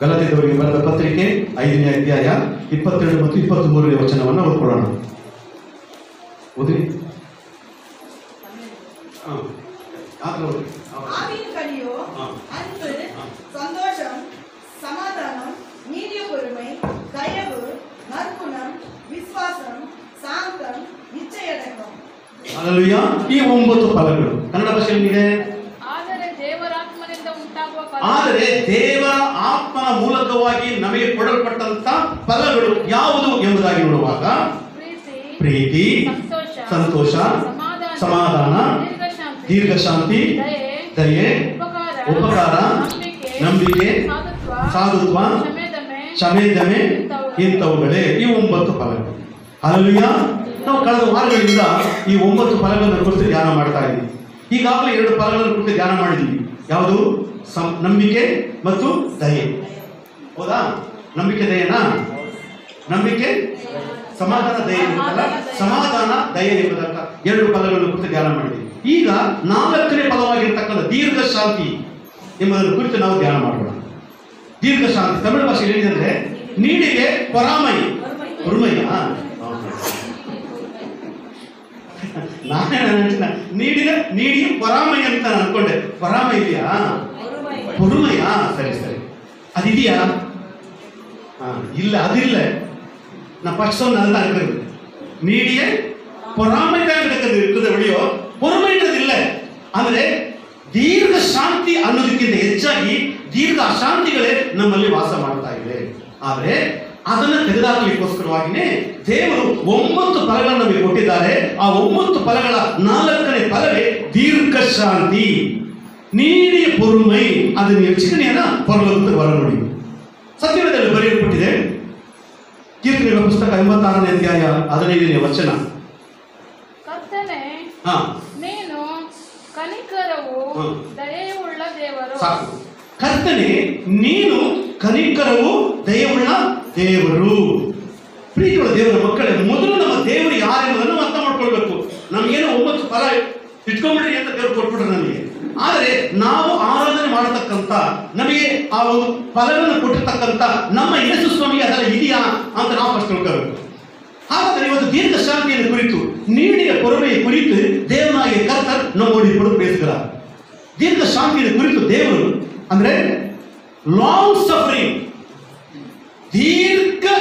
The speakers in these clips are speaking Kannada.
ಗಲತಿದವರಿಗೆ ಬರೆದ ಪತ್ರಿಕೆ ಐದನೇ ಅಧ್ಯಾಯ ಇಪ್ಪತ್ತೆರಡು ಮತ್ತು ಇಪ್ಪತ್ತ್ ಮೂರನೇ ವಚನವನ್ನು ಓದ್ಕೊಳ್ಳೋಣ ಓದಿ ஆ. ஆத்துல ஒரு ஆ. ஆவியின் கனியோ ஆ. அன்பு ஆ. சந்தோஷம் சமாதானம் நீடிய பொறுமை தயவு நற்குணம் விசுவாசம் சாந்தம் நிச்சயடக்கம் ಅಲ್ಲೂಯ್ಯ ಈ ಒಂಬತ್ತು ಫಲಗಳು ಕನ್ನಡ ಭಾಷೆಯಲ್ಲಿದೆ ಆದರೆ ದೇವರಾತ್ಮನಿಂದ ಉಂಟಾಗುವ ಫಲ ಆದರೆ ದೇವರ ಆತ್ಮನ ಮೂಲಕವಾಗಿ ನಮಗೆ ಕೊಡಲ್ಪಟ್ಟಂತ ಫಲಗಳು ಯಾವುದು ಎಂಬುದಾಗಿ ನೋಡುವಾಗ ಪ್ರೀತಿ ಪ್ರೀತಿ ಸಂತೋಷ ಸಂತೋಷ ಸಮಾಧಾನ ಸಮಾಧಾನ ದೀರ್ಘಶಾಂತಿ ದೀರ್ಘ ಶಾಂತಿ ದಯೆ ದಯೆ ಉಪಕಾರ ಉಪಕಾರ ನಂಬಿಕೆ ನಂಬಿಕೆ ಸಾಧುತ್ವ ಸಾಧುತ್ವ ಕ್ಷಮೆದಮೆ ಕ್ಷಮೆದಮೆ ಇಂಥವುಗಳೇ ಈ ಒಂಬತ್ತು ಫಲಗಳು ಅಲ್ಲೂಯ್ಯ ನಾವು ಕಳೆದ ವಾರಗಳಿಂದ ಈ ಒಂಬತ್ತು ಫಲಗಳನ್ನು ಕುರಿತು ಧ್ಯಾನ ಮಾಡ್ತಾ ಇದ್ದೀವಿ ಈಗಾಗಲೇ ಎರಡು ಫಲಗಳನ್ನು ಕುರಿತು ಧ್ಯಾನ ಮಾಡಿದ್ದೀವಿ ಯಾವುದು ಸಂ ನಂಬಿಕೆ ಮತ್ತು ದಯೆ ಹೌದಾ ನಂಬಿಕೆ ದಯೆನಾ ನಂಬಿಕೆ ಸಮಾಧಾನ ದಯೆ ಎಂಬುದಲ್ಲ ಸಮಾಧಾನ ದಯೆ ಎಂಬುದಕ್ಕ ಎರಡು ಫಲಗಳನ್ನು ಕುರಿತು ಧ್ಯಾನ ಮಾಡಿದ್ದೀವಿ ಈಗ ನಾಲ್ಕನೇ ಫಲವಾಗಿರ್ತಕ್ಕಂಥ ದೀರ್ಘ ಶಾಂತಿ ಎಂಬುದನ್ನು ಕುರಿತು ನಾವು ಧ್ಯಾನ ಮಾಡೋಣ ದೀರ್ಘ ಶಾಂತಿ ತಮಿಳು ಭಾಷೆಯಲ್ಲಿ ಏನಿದೆ ನೀಡಿಗೆ ಪರಾಮೈ ಪುರುಮಯ್ಯ ನಾನೇ ಅನ್ಕೊಂಡೆ, ನೀಡಿದ ನೀಡಿ ಪರಾಮೈ ಅಂತ ನಾನು ಅನ್ಕೊಂಡೆ ಪರಾಮೈ ಇದೆಯಾ ಪುರುಮಯ್ಯ ಸರಿ ಸರಿ ಅದಿದೆಯಾ ಹಾ ಇಲ್ಲ ಅದಿಲ್ಲ ನಾ ಫಸ್ಟ್ ಒಂದು ಅದನ್ನ ಅನ್ಕೊಂಡು ನೀಡಿಯೇ ಪೊರಾಮೈತ ಇರ್ತದೆ ಒಳಿಯೋ ಪೊರುಮೈ ಇರೋದಿಲ್ಲ ಅಂದ್ರೆ ದೀರ್ಘ ಶಾಂತಿ ಅನ್ನೋದಕ್ಕಿಂತ ಹೆಚ್ಚಾಗಿ ದೀರ್ಘ ಅಶಾಂತಿಗಳೇ ನಮ್ಮಲ್ಲಿ ವಾಸ ಮಾಡ್ತಾ ಇದೆ ಆದರೆ ಅದನ್ನು ತೆಗೆದುಹಾಕಲಿಕ್ಕೋಸ್ಕರವಾಗಿಯೇ ದೇವರು ಒಂಬತ್ತು ಫಲಗಳನ್ನು ನಮಗೆ ಕೊಟ್ಟಿದ್ದಾರೆ ಆ ಒಂಬತ್ತು ಫಲಗಳ ನಾಲ್ಕನೇ ಫಲವೇ ದೀರ್ಘ ಶಾಂತಿ ನೀಡಿಯ ಪೊರುಮೈ ಅದನ್ನು ಯೋಚನೆಯನ್ನ ಪರಲೋಕದ ಹೊರ ನೋಡಿ ಸತ್ಯವೇದದಲ್ಲಿ ಬರೆಯಲ್ಪಟ್ಟಿದೆ ಕೀರ್ತನೆಗಳ ಪುಸ್ತಕ ಎಂಬತ್ತಾರನೇ ಅಧ್ಯಾಯ ಹದಿನೈದನೇ ವಚನ ಕರ್ತನೆ ಹಾ ನೀನು ಕನಿಕರವು ಹ್ಮ್. ದಯೆಯುಳ್ಳ ದೇವರು ಸಾಕು ಕರ್ತನೆ ನೀನು ಕನಿಕರವು ದಯವುಳ್ಳ ದೇವರು ಪ್ರೀತಿಯುಳ್ಳ ದೇವರ ಮಕ್ಕಳೇ ಮೊದಲು ನಮ್ಮ ದೇವರು ಯಾರೆಂಬುದನ್ನು ಅರ್ಥ ಮಾಡ್ಕೊಳ್ಬೇಕು ನಮಗೇನು ಒಂಬತ್ತು ಫಲ ಇಟ್ಕೊಂಡ್ಬಿಡ್ರಿ ಅಂತ ದೇವರು ಕೊಟ್ಬಿಟ್ರು ನಮಗೆ ಆದರೆ ನಾವು ಆರಾಧನೆ ಮಾಡತಕ್ಕಂಥ ನಮಗೆ ಆ ಒಂದು ಫಲವನ್ನು ಕೊಟ್ಟಿರ್ತಕ್ಕಂಥ ನಮ್ಮ ಯೇಸು ಸ್ವಾಮಿಗೆ ಅದೆಲ್ಲ ಇದೆಯಾ ಅಂತ ನಾವು ಫಸ್ಟ್ ತಿಳ್ಕೋಬೇಕು ಹಾಗಾದರೆ ಇವತ್ತು ದೀರ್ಘ ಶಾಂತಿಯನ್ನು ಕುರಿತು ನೀಡಿಯ ಪೊರಮೆಯ ಕುರಿತು ದೇವನಾಗಿ ಕರ್ತರ್ ನಮ್ಮೋಡಿ ಕೊಡು ಬೇಸಿಗರ ದೀರ್ಘ ಶಾಂತಿಯನ್ನು ಕುರಿತು ದೇವರು ಅಂದ್ರೆ ಲಾಂಗ್ ಸಫರಿಂಗ್ ದೀರ್ಘ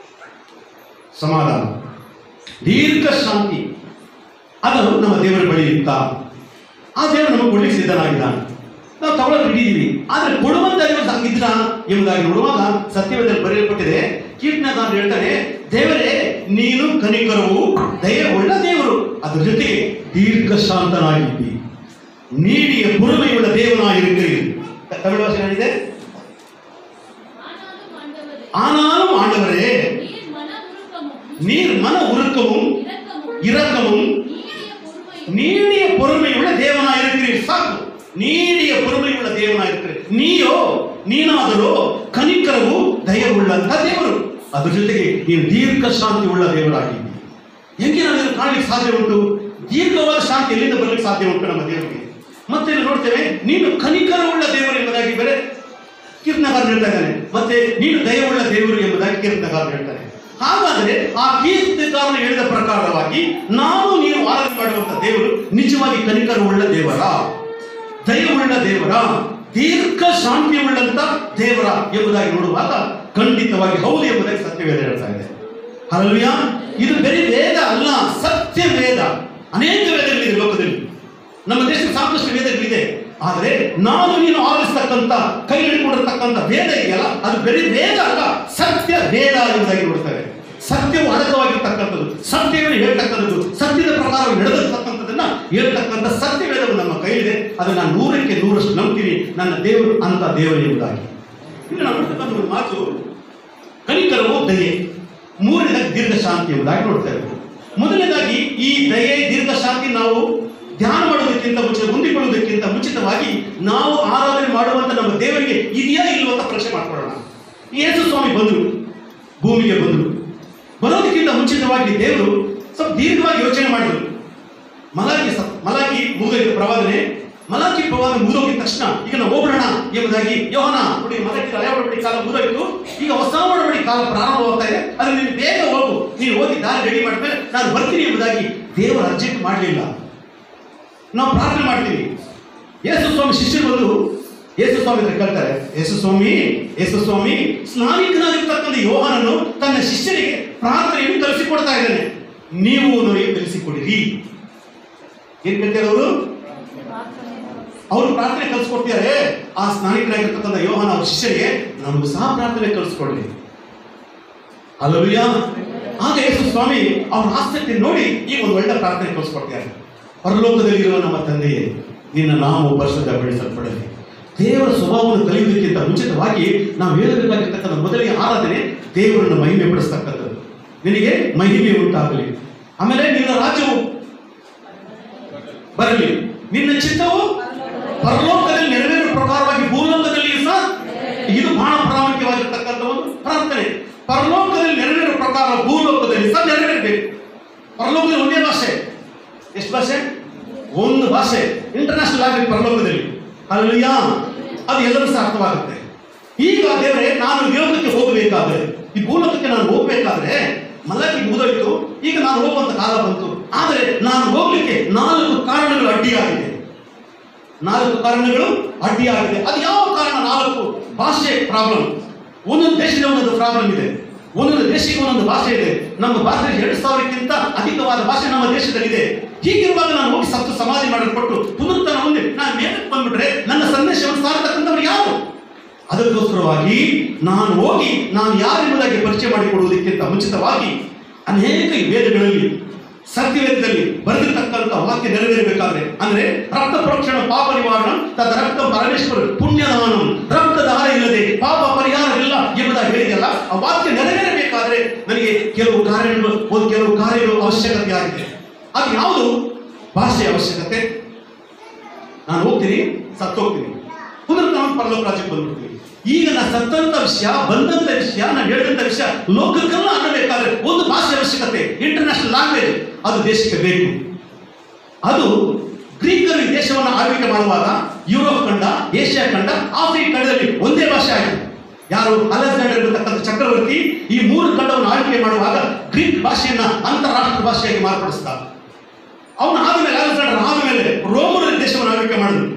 ಸಮಾಧಾನ ದೀರ್ಘ ಶಾಂತಿ ಅದು ನಮ್ಮ ದೇವರ ಬಳಿ ಇತ್ತ ಆ ದೇವರು ನಮಗೆ ಕೊಡ್ಲಿಕ್ಕೆ ಸಿದ್ಧನಾಗಿದ್ದಾನೆ ನಾವು ತಗೊಳ್ಳೋದು ಹಿಡಿದೀವಿ ಆದರೆ ಕೊಡುವಂತ ದೇವರು ಸಂಗಿದ್ರ ಎಂಬುದಾಗಿ ನೋಡುವಾಗ ಸತ್ಯವೇದಲ್ಲಿ ಬರೆಯಲ್ಪಟ್ಟಿದೆ ಕೀರ್ತನಗಾರ ಹೇಳ್ತಾನೆ ದೇವರೇ ನೀನು ಕನಿಕರವು ದಯ ಒಳ್ಳ ದೇವರು ಅದ್ರ ಜೊತೆಗೆ ದೀರ್ಘ ಶಾಂತನಾಗಿದ್ದಿ ನೀಡಿಯ ಪುರುಮೆಯುಳ್ಳ ದೇವನಾಗಿರುತ್ತೀರಿ ತಮಿಳು ಭಾಷೆ ಏನಿದೆ ஆனாலும் ஆண்டவரே, ஆனாலும் ஆண்டவரே நீர் மன உருக்கமும், நீர் மன உருக்கமும் இரக்கமும், இரக்கமும் நீடிய பொறுமையும், நீடிய பொறுமையுள்ள தேவனாயிருக்கிறீர் ಸಾಕು ನೀಡಿಯ பொறுமையுள்ள ದೇವನಾಗಿರ್ತೀರಿ ನೀಯೋ ನೀನಾದರೂ ಕನಿಕರವು ದಯವುಳ್ಳಂತ ದೇವರು ಅದ್ರ ಜೊತೆಗೆ ನೀನು ದೀರ್ಘ ಶಾಂತಿ ಉಳ್ಳ ದೇವರಾಗಿದ್ದಿ ಹೆಂಗೆ ನಾವು ಇದನ್ನು ಕಾಣಲಿಕ್ಕೆ ಸಾಧ್ಯ ಉಂಟು ದೀರ್ಘವಾದ ಶಾಂತಿ ಎಲ್ಲಿಂದ ಬರಲಿಕ್ಕೆ ಸಾಧ್ಯ ಉಂಟು ನಮ್ಮ ದೇವರಿಗೆ ಮತ್ತೆ ಇಲ್ಲಿ ನೋಡ್ತೇವೆ ನೀನು ಕನಿಕರವುಳ್ಳ ದೇವರು ಎಂಬುದಾಗಿ ಬೇರೆ ಕೀರ್ತನಗಾರ ಹೇಳ್ತಾ ಇದ್ದಾನೆ ಮತ್ತೆ ನೀನು ದಯವುಳ್ಳ ದೇವರು ಎಂಬುದಾಗಿ ಕೀರ್ತನಗಾರ ಹೇಳ್ತಾನೆ ಹಾಗಾದರೆ ಆ ಕೀರ್ತನಗಾರನು ಹೇಳಿದ ಪ್ರಕಾರವಾಗಿ ನಾವು ನೀನು ಆರಾಧನೆ ಮಾಡುವಂತ ದೇವರು ನಿಜವಾಗಿ ಕನಿಕರವುಳ್ಳ ದೇವರ ದಯವುಳ್ಳ ದೇವರ ದೀರ್ಘ ಶಾಂತಿ ಉಳ್ಳಂತ ದೇವರ ಎಂಬುದಾಗಿ ನೋಡುವಾಗ ಖಂಡಿತವಾಗಿ ಹೌದು ಎಂಬುದಾಗಿ ಸತ್ಯವೇದ ಹೇಳ್ತಾ ಇದೆ ಹಲಲ್ವಿಯ ಇದು ಬರೀ ವೇದ ಅಲ್ಲ ಸತ್ಯ ವೇದ ಅನೇಕ ವೇದಗಳಿದೆ ಲೋಕದಲ್ಲಿ ನಮ್ಮ ದೇಶದಲ್ಲಿ ಸಾಕಷ್ಟು ವೇದಗಳಿದೆ ಆದರೆ ನಾನು ನೀನು ಆಲಿಸ್ತಕ್ಕಂಥ ಕೈ ಹಿಡ್ಕೊಂಡಿರ್ತಕ್ಕಂಥ ವೇದ ಇದೆಯಲ್ಲ ಅದು ಬರೀ ವೇದ ಅಲ್ಲ ಸತ್ಯ ವೇದ ಎಂಬುದಾಗಿ ನೋಡ್ತೇವೆ ಸತ್ಯವು ಅಡಕವಾಗಿರ್ತಕ್ಕಂಥದ್ದು ಸತ್ಯವನ್ನು ಹೇಳ್ತಕ್ಕಂಥದ್ದು ಸತ್ಯದ ಪ್ರಕಾರ ನಡೆದಿರ್ತಕ್ಕಂಥದ್ದನ್ನ ಹೇಳ್ತಕ್ಕಂಥ ಸತ್ಯವೇದವು ನಮ್ಮ ಕೈಲಿದೆ ಅದನ್ನು ನಾನು ನೂರಕ್ಕೆ ನೂರಷ್ಟು ನಂಬ್ತೀನಿ ನನ್ನ ದೇವರು ಅಂತ ದೇವರು ಎಂಬುದಾಗಿ ಇನ್ನು ನಾವು ನೋಡ್ತಕ್ಕಂಥ ಒಂದು ಮಾತು ಕನಿಕರವು ದಯೆ ಮೂರನೇದಾಗಿ ದೀರ್ಘ ಶಾಂತಿ ಎಂಬುದಾಗಿ ನೋಡ್ತೇವೆ ಮೊದಲನೇದಾಗಿ ಈ ದಯೆ ದೀರ್ಘ ಶಾಂತಿ ನಾವು ಧ್ಯಾನ ಮಾಡೋದಕ್ಕಿಂತ ಮುಂಚೆ ಹೊಂದಿಕೊಳ್ಳೋದಕ್ಕಿಂತ ಮುಂಚಿತವಾಗಿ ನಾವು ಆರಾಧನೆ ಮಾಡುವಂತ ನಮ್ಮ ದೇವರಿಗೆ ಇದೆಯಾ ಇಲ್ವೋ ಅಂತ ಪ್ರಶ್ನೆ ಮಾಡ್ಕೊಳ್ಳೋಣ ಯೇಸು ಸ್ವಾಮಿ ಬಂದರು ಭೂಮಿಗೆ ಬಂದರು ಬರೋದಕ್ಕಿಂತ ಮುಂಚಿತವಾಗಿ ದೇವರು ಸ್ವಲ್ಪ ದೀರ್ಘವಾಗಿ ಯೋಚನೆ ಮಾಡಿದರು ಮಲಾಗಿ ಸ- ಮಲಾಗಿ ಮುಗಿದ ಪ್ರವಾದನೆ ಮಲಾಕಿ ಪ್ರವಾದ ಮುಗಿದೋಗಿದ ತಕ್ಷಣ ಈಗ ನಾವು ಹೋಗೋಣ ಎಂಬುದಾಗಿ ಯೋಹನ ನೋಡಿ ಮಲಕಿ ಹಳೆ ಒಡಂಬಡಿ ಕಾಲ ಮುಗಿದೋಯ್ತು ಈಗ ಹೊಸ ಒಡಂಬಡಿ ಕಾಲ ಪ್ರಾರಂಭವಾಗ್ತಾ ಇದೆ ಅದ್ರ ನೀನು ಬೇಗ ಹೋಗು ನೀನು ಹೋಗಿ ದಾರಿ ರೆಡಿ ಮಾಡ್ಮೇಲೆ ನಾನು ಬರ್ತೀನಿ ಎಂಬುದಾಗಿ ದೇವರು ಅರ್ಜೆಂಟ್ ಮಾಡಲಿಲ್ಲ ನಾವು ಪ್ರಾರ್ಥನೆ ಮಾಡ್ತೀವಿ ಯೇಸು ಸ್ವಾಮಿ ಶಿಷ್ಯರು ಬಂದು ಯೇಸು ಸ್ವಾಮಿ ಹತ್ರ ಕೇಳ್ತಾರೆ ಯೇಸು ಸ್ವಾಮಿ ಯೇಸು ಸ್ವಾಮಿ ಸ್ನಾನಿಕನಾಗಿರ್ತಕ್ಕಂಥ ಯೋಹನನ್ನು ತನ್ನ ಶಿಷ್ಯರಿಗೆ ಪ್ರಾರ್ಥನೆಯನ್ನು ಕಲಿಸಿಕೊಡ್ತಾ ಇದ್ದಾನೆ ನೀವು ಅವರಿಗೆ ಕಲಿಸಿಕೊಡಿರಿ ಏನ್ ಕೇಳ್ತಾರೆ ಅವರು ಅವರು ಪ್ರಾರ್ಥನೆ ಕಲಿಸ್ಕೊಡ್ತಿದ್ದಾರೆ ಆ ಸ್ನಾನಿಕನಾಗಿರ್ತಕ್ಕಂಥ ಯೋಹನ ಅವ್ರ ಶಿಷ್ಯರಿಗೆ ನಮಗೂ ಸಹ ಪ್ರಾರ್ಥನೆ ಕಲಿಸ್ಕೊಡ್ರಿ ಅಲ್ಲೂಯ್ಯ ಆಗ ಯೇಸು ಸ್ವಾಮಿ ಅವರ ಆಸಕ್ತಿ ನೋಡಿ ಈಗ ಒಂದು ಒಳ್ಳೆ ಪ್ರಾರ್ಥನೆ ಕಲಿಸ್ಕೊಡ್ತಿದ್ದಾರೆ ಪರಲೋಕದಲ್ಲಿರುವ ನಮ್ಮ ತಂದೆಯೇ ನಿನ್ನ ನಾಮವು ಪರಿಶುದ್ಧ ಬೆಳೆಸಲ್ಪಡಲಿ ದೇವರ ಸ್ವಭಾವವನ್ನು ಕಲಿಯುವುದಕ್ಕಿಂತ ಮುಂಚಿತವಾಗಿ ನಾವು ಹೇಳಬೇಕಾಗಿರ್ತಕ್ಕಂಥ ಮೊದಲಿಗೆ ಆರಾಧನೆ ದೇವರನ್ನು ಮಹಿಮೆ ಪಡಿಸ್ತಕ್ಕಂಥದ್ದು ನಿನಗೆ ಮಹಿಮೆ ಉಂಟಾಗಲಿ ಆಮೇಲೆ ನಿನ್ನ ರಾಜ್ಯವು ಬರಲಿ ನಿನ್ನ ಚಿತ್ತವು ಪರಲೋಕದಲ್ಲಿ ನೆರವೇರುವ ಪ್ರಕಾರವಾಗಿ ಭೂಲೋಕದಲ್ಲಿಯೂ ಸಹ ಇದು ಬಹಳ ಪ್ರಾಮುಖ್ಯವಾಗಿರ್ತಕ್ಕಂಥ ಒಂದು ಪ್ರಾರ್ಥನೆ ಪರಲೋಕದಲ್ಲಿ ನೆರವೇರುವ ಪ್ರಕಾರ ಭೂಲೋಕದಲ್ಲಿ ಸಹ ನೆರವೇರಬೇಕು ಪರಲೋಕದಲ್ಲಿ ಒಂದೇ ಭಾಷೆ ಎಷ್ಟು ಭಾಷೆ ಒಂದು ಭಾಷೆ ಇಂಟರ್ನ್ಯಾಷನಲ್ ಆಗಬೇಕು ಪರಲೋಕದಲ್ಲಿ ಅಲ್ಲಯ್ಯ ಅದು ಎಲ್ಲರೂ ಸಹ ಅರ್ಥವಾಗುತ್ತೆ ಈಗ ದೇವರೇ ನಾನು ಯೋಗಕ್ಕೆ ಹೋಗಬೇಕಾದ್ರೆ ಈ ಭೂಲೋಕಕ್ಕೆ ನಾನು ಹೋಗಬೇಕಾದ್ರೆ ಮಲಕಿ ಮುಗಿದೋಯ್ತು ಈಗ ನಾನು ಹೋಗುವಂತ ಕಾಲ ಬಂತು ಆದರೆ ನಾನು ಹೋಗ್ಲಿಕ್ಕೆ ನಾಲ್ಕು ಕಾರಣಗಳು ಅಡ್ಡಿಯಾಗಿದೆ ನಾಲ್ಕು ಕಾರಣಗಳು ಅಡ್ಡಿಯಾಗಿದೆ ಅದು ಯಾವ ಕಾರಣ ನಾಲ್ಕು ಭಾಷೆ ಪ್ರಾಬ್ಲಮ್ ಒಂದೊಂದು ದೇಶದ ಒಂದೊಂದು ಪ್ರಾಬ್ಲಮ್ ಇದೆ ಒಂದೊಂದು ದೇಶಕ್ಕೆ ಒಂದೊಂದು ಭಾಷೆ ಇದೆ ನಮ್ಮ ಭಾಷೆ ಎರಡು ಸಾವಿರಕ್ಕಿಂತ ಅಧಿಕವಾದ ಭಾಷೆ ನಮ್ಮ ದೇಶದಲ್ಲಿದೆ ಹೀಗಿರುವಾಗ ನಾನು ಹೋಗಿ ಸತ್ತು ಸಮಾಧಿ ಮಾಡಲ್ಪಟ್ಟು ಪುನರುತ್ಥಾನ ಹೊಂದಿ ನಾನು ಮೇಲಕ್ಕೆ ಬಂದ್ಬಿಟ್ರೆ ನನ್ನ ಸಂದೇಶವನ್ನು ಸಾರತಕ್ಕಂಥವ್ರು ಯಾರು ಅದಕ್ಕೋಸ್ಕರವಾಗಿ ನಾನು ಹೋಗಿ ನಾನು ಯಾರೆಂಬುದಾಗಿ ಪರಿಚಯ ಮಾಡಿಕೊಡುವುದಕ್ಕಿಂತ ಮುಂಚಿತವಾಗಿ ಅನೇಕ ವೇದಗಳಲ್ಲಿ ಸತ್ಯವೇದದಲ್ಲಿ ಬರೆದಿರ್ತಕ್ಕಂಥ ವಾಕ್ಯ ನೆರವೇರಬೇಕಾದ್ರೆ ಅಂದ್ರೆ ರಕ್ತ ಪ್ರೋಕ್ಷಣ ಪಾಪ ನಿವಾರಣ ತದ ರಕ್ತ ಪರಮೇಶ್ವರ ಪುಣ್ಯದಾನಂ ರಕ್ತದಾರ ಇಲ್ಲದೆ ಪಾಪ ಪರಿಹಾರವಿಲ್ಲ ಎಂಬುದಾಗಿ ಹೇಳಿದೆಯಲ್ಲ ಆ ವಾಕ್ಯ ನೆರವೇರಬೇಕಾದ್ರೆ ನನಗೆ ಕೆಲವು ಕಾರ್ಯಗಳು ಒಂದು ಕೆಲವು ಕಾರ್ಯಗಳು ಅವಶ್ಯಕತೆ ಆಗಿದೆ ಅದು ಯಾವುದು ಭಾಷೆಯ ಅವಶ್ಯಕತೆ ನಾನು ಹೋಗ್ತೀನಿ ಸತ್ತೋಗ್ತೀನಿ ಪುನರ್ ನಾನು ಪರಲೋಕ ರಾಜ್ಯಕ್ಕೆ ಬಂದ್ಬಿಡ್ತೀನಿ ಈಗ ನಾನು ಸತ್ತಂತ ವಿಷಯ ಬಂದಂತ ವಿಷಯ ನಾನು ಹೇಳಿದಂತ ವಿಷಯ ಲೋಕಕ್ಕೆಲ್ಲ ಅನ್ನಬೇಕಾದ್ರೆ ಒಂದು ಭಾಷೆ ಅವಶ್ಯಕತೆ ಇಂಟರ್ನ್ಯಾಷನಲ್ ಲ್ಯಾಂಗ್ವೇಜ್ ಅದು ದೇಶಕ್ಕೆ ಬೇಕು ಅದು ಗ್ರೀಕರು ಈ ದೇಶವನ್ನು ಆಳ್ವಿಕೆ ಮಾಡುವಾಗ ಯುರೋಪ್ ಖಂಡ ಏಷ್ಯಾ ಖಂಡ ಆಫ್ರಿಕಾ ಖಂಡದಲ್ಲಿ ಒಂದೇ ಭಾಷೆ ಆಯಿತು ಯಾರು ಅಲೆಕ್ಸಾಂಡರ್ ಇರತಕ್ಕಂಥ ಚಕ್ರವರ್ತಿ ಈ ಮೂರು ಖಂಡವನ್ನು ಆಳ್ವಿಕೆ ಮಾಡುವಾಗ ಗ್ರೀಕ್ ಭಾಷೆಯನ್ನ ಅಂತಾರಾಷ್ಟ್ರ ಭಾಷೆಯಾಗಿ ಮಾರ್ಪಡಿಸ್ದ ಅವನು ಆದಮೇಲೆ ಅಲೆಕ್ಸಾಂಡರ್ ಆದಮೇಲೆ ರೋಮನ ದೇಶವನ್ನು ಆಳ್ವಿಕೆ ಮಾಡಿದ್ರು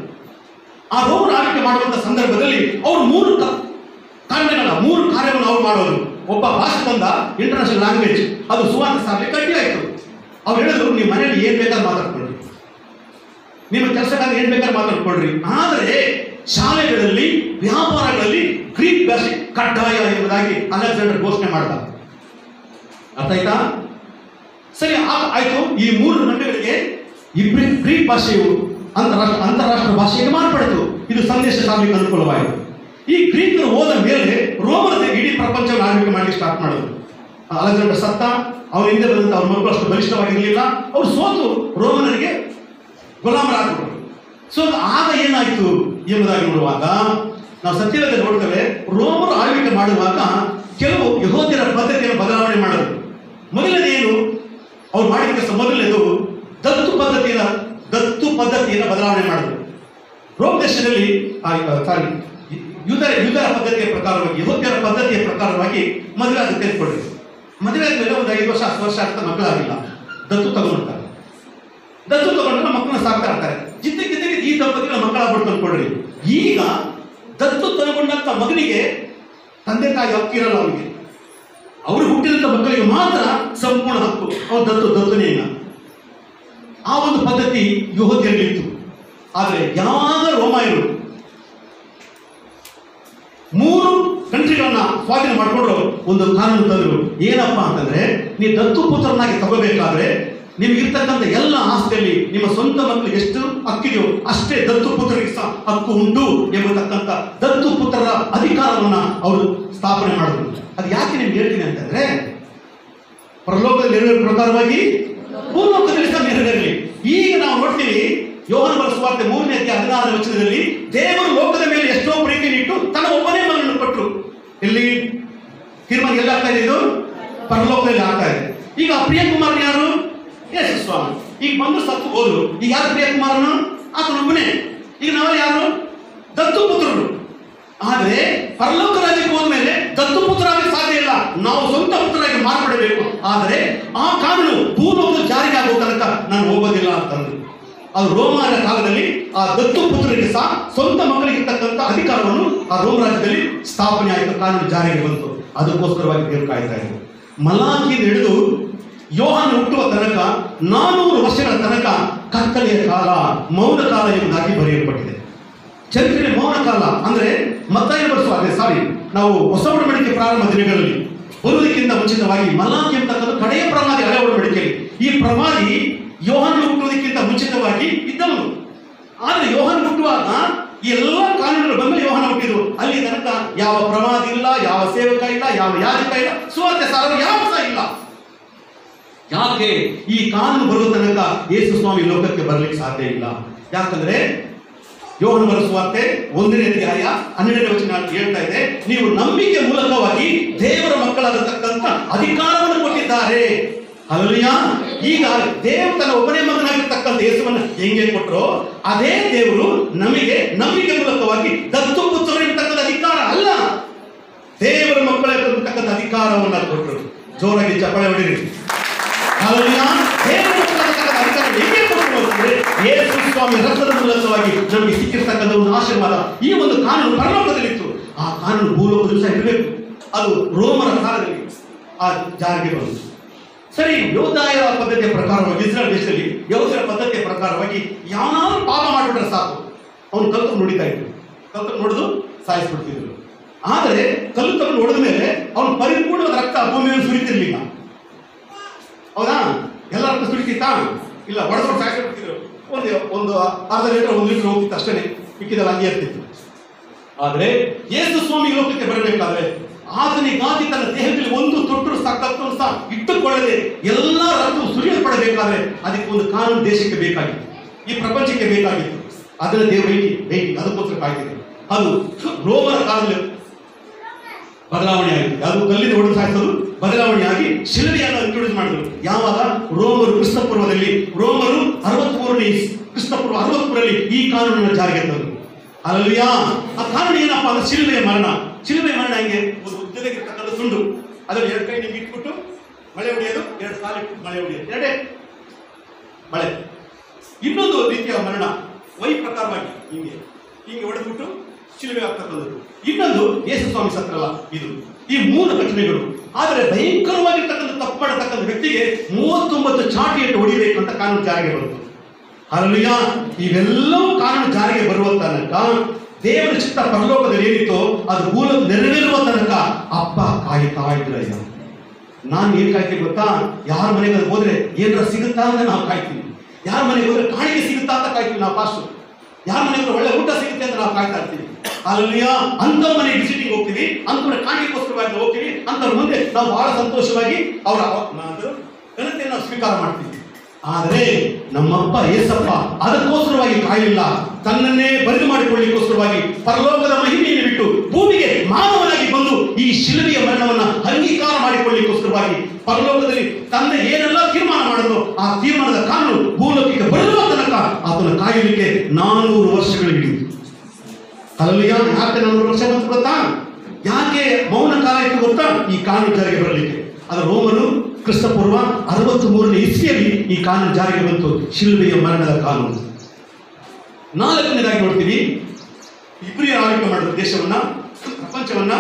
ಆ ರೋಮನ್ ಆಳ್ವಿಕೆ ಮಾಡುವಂತ ಸಂದರ್ಭದಲ್ಲಿ ಅವರು ಮೂರು ಕ- ಕಾರಣಗಳ ಮೂರು ಕಾರ್ಯವನ್ನು ಅವ್ರು ಮಾಡೋರು ಒಬ್ಬ ಭಾಷೆ ತಂದ ಇಂಟರ್ನ್ಯಾಷನಲ್ ಲ್ಯಾಂಗ್ವೇಜ್ ಅದು ಸುವಾರ್ಥ ಸಾರ್ಲಿಕ್ಕೆ ಅಡ್ಡಿ ಆಯ್ತು ಅವ್ರು ಹೇಳಿದ್ರು ನೀವು ಮನೇಲಿ ಏನ್ ಬೇಕಾದ್ರೂ ಮಾತಾಡ್ಕೊಳ್ರಿ ನಿಮ್ಮ ಕೆಲಸಕ್ಕಾಗಿ ಏನ್ ಬೇಕಾದ್ರೂ ಮಾತಾಡ್ಕೊಳ್ರಿ ಆದರೆ ಶಾಲೆಗಳಲ್ಲಿ ವ್ಯಾಪಾರಗಳಲ್ಲಿ ಗ್ರೀಕ್ ಭಾಷೆ ಕಡ್ಡಾಯ ಎಂಬುದಾಗಿ ಅಲೆಕ್ಸಾಂಡರ್ ಘೋಷಣೆ ಮಾಡ್ದ ಅರ್ಥ ಆಯ್ತಾ ಸರಿ ಆ- ಆಯ್ತು ಈ ಮೂರು ಗಂಟೆಗಳಿಗೆ ಇಬ್ರಿ ಗ್ರೀಕ್ ಭಾಷೆಯು ಅಂತಾರಾಷ್ಟ್ರ ಅಂತಾರಾಷ್ಟ್ರ ಭಾಷೆಗೆ ಮಾರ್ಪಡಿತು ಇದು ಸಂದೇಶ ಸಾರ್ಲಿಕ್ಕೆ ಅನುಕೂಲವಾಯಿತು ಈ ಗ್ರೀಕರು ಹೋದ ಮೇಲೆ ರೋಮನ ಇಡೀ ಪ್ರಪಂಚವನ್ನು ಆಳ್ವಿಕೆ ಮಾಡಲಿಕ್ಕೆ ಸ್ಟಾರ್ಟ್ ಮಾಡಿದ್ರು ಅಲೆಕ್ಸಾಂಡರ್ ಸತ್ತ ಅವ್ರ ಹಿಂದೆ ಬಂದಂತ ಅವ್ರ ಮಕ್ಕಳು ಅಷ್ಟು ಬಲಿಷ್ಠವಾಗಿರಲಿಲ್ಲ ಅವ್ರು ಸೋತು ರೋಮನರಿಗೆ ಗುಲಾಮರಾಗ್ಬಿಟ್ರು ಸೊ ಆಗ ಏನಾಯ್ತು ಎಂಬುದಾಗಿ ನೋಡುವಾಗ ನಾವು ಸತ್ಯವೇದ ನೋಡ್ತೇವೆ ರೋಮರು ಆಳ್ವಿಕೆ ಮಾಡುವಾಗ ಕೆಲವು ಯಹೋದ್ಯರ ಪದ್ಧತಿಯನ್ನು ಬದಲಾವಣೆ ಮಾಡಿದ್ರು ಮೊದಲನೇನು ಅವ್ರು ಮಾಡಿದ ಕೆಲಸ ಮೊದಲನೇದು ದತ್ತು ಪದ್ಧತಿಯ ದತ್ತು ಪದ್ಧತಿಯನ್ನು ಬದಲಾವಣೆ ಮಾಡಿದ್ರು ರೋಮ್ ದೇಶದಲ್ಲಿ ಸಾರಿ ಯುದರ ಯುದರ ಪದ್ಧತಿಯ ಪ್ರಕಾರವಾಗಿ ಯಹೋದ್ಯರ ಪದ್ಧತಿಯ ಪ್ರಕಾರವಾಗಿ ಮದುವೆ ಆಗಿ ತೆಗೆದುಕೊಳ್ಳಿ ಮದುವೆ ಆದ್ಮೇಲೆ ಒಂದು ಐದು ವರ್ಷ ಹತ್ತು ವರ್ಷ ಆಗ್ತಾ ಮಕ್ಕಳಾಗಿಲ್ಲ ದತ್ತು ತಗೊಂಡ್ಬಿಡ್ತಾರೆ ದತ್ತು ತಗೊಂಡ್ರೆ ಮಕ್ಕಳನ್ನ ಸಾಕ್ತಾ ಇರ್ತಾರೆ ಜಿದ್ದಕ್ಕಿದ್ದಾಗ ಈ ದಂಪತಿಗಳ ಮಕ್ಕಳಾಗ್ಬಿಡ್ತು ಅನ್ಕೊಳ್ರಿ ಈಗ ದತ್ತು ತಗೊಂಡಂತ ಮಗನಿಗೆ ತಂದೆ ತಾಯಿ ಹಕ್ಕಿರಲ್ಲ ಅವನಿಗೆ ಅವರು ಹುಟ್ಟಿದಂತ ಮಕ್ಕಳಿಗೆ ಮಾತ್ರ ಸಂಪೂರ್ಣ ಹಕ್ಕು ಅವ್ರು ದತ್ತು ದತ್ತನೇ ಇಲ್ಲ ಆ ಒಂದು ಪದ್ಧತಿ ಯಹೋದ್ಯರಲ್ಲಿತ್ತು ಆದರೆ ಯಾವಾಗ ರೋಮಾಯರು ಮೂರು ಕಂಟ್ರಿಗಳನ್ನ ಸ್ವಾಧೀನ ಮಾಡಿಕೊಂಡ್ರು ಒಂದು ಕಾನೂನು ತಂದ್ರು ಏನಪ್ಪಾ ಅಂತಂದ್ರೆ ನೀವು ದತ್ತು ಪುತ್ರನಾಗಿ ತಗೋಬೇಕಾದ್ರೆ ನಿಮ್ಗಿರ್ತಕ್ಕಂಥ ಎಲ್ಲ ಆಸ್ತಿಯಲ್ಲಿ ನಿಮ್ಮ ಸ್ವಂತ ಮಕ್ಕಳಿಗೆ ಎಷ್ಟು ಹಕ್ಕಿದೆಯೋ ಅಷ್ಟೇ ದತ್ತು ಪುತ್ರರಿಗೆ ಸಹ ಹಕ್ಕು ಉಂಟು ಎಂಬತಕ್ಕಂಥ ದತ್ತು ಪುತ್ರರ ಅಧಿಕಾರವನ್ನ ಅವರು ಸ್ಥಾಪನೆ ಮಾಡಿದ್ರು ಅದು ಯಾಕೆ ನಿಮ್ಗೆ ಹೇಳ್ತೀನಿ ಅಂತಂದ್ರೆ ಪರಲೋಕದಲ್ಲಿ ನೆರವೇರುವ ಪ್ರಕಾರವಾಗಿ ಭೂಲೋಕದಲ್ಲಿ ಸಹ ನೆರವೇರಲಿ ಈಗ ನಾವು ನೋಡ್ತೀವಿ ಯೋಹನ ಬರೆಸುವಾರ್ತೆ ಮೂರನೇ ಅಧ್ಯಾಯ ಹದಿನಾರನೇ ವಚನದಲ್ಲಿ ದೇವರು ಲೋಕದ ಮೇಲೆ ಎಷ್ಟೋ ಪ್ರೀತಿಯನ್ನು ಇಟ್ಟು ತನ್ನ ಒಬ್ಬನೇ ಮಗನನ್ನು ಕೊಟ್ಟರು ಇಲ್ಲಿ ತೀರ್ಮಾನ ಎಲ್ಲ ಆಗ್ತಾ ಇದೆ ಇದು ಪರಲೋಕದಲ್ಲಿ ಆಗ್ತಾ ಇದೆ ಈಗ ಆ ಪ್ರಿಯಕುಮಾರನ್ ಯಾರು ಯೇಸು ಸ್ವಾಮಿ ಈಗ ಬಂದು ಸತ್ತು ಹೋದ್ರು ಈಗ ಯಾರು ಪ್ರಿಯಕುಮಾರನು ಆತನೊಬ್ಬನೇ ಈಗ ನಾವು ಯಾರು ದತ್ತು ಪುತ್ರರು ಆದರೆ ಪರಲೋಕ ರಾಜ್ಯಕ್ಕೆ ಹೋದ್ಮೇಲೆ ದತ್ತು ಪುತ್ರರಾಗಿ ಸಾಧ್ಯ ಇಲ್ಲ ನಾವು ಸ್ವಂತ ಪುತ್ರರಾಗಿ ಮಾರ್ಪಡಬೇಕು ಆದರೆ ಆ ಕಾನೂನು ಭೂಲೋಕ ಜಾರಿಗೆ ಆಗೋ ತನಕ ನಾನು ಹೋಗೋದಿಲ್ಲ ಅಂತಂದ್ರು ಅದು ರೋಮಾನ ಕಾಲದಲ್ಲಿ ಆ ದತ್ತು ಪುತ್ರರಿಗೆ ಸಹ ಸ್ವಂತ ಮಕ್ಕಳಿಗಿರ್ತಕ್ಕಂಥ ಅಧಿಕಾರವನ್ನು ಆ ರೋಮ ರಾಜ್ಯದಲ್ಲಿ ಸ್ಥಾಪನೆ ಆಯಿತು ಕಾನೂನು ಜಾರಿಗೆ ಬಂತು ಅದಕ್ಕೋಸ್ಕರವಾಗಿ ದೇವರು ಕಾಯ್ತಾ ಇದ್ರು ಮಲಾಖಿ ಹಿಡಿದು ಯೋಹಾನ ಹುಟ್ಟುವ ತನಕ ನಾನೂರು ವರ್ಷಗಳ ತನಕ ಕತ್ತಲೆಯ ಕಾಲ ಮೌನ ಕಾಲ ಎಂಬುದಾಗಿ ಬರೆಯಲ್ಪಟ್ಟಿದೆ ಚರಿತ್ರೆ ಮೌನ ಕಾಲ ಅಂದ್ರೆ ಮತ್ತಾಯ ಬರೆಸುವ ಅದೇ ಸಾರಿ ನಾವು ಹೊಸ ಒಡಂಬಡಿಕೆ ಪ್ರಾರಂಭ ದಿನಗಳಲ್ಲಿ ಬರುವುದಕ್ಕಿಂತ ಮುಂಚಿತವಾಗಿ ಮಲಾಖಿ ಎಂಬತಕ್ಕಂಥ ಕಡೆಯ ಪ್ರಮಾದಿ ಹಳೆ ಒಡಂಬಡಿಕೆಯಲ್ಲಿ ಈ ಪ್ರಮಾದಿ ಯೋಹನ್ ಹುಟ್ಟುವುದಕ್ಕಿಂತ ಮುಂಚಿತವಾಗಿ ಇದ್ದವನು ಆದ್ರೆ ಯೋಹನ್ ಹುಟ್ಟುವಾಗ ಈ ಎಲ್ಲ ಕಾನೂನುಗಳು ಬಂದ ಯೋಹನ ಹುಟ್ಟಿದ್ರು ಅಲ್ಲಿ ತನಕ ಯಾವ ಪ್ರಮಾದಿ ಇಲ್ಲ ಯಾವ ಸೇವಕ ಇಲ್ಲ ಯಾವ ಯಾಜಕ ಇಲ್ಲ ಸುವಾರ್ತೆ ಸಾರರು ಯಾವ ಸಹ ಇಲ್ಲ ಯಾಕೆ ಈ ಕಾನೂನು ಬರುವ ತನಕ ಯೇಸು ಸ್ವಾಮಿ ಲೋಕಕ್ಕೆ ಬರಲಿಕ್ಕೆ ಸಾಧ್ಯ ಇಲ್ಲ ಯಾಕಂದ್ರೆ ಯೋಹನ ಬರೆಸುವಾರ್ತೆ ಒಂದನೇ ಅಧ್ಯಾಯ ಹನ್ನೆರಡನೇ ವಚನ ಹೇಳ್ತಾ ಇದೆ ನೀವು ನಂಬಿಕೆ ಮೂಲಕವಾಗಿ ದೇವರ ಮಕ್ಕಳಾಗತಕ್ಕಂಥ ಅಧಿಕಾರವನ್ನು ಕೊಟ್ಟಿದ್ದಾರೆ ಅಲ್ಲಯ್ಯ ಈಗ ದೇವರು ತನ್ನ ಒಬ್ಬನೇ ಮಗನಾಗಿರ್ತಕ್ಕಂಥ ಯೇಸುವನ್ನು ಹೆಂಗೆ ಕೊಟ್ಟರು ಅದೇ ದೇವರು ನಮಗೆ ನಂಬಿಕೆ ಮೂಲಕವಾಗಿ ದತ್ತು ಪುತ್ರರು ಇರ್ತಕ್ಕಂಥ ಅಧಿಕಾರ ಅಲ್ಲ ದೇವರ ಮಕ್ಕಳಿರ್ತಕ್ಕಂಥ ಅಧಿಕಾರವನ್ನು ಕೊಟ್ಟರು ಜೋರಾಗಿ ಚಪ್ಪಳೆ ಹೊಡಿರಿ ಹಾಲೆಲೂಯಾ. ದೇವರು ಕೊಟ್ಟಿರ್ತಕ್ಕಂಥ ಅಧಿಕಾರ ಹೇಗೆ ಕೊಟ್ಟರು ಅಂತಂದ್ರೆ, ಯೇಸು ಸ್ವಾಮಿ ರಕ್ತದ ಮೂಲಕವಾಗಿ ನಮಗೆ ಸಿಕ್ಕಿರ್ತಕ್ಕಂಥ ಒಂದು ಆಶೀರ್ವಾದ ಈ ಒಂದು ಕಾನೂನು ಪರಲೋಕದಲ್ಲಿತ್ತು ಆ ಕಾನೂನು ಭೂಲೋಕದ ಸಹ ಇರಬೇಕು ಅದು ರೋಮರ ಕಾಲದಲ್ಲಿ ಆ ಜಾರಿಗೆ ಬಂತು ಸರಿ ಯೋಧಾಯ ಪದ್ಧತಿಯ ಪ್ರಕಾರವಾಗಿ ಇಸ್ರೇಲ್ ದೇಶದಲ್ಲಿ ಯೋಧರ ಪದ್ಧತಿಯ ಪ್ರಕಾರವಾಗಿ ಯಾವನಾದ್ರೂ ಪಾಪ ಮಾಡಿಬಿಟ್ರೆ ಸಾಕು ಅವನು ಕಲ್ಲು ತಗೊಂಡು ಹೊಡಿತಾ ಇದ್ರು ಕಲ್ಲು ತಗೊಂಡು ಹೊಡೆದು ಸಾಯಿಸ್ಬಿಡ್ತಿದ್ರು ಆದರೆ ಕಲ್ಲು ತಗೊಂಡು ಹೊಡೆದ ಮೇಲೆ ಅವನು ಪರಿಪೂರ್ಣವಾದ ರಕ್ತ ಭೂಮಿ ಮೇಲೆ ಸುರಿತಿರ್ಲಿಲ್ಲ ಹೌದಾ ಎಲ್ಲ ರಕ್ತ ಸುರಿತಿತ್ತಾ ಇಲ್ಲ ಹೊಡೆದ್ರು ಸಾಯಿಸ್ಬಿಡ್ತಿದ್ರು ಒಂದು ಒಂದು ಅರ್ಧ ಲೀಟರ್ ಒಂದು ಲೀಟರ್ ಹೋಗ್ತಿತ್ತು ಅಷ್ಟೇ ಮಿಕ್ಕಿದೆಲ್ಲ ಹಂಗೆ ಇರ್ತಿತ್ತು ಆದರೆ ಯೇಸು ಸ್ವಾಮಿ ಲೋಕಕ್ಕೆ ಬರಬೇಕಾದ್ರೆ ಆತನಿಗಾಗಿ ತನ್ನ ದೇಹದಲ್ಲಿ ಒಂದು ತೊಟ್ಟರು ಸಕ್ಕತ್ತನ್ನು ಸಹ ಇಟ್ಟುಕೊಳ್ಳದೆ ಎಲ್ಲ ರಕ್ತವು ಸುರಿಯಲ್ಪಡಬೇಕಾದ್ರೆ ಅದಕ್ಕೆ ಒಂದು ಕಾನೂನು ದೇಶಕ್ಕೆ ಬೇಕಾಗಿತ್ತು ಈ ಪ್ರಪಂಚಕ್ಕೆ ಬೇಕಾಗಿತ್ತು ಅದನ್ನ ದೇವರು ವೇಟಿ ವೇಟಿ ಅದಕ್ಕೋಸ್ಕರ ಕಾಯ್ತಿದೆ ಅದು ರೋಮರ ಕಾಲದಲ್ಲಿ ಬದಲಾವಣೆ ಆಗಿದೆ ಅದು ಕಲ್ಲಿಂದ ಹೊಡೆದು ಸಾಯಿಸೋದು ಬದಲಾವಣೆಯಾಗಿ ಶಿಲುಬೆಯನ್ನು ಇಂಟ್ರೊಡ್ಯೂಸ್ ಮಾಡಿದ್ರು ಯಾವಾಗ ರೋಮರು ಕ್ರಿಸ್ತಪೂರ್ವದಲ್ಲಿ ರೋಮರು ಅರವತ್ಮೂರನೇ ಕ್ರಿಸ್ತಪೂರ್ವ ಅರವತ್ಮೂರರಲ್ಲಿ ಈ ಕಾನೂನನ್ನು ಜಾರಿಗೆ ತಂದರು ಅಲ್ಲಯ್ಯ ಆ ಕಾರಣ ಏನಪ್ಪ ಅಂದ್ರೆ ಶಿಲುಬೆಯ ಮರಣ ಶಿಲುಬೆಯ ಮರಣ ಹೆಂಗೆ ಒಂದು ಉದ್ದದಕ್ಕಿರ್ತಕ್ಕಂಥ ತುಂಡು ಅದರಲ್ಲಿ ಎರಡು ಕೈ ನಿಮ್ಗೆ ಇಟ್ಬಿಟ್ಟು ಮಳೆ ಹೊಡೆಯೋದು ಎರಡು ಕಾಲು ಇಟ್ಟು ಮಳೆ ಹೊಡೆಯೋದು ಎರಡೇ ಮಳೆ ಇನ್ನೊಂದು ರೀತಿಯ ಮರಣ ವೈ ಪ್ರಕಾರವಾಗಿ ಹಿಂಗೆ ಹಿಂಗೆ ಹೊಡೆದ್ಬಿಟ್ಟು ಶಿಲುಬೆ ಆಗ್ತಕ್ಕಂಥದ್ದು ಇನ್ನೊಂದು ಯೇಸು ಸ್ವಾಮಿ ಸತ್ರಲ್ಲ ಇದು ಈ ಮೂರು ಘಟನೆಗಳು ಆದರೆ ಭಯಂಕರವಾಗಿರ್ತಕ್ಕಂಥ ತಪ್ಪು ಮಾಡತಕ್ಕಂಥ ವ್ಯಕ್ತಿಗೆ ಮೂವತ್ತೊಂಬತ್ತು ಚಾಟಿ ಇಟ್ಟು ಹೊಡಿಬೇಕಂತ ಕಾನೂನು ಜಾರಿಗೆ ಬಂತು ಅಲ್ಲಯ್ಯ ಇವೆಲ್ಲವೂ ಕಾನೂನು ಜಾರಿಗೆ ಬರುವ ತನಕ ದೇವರ ಚಿತ್ತ ಪರಲೋಕದಲ್ಲಿ ಏನಿತ್ತೋ ಅದು ಮೂಲ ನೆರವೇರುವ ತನಕ ಅಪ್ಪ ಕಾಯ್ತಾ ಇದ್ರಯ್ಯ ನಾನು ಏನ್ ಕಾಯ್ತೀನಿ ಗೊತ್ತಾ ಯಾರ ಮನೆಗೆ ಅದು ಹೋದ್ರೆ ಏನಾರ ಸಿಗುತ್ತಾ ಅಂತ ನಾವು ಕಾಯ್ತೀವಿ ಯಾರ ಮನೆಗೆ ಹೋದ್ರೆ ಕಾಣಿಕೆ ಸಿಗುತ್ತಾ ಅಂತ ಕಾಯ್ತೀವಿ ನಾವು ಫಾಸ್ಟ್ ಯಾರ ಮನೆಗೆ ಹೋದ್ರೆ ಒಳ್ಳೆ ಊಟ ಸಿಗುತ್ತೆ ಅಂತ ನಾವು ಕಾಯ್ತಾ ಇರ್ತೀವಿ ಅಲ್ಲಿಯ ಅಂತ ಮನೆ ವಿಸಿಟಿಂಗ್ ಹೋಗ್ತೀವಿ ಅಂತವ್ರ ಕಾಣಿಕೆಗೋಸ್ಕರವಾಗಿ ಹೋಗ್ತೀವಿ ಅಂತವ್ರ ಮುಂದೆ ನಾವು ಬಹಳ ಸಂತೋಷವಾಗಿ ಅವರ ಘನತೆಯನ್ನು ನಾವು ಸ್ವೀಕಾರ ಮಾಡ್ತೀವಿ ಆದರೆ ನಮ್ಮಪ್ಪ ಏಸಪ್ಪ ಅದಕ್ಕೋಸ್ಕರವಾಗಿ ಕಾಯಲಿಲ್ಲ ತನ್ನನ್ನೇ ಬರಿದು ಮಾಡಿಕೊಳ್ಳಿಕ್ಕೋಸ್ಕರವಾಗಿ ಪರಲೋಕದ ಮಹಿಮೆಯನ್ನು ಬಿಟ್ಟು ಭೂಮಿಗೆ ಮಾನವನಾಗಿ ಬಂದು ಈ ಶಿಲುಬೆಯ ಮರಣವನ್ನ ಅಂಗೀಕಾರ ಮಾಡಿಕೊಳ್ಳಿಕ್ಕೋಸ್ಕರವಾಗಿ ಪರಲೋಕದಲ್ಲಿ ತಂದೆ ಏನೆಲ್ಲ ತೀರ್ಮಾನ ಮಾಡಿದ್ರು ಆ ತೀರ್ಮಾನದ ಕಾನೂನು ಭೂಲೋಕಕ್ಕೆ ಬರುವ ತನಕ ಆತನ ಕಾಯಲಿಕ್ಕೆ ನಾನೂರು ವರ್ಷಗಳು ಹಿಡಿಯಿತು ಅಲ್ಲಲ್ಲಿ ಯಾಕೆ ನಾನೂರು ವರ್ಷ ಬಂತು ಗೊತ್ತಾ ಯಾಕೆ ಮೌನ ಕಾಲ ಇತ್ತು ಗೊತ್ತಾ ಈ ಕಾನೂನು ಜಾರಿಗೆ ಬರಲಿಕ್ಕೆ ಅದು ರೋಮನು ಕ್ರಿಸ್ತಪೂರ್ವ ಅರವತ್ತ್ ಮೂರನೇ ಇಸ್ವಿಯಲ್ಲಿ ಈ ಕಾನೂನು ಜಾರಿಗೆ ಬಂತು ಶಿಲ್ಬೆಯ ಮರಣದ ಕಾನೂನು ನಾಲ್ಕನೇದಾಗಿ ನೋಡ್ತೀವಿ ಇಬ್ರಿಯರ ಆಳ್ವಿಕೆ ಮಾಡಿದ್ರು ದೇಶವನ್ನ ಪ್ರಪಂಚವನ್ನ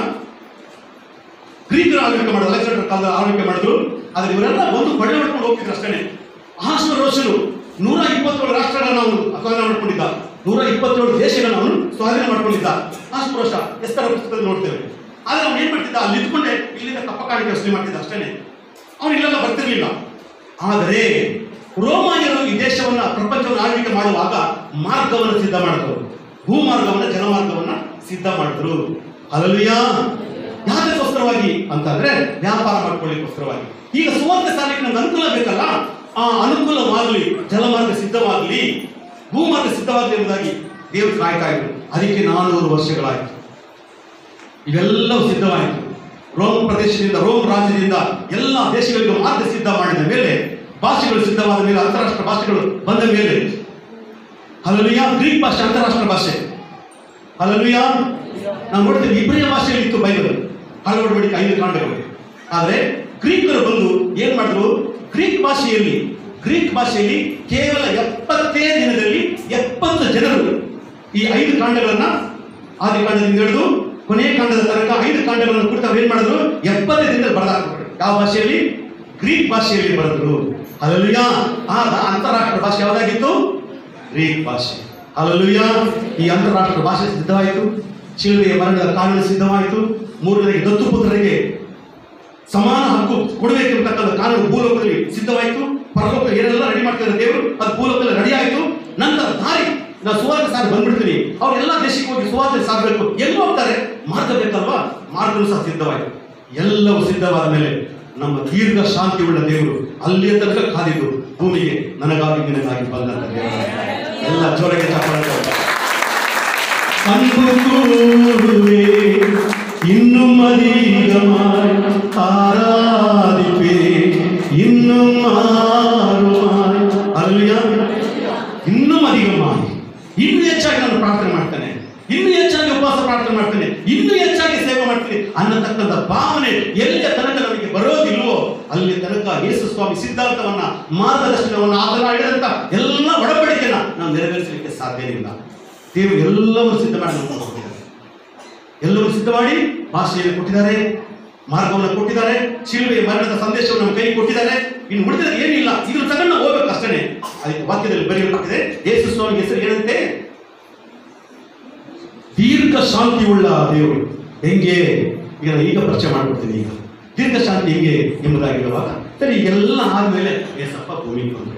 ಗ್ರೀಕರ ಆಳ್ವಿಕೆ ಮಾಡಿದ್ರು ಅಲೆಕ್ಸಾಂಡರ್ ಕಾಲದ ಆಳ್ವಿಕೆ ಮಾಡಿದ್ರು ಆದ್ರೆ ಇವರೆಲ್ಲ ಒಂದು ಕೊಳ್ಳೆ ಹೊಡ್ಕೊಂಡು ಹೋಗ್ತಿದ್ರು ಅಷ್ಟೇ ಆಶ್ವರೋಷನು ನೂರ ಇಪ್ಪತ್ತೇಳು ರಾಷ್ಟ್ರಗಳನ್ನ ಅವನು ಸ್ವಾಧೀನ ಮಾಡ್ಕೊಂಡಿದ್ದ ನೂರ ಇಪ್ಪತ್ತೇಳು ದೇಶಗಳನ್ನ ಅವನು ಸ್ವಾಧೀನ ಮಾಡ್ಕೊಂಡಿದ್ದ ಆಶ್ವರೋಷ ಎಸ್ತರ ಪುಸ್ತಕದಲ್ಲಿ ನೋಡ್ತೇವೆ ಆದ್ರೆ ಅವನು ಏನ್ ಮಾಡ್ತಿದ್ದ ಅಲ್ಲಿ ಇದ್ಕೊಂಡೆ ಇಲ್ಲಿಂದ ಕಪ್ಪ ಕಾಣಿಕೆ ವಸೂಲಿ ಮಾಡ್ತಿದ್ದ ಅಷ್ಟೇನೆ ಅವನು ಇಲ್ಲೆಲ್ಲ ಬರ್ತಿರ್ಲಿಲ್ಲ ಆದರೆ ರೋಮಾನಿಯರು ಈ ದೇಶವನ್ನ ಪ್ರಪಂಚವನ್ನು ಆಳ್ವಿಕೆ ಮಾಡುವಾಗ ಮಾರ್ಗವನ್ನು ಸಿದ್ಧ ಮಾಡಿದ್ರು ಭೂಮಾರ್ಗವನ್ನ ಜಲಮಾರ್ಗವನ್ನ ಸಿದ್ಧ ಮಾಡಿದ್ರು ಅಲ್ಲಲ್ವಿಯಾ ಯಾತಕ್ಕೋಸ್ಕರವಾಗಿ ಅಂತಂದ್ರೆ ವ್ಯಾಪಾರ ಮಾಡ್ಕೊಳ್ಳಿಕ್ಕೋಸ್ಕರವಾಗಿ ಈಗ ಸುವರ್ಣ ಸಾಲಿಗೆ ನಮ್ಗೆ ಅನುಕೂಲ ಬೇಕಲ್ಲ ಆ ಅನುಕೂಲವಾಗಲಿ ಜಲಮಾರ್ಗ ಸಿದ್ಧವಾಗಲಿ ಭೂಮಾರ್ಗ ಸಿದ್ಧವಾಗಲಿ ಎಂಬುದಾಗಿ ದೇವರು ಕಾಯ್ತಾ ಇದ್ರು ಅದಕ್ಕೆ ನಾನೂರು ವರ್ಷಗಳಾಯಿತು ಇವೆಲ್ಲವೂ ಸಿದ್ಧವಾಯಿತು ರೋಮ್ ಪ್ರದೇಶದಿಂದ ರೋಮ್ ರಾಜ್ಯದಿಂದ ಎಲ್ಲ ದೇಶಗಳಿಗೂ ಮಾರ್ಗ ಸಿದ್ಧ ಮಾಡಿದ ಮೇಲೆ ಭಾಷೆಗಳು ಸಿದ್ಧವಾದ ಮೇಲೆ ಅಂತಾರಾಷ್ಟ್ರ ಭಾಷೆಗಳು ಬಂದ ಮೇಲೆ ಅಲ್ಲೂಯ ಗ್ರೀಕ್ ಭಾಷೆ ಅಂತಾರಾಷ್ಟ್ರ ಭಾಷೆ ಅಲ್ಲೂಯ ನಾವು ನೋಡ್ತೀವಿ ಇಬ್ರಿಯ ಭಾಷೆಯಲ್ಲಿ ಇತ್ತು ಬೈಬಲ್ ಹಳವಡಿಕೆ ಐದು ಕಾಂಡಗಳು ಆದರೆ ಗ್ರೀಕರು ಬಂದು ಏನ್ ಮಾಡಿದ್ರು ಗ್ರೀಕ್ ಭಾಷೆಯಲ್ಲಿ ಗ್ರೀಕ್ ಭಾಷೆಯಲ್ಲಿ ಕೇವಲ ಎಪ್ಪತ್ತೇ ದಿನದಲ್ಲಿ ಎಪ್ಪತ್ತು ಜನರು ಈ ಐದು ಕಾಂಡಗಳನ್ನ ಆದಿ ಕಾಂಡದಿಂದ ಹಿಡಿದು ಕೊನೆಯ ಕಾಂಡದ ತನಕ ಐದು ಕಾಂಡಗಳನ್ನು ಕುರಿತು ಅವ್ರು ಏನ್ ಮಾಡಿದ್ರು ಎಪ್ಪತ್ತೇ ದಿನದಲ್ಲಿ ಬರೆದಾಕ್ಬಿಟ್ರು ಯಾವ ಭಾಷೆಯಲ್ಲಿ ಗ್ರೀಕ್ ಭಾಷೆಯಲ್ಲಿ ಬರೆದ್ರು ಅಲ್ಲೂಯ ಆಗ ಅಂತಾರಾಷ್ಟ್ರ ಭಾಷೆ ಯಾವ್ದಾಗಿತ್ತು ಗ್ರೀಕ್ ಭಾಷೆ ಅಲ್ಲೂಯ ಈ ಅಂತಾರಾಷ್ಟ್ರ ಭಾಷೆ ಸಿದ್ಧವಾಯಿತು ಶಿಲ್ವೆಯ ಮರಣದ ಕಾನೂನು ಸಿದ್ಧವಾಯಿತು ಮೂರನೆಗೆ ದತ್ತು ಪುತ್ರರಿಗೆ ಸಮಾನ ಹಕ್ಕು ಕೊಡಬೇಕೆಂಬತಕ್ಕಂಥ ಕಾನೂನು ಭೂಲೋಕದಲ್ಲಿ ಸಿದ್ಧವಾಯಿತು ಪರಲೋಕ ಏನೆಲ್ಲ ರೆಡಿ ಮಾಡ್ತಿದ್ದಾರೆ ದೇವರು ಅದು ಭೂಲೋಕದಲ್ಲಿ ರೆಡಿ ಆಯಿತು ನಂತರ ದಾರಿ ನಾವು ಸುವಾರ್ತೆ ಸಾರಿ ಬಂದ್ಬಿಡ್ತೀನಿ ಅವ್ರೆಲ್ಲ ದೇಶಕ್ಕೆ ಹೋಗಿ ಸುವಾರ್ತೆ ಸಾಗಬೇಕು ಎಲ್ಲಿ ಹೋಗ್ತಾರೆ ಮಾರ್ಗ ಬೇಕಲ್ವಾ ಮಾರ್ಗನೂ ಸಹ ಸಿದ್ಧವಾಯಿತು ಎಲ್ಲವೂ ಸಿದ್ಧವಾದ ಮೇಲೆ ನಮ್ಮ ದೀರ್ಘ ಶಾಂತಿ ಉಳ್ಳ ದೇವರು ಅಲ್ಲಿಯ ತನಕ ಕಾದಿದ್ದು ಭೂಮಿಗೆ ನನಗಾಗಿ ನಿನಗಾಗಿ ಬಂದಂತ ದೇವರು ಎಲ್ಲ ಜೋರಾಗಿ ಚಪ್ಪಾಳೆ ತಗೊಳ್ಳಿ. அன்புக்கூடுவே இன்னும் அதிகமாய் ஆராதிப்பே இன்னும் மாறுமாய் அல்லையா ಇನ್ನೂ ಅಧಿಕಮಾಗಿ ಇನ್ನೂ ಹೆಚ್ಚಾಗಿ ನಾನು ಪ್ರಾರ್ಥನೆ ಮಾಡ್ತೇನೆ ಇನ್ನೂ ಹೆಚ್ಚಾಗಿ ಉಪವಾಸ ಪ್ರಾರ್ಥನೆ ಮಾಡ್ತೇನೆ ಇನ್ನೂ ಹೆಚ್ಚಾಗಿ ಸೇವೆ ಮಾಡ್ತೀನಿ ಅನ್ನತಕ್ಕಂಥ ಭಾವನೆ ಎಲ್ಲಿಯ ತನಕ ನಮಗೆ ಬರೋದಿಲ್ವೋ ಅಲ್ಲಿ ತನಕ ಯೇಸು ಸ್ವಾಮಿ ಸಿದ್ಧಾಂತವನ್ನ ಮಾರ್ಗದರ್ಶನವನ್ನ ಆತನ ಹಿಡಿದಂತ ಎಲ್ಲ ಒಡಂಬಡಿಕೆನ ನಾವು ನೆರವೇರಿಸಲಿಕ್ಕೆ ಸಾಧ್ಯವಿಲ್ಲ ದೇವರು ಎಲ್ಲವೂ ಸಿದ್ಧ ಮಾಡಿ ನಮ್ಗೆ ಕೊಟ್ಟಿದ್ದಾರೆ ಎಲ್ಲವೂ ಸಿದ್ಧ ಮಾಡಿ ಭಾಷೆಯನ್ನು ಕೊಟ್ಟಿದ್ದಾರೆ ಮಾರ್ಗವನ್ನು ಕೊಟ್ಟಿದ್ದಾರೆ ಶಿಲ್ವೆಯ ಮರಣದ ಸಂದೇಶವನ್ನು ನಮ್ಮ ಕೈ ಕೊಟ್ಟಿದ್ದಾರೆ ಇನ್ನು ಉಳಿದ್ರೆ ಏನಿಲ್ಲ ಇದನ್ನು ತಗೊಂಡು ನಾವು ಹೋಗ್ಬೇಕು ಅಷ್ಟೇ ಅದಕ್ಕೆ ವಾಕ್ಯದಲ್ಲಿ ಬರೆಯಲ್ಪಟ್ಟಿದೆ ಯೇಸು ಸ್ವಾಮಿ ಹೆಸರು ಏನಂತೆ ದೀರ್ಘ ಶಾಂತಿ ಉಳ್ಳ ದೇವರು ಹೆಂಗೆ ಈಗ ನಾನು ಈಗ ಪರಿಚಯ ಮಾಡ್ಬಿಡ್ತೀನಿ ಈಗ ದೀರ್ಘ ಶಾಂತಿ ಹೆಂಗೆ ಎಂಬುದಾಗಿರುವಾಗ ಸರಿ ಎಲ್ಲ ಆದ್ಮೇಲೆ ಏಸಪ್ಪ ಭೂಮಿಗೆ ಬಂದರು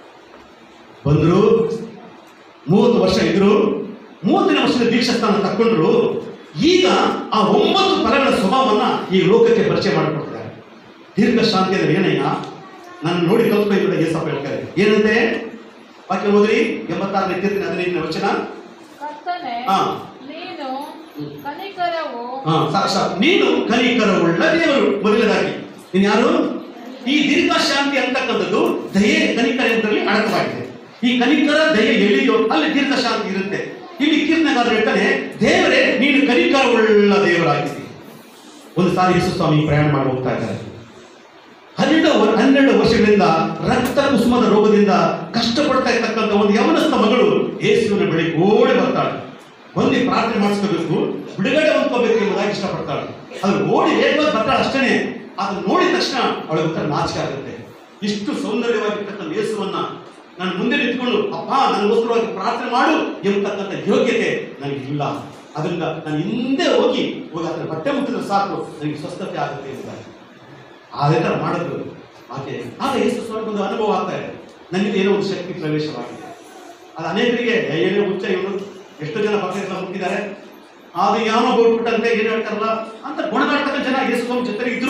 ಬಂದರು ಮೂವತ್ತು ವರ್ಷ ಇದ್ರು ಮೂವತ್ತನೇ ವರ್ಷದ ದೀಕ್ಷಾಸ್ಥಾನ ತಕ್ಕೊಂಡ್ರು ಈಗ ಆ ಒಂಬತ್ತು ಫಲಗಳ ಸ್ವಭಾವವನ್ನ ಈ ಲೋಕಕ್ಕೆ ಪರಿಚಯ ಮಾಡಿಕೊಡ್ತಾರೆ ದೀರ್ಘ ಶಾಂತಿ ಅಂದ್ರೆ ಏನಯ್ಯ ನನ್ನ ನೋಡಿ ಕಲ್ತ್ಕೊಂಡು ಏಸಪ್ಪ ಹೇಳ್ತಾರೆ ಏನಂತೆ ವಾಕ್ಯ ಹೋದ್ರಿ ಎಂಬತ್ತಾರನೇ ಕೀರ್ತನೆ ಹದಿನೈದನೇ ವಚನ ಕರ್ತನೆ ಹಾ. ನೀನು ಕನಿಕರವು ಹಾ ಸಾಕು ಸಾಕು ನೀನು ಕನಿಕರವುಳ್ಳ ದೇವರು ಮೊದಲನೇದಾಗಿ ನೀನು ಯಾರು ಈ ದೀರ್ಘ ಶಾಂತಿ ಅಂತಕ್ಕಂಥದ್ದು ದಯೆ ಕನಿಕರ ಎಂಬುದರಲ್ಲಿ ಅಡಕವಾಗಿದೆ ಈ ಕನಿಕರ ದಯೆ ಎಲ್ಲಿಯೋ ಅಲ್ಲಿ ದೀರ್ಘ ಶಾಂತಿ ಇರುತ್ತೆ ಇಲ್ಲಿ ಕೀರ್ತನೆಗಾರರು ಹೇಳ್ತಾನೆ ದೇವರೇ ನೀನು ಕನಿಕರವುಳ್ಳ ದೇವರಾಗಿಸಿ ಒಂದು ಸಾರಿ ಯೇಸು ಸ್ವಾಮಿ ಪ್ರಯಾಣ ಮಾಡಿ ಹೋಗ್ತಾ ಇದ್ದಾರೆ ಹನ್ನೆರಡು ವರ್- ಹನ್ನೆರಡು ವರ್ಷಗಳಿಂದ ರಕ್ತ ಕುಸುಮದ ರೋಗದಿಂದ ಕಷ್ಟಪಡ್ತಾ ಇರ್ತಕ್ಕಂಥ ಒಂದು ಯವನಸ್ಥ ಮಗಳು ಯೇಸುವಿನ ಬಳಿ ಓಡಿ ಬರ್ತಾಳೆ ಬಂದು ಪ್ರಾರ್ಥನೆ ಮಾಡಿಸ್ಕೋಬೇಕು ಬಿಡುಗಡೆ ಹೊಂದ್ಕೋಬೇಕು ಎಂಬುದಾಗಿ ಇಷ್ಟಪಡ್ತಾಳೆ ಅದು ಓಡಿ ವೇಗವಾಗಿ ಬರ್ತಾಳೆ ಅಷ್ಟೇ ಅದನ್ನ ನೋಡಿದ ತಕ್ಷಣ ಅವಳಿಗೆ ಒಂಥರ ನಾಚಿಕೆ ಆಗುತ್ತೆ ಇಷ್ಟು ಸೌಂದರ್ಯವಾಗಿರ್ತಕ್ಕಂಥ ಯೇಸುವನ್ನ ನಾನು ಮುಂದೆ ನಿಂತ್ಕೊಂಡು ಅಪ್ಪ ನನಗೋಸ್ಕರವಾಗಿ ಪ್ರಾರ್ಥನೆ ಮಾಡು ಎಂಬತಕ್ಕಂಥ ಯೋಗ್ಯತೆ ನನಗಿಲ್ಲ ಅದರಿಂದ ನಾನು ಹಿಂದೆ ಹೋಗಿ ಹೋಗಿ ಅದರ ಬಟ್ಟೆ ಮುಟ್ಟಿದ್ರೆ ಸಾಕು ನನಗೆ ಸ್ವಸ್ಥತೆ ಆಗುತ್ತೆ ಎಂಬುದಾಗಿ ಅದೇ ಥರ ಮಾಡಿದ್ರು ಆಕೆ ಆಗ ಯೇಸು ಸ್ವಾಮಿ ಒಂದು ಅನುಭವ ಆಗ್ತಾ ಇದೆ ನನಗೆ ಏನೋ ಒಂದು ಶಕ್ತಿ ಪ್ರವೇಶವಾಗಿದೆ ಅದು ಅನೇಕರಿಗೆ ಏನೇ ಹುಚ್ಚ ಇವನು ಎಷ್ಟೋ ಜನ ಭಕ್ತರೆಲ್ಲ ಹುಟ್ಟಿದ್ದಾರೆ ಅದು ಯಾವನೋ ಬೋಟ್ಬಿಟ್ಟಂತೆ ಏನು ಹೇಳ್ತಾರಲ್ಲ ಅಂತ ಗುಣಗಾಡ್ತಕ್ಕ ಜನ ಯೇಸು ಸ್ವಾಮಿ ಜೊತೆಗೆ ಇದ್ರು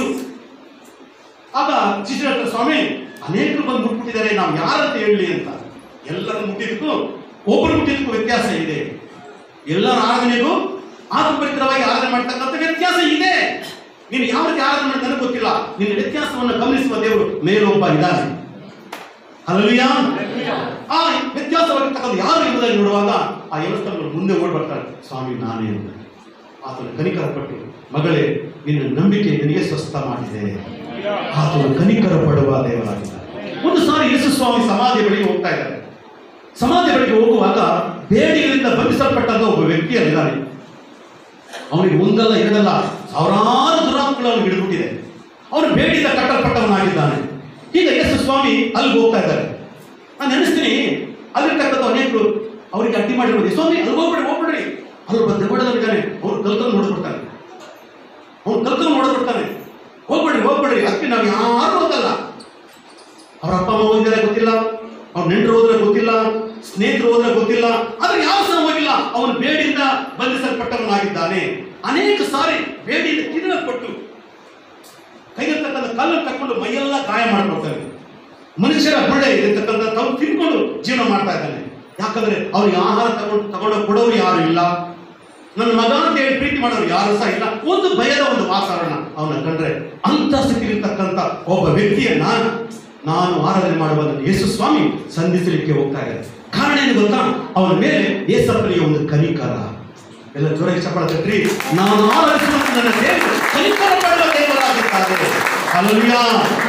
ಆಗ ಶಿಷ್ಯರ ಹತ್ರ ಸ್ವಾಮಿ ಅನೇಕರು ಬಂದು ಮುಟ್ಬಿಟ್ಟಿದ್ದಾರೆ ನಾವು ಯಾರಂತ ಹೇಳಲಿ ಅಂತ ಎಲ್ಲರೂ ಮುಟ್ಟಿದ್ದಕ್ಕೂ ಒಬ್ಬರು ಮುಟ್ಟಿದ್ದಕ್ಕೂ ವ್ಯತ್ಯಾಸ ಇದೆ ಎಲ್ಲರ ಆರಾಧನೆಗೂ ಆತ್ಮಪರಿಕರವಾಗಿ ಆರಾಧನೆ ಮಾಡ್ತಕ್ಕಂಥ ವ್ಯತ್ಯಾಸ ಇದೆ ನೀನು ಯಾವ ರೀತಿ ಆರಾಧನೆ ಮಾಡಿ ನನಗೆ ಗೊತ್ತಿಲ್ಲ ನಿನ್ನ ವ್ಯತ್ಯಾಸವನ್ನು ಗಮನಿಸುವ ದೇವರು ಮೇಲೊಬ್ಬ ಇದ್ದಾನೆ ಅಲ್ಲೂಯ ಆ ವ್ಯತ್ಯಾಸವಾಗಿರ್ತಕ್ಕಂಥ ಯಾರು ಎಂಬುದಾಗಿ ನೋಡುವಾಗ ಆ ಯಮಸ್ತಂಭರು ಮುಂದೆ ಓಡ್ ಬರ್ತಾರೆ ಸ್ವಾಮಿ ನಾನೇ ಅಂತ ಆತನು ಕನಿಕರ ಪಟ್ಟು ಮಗಳೇ ನಿನ್ನ ನಂಬಿಕೆ ನಿನಗೆ ಸ್ವಸ್ಥ ಮಾಡಿದೆ ಆತನು ಕನಿಕರ ಪಡುವ ದೇವರಾಗಿದ್ದಾನೆ ಒಂದು ಸಾರಿ ಯೇಸು ಸ್ವಾಮಿ ಸಮಾಧಿ ಬಳಿಗೆ ಹೋಗ್ತಾ ಇದ್ದಾರೆ ಸಮಾಧಿ ಬಳಿಗೆ ಹೋಗುವಾಗ ಬೇಡಿಗಳಿಂದ ಬಂಧಿಸಲ್ಪಟ್ಟಂತ ಒಬ್ಬ ವ್ಯಕ್ತಿ ಅಲ್ಲಿದ್ದಾನೆ ಅವನಿಗೆ ಒಂದಲ್ಲ ಎರಡಲ್ಲ ಸಾವಿರಾರು ದುರಾತ್ಮಗಳು ಅವನಿಗೆ ಹಿಡಿದ್ಬಿಟ್ಟಿದೆ ಅವನು ಬೇಡಿಯಿಂದ ಕಟ್ಟಲ್ಪಟ್ಟವನಾಗಿದ್ದಾನೆ ಈಗ ಯೇಸು ಸ್ವಾಮಿ ಅಲ್ಲಿ ಹೋಗ್ತಾ ಇದ್ದಾರೆ ನಾನು ನೆನೆಸ್ತೀನಿ ಅಲ್ಲಿರ್ತಕ್ಕಂಥ ಅನೇಕರು ಅವರಿಗೆ ಅಡ್ಡಿ ಮಾಡಿರ್ಬೋದು ಸ್ವಾಮಿ ಅಲ್ಲಿ ಹೋಗ್ಬಿಡಿ ಹೋಗ್ಬಿಡ್ರಿ ಅಲ್ಲಿ ಒಬ್ಬ ದೆವ್ವಡದವರಿದ್ದಾನೆ ಅವ್ರು ಕಲ್ಕೊಂಡು ನೋಡ್ಬಿಡ್ತಾನೆ ಅವ್ನು ಕಲ್ಕೊಂಡು ನೋಡ್ಬಿಡ್ತಾನೆ ಹೋಗ್ಬಿಡ್ರಿ ಹೋಗ್ಬಿಡ್ರಿ ಅದಕ್ಕೆ ನಾವು ಯಾರು ಹೋಗಲ್ಲ ಅವ್ರ ಅಪ್ಪ ಅಮ್ಮ ಹೋಗಿದ್ದಾರೆ ಗೊತ್ತಿಲ್ಲ ಅವ್ರ ನೆಂಟರು ಹೋದ್ರೆ ಗೊತ್ತಿಲ್ಲ ಸ್ನೇಹಿತರು ಹೋದ್ರೆ ಗೊತ್ತಿಲ್ಲ ಆದ್ರೆ ಯಾವ ಸಹ ಹೋಗಿಲ್ಲ ಅವನು ಬೇಡಿಯಿಂದ ಬಂಧಿಸಲ್ಪಟ್ಟವನಾಗಿದ್ದಾನೆ ಅನೇಕ ಸಾರಿ ಬೇಡಿಯಿಂದ ತಿನ್ನಲ್ಪಟ್ಟು ಕೈಯಲ್ಲಿರ್ತಕ್ಕಂಥ ಕಲ್ಲನ್ನು ತಕೊಂಡು ಮೈಯೆಲ್ಲ ಗಾಯ ಮಾಡ್ಕೊಳ್ತಾನೆ ಮನುಷ್ಯರ ಬುಳ್ಳೆ ಇರತಕ್ಕಂಥ ತಾವು ತಿನ್ಕೊಂಡು ಜೀವನ ಮಾಡ್ತಾ ಇದ್ದಾನೆ ಯಾಕಂದ್ರೆ ಅವ್ರಿಗೆ ಆಹಾರ ತಗೊಂಡು ತಗೊಂಡು ಕೊಡೋರು ಯಾರು ಇಲ್ಲ ನನ್ನ ಮಗ ಅಂತ ಹೇಳಿ ಪ್ರೀತಿ ಮಾಡೋರು ಯಾರು ಸಹ ಇಲ್ಲ ಒಂದು ಭಯದ ಒಂದು ವಾತಾವರಣ ಅವನ ಕಂಡ್ರೆ ಅಂತ ಸ್ಥಿತಿಲಿರ್ತಕ್ಕಂಥ ಒಬ್ಬ ವ್ಯಕ್ತಿಯನ್ನ ನಾನು ಆರಾಧನೆ ಮಾಡುವ ನನ್ನ ಯೇಸು ಸ್ವಾಮಿ ಸಂಧಿಸಲಿಕ್ಕೆ ಹೋಗ್ತಾ ಇದ್ದಾರೆ ಕಾರಣ ಏನು ಗೊತ್ತಾ ಅವನ ಮೇಲೆ ಏಸಪ್ಪನಿಗೆ ಒಂದು ಕನಿಕರ ಎಲ್ಲ ಜೋರ ಇಷ್ಟಪಡತ್ರಿ ನಾನು ಆರಾಧಿಸುವಂತ ನನ್ನ ದೇವರು ಕನಿಕರ ಪಡುವ ದೇವರಾಗಿದ್ದಾರೆ ಅಲ್ವಾ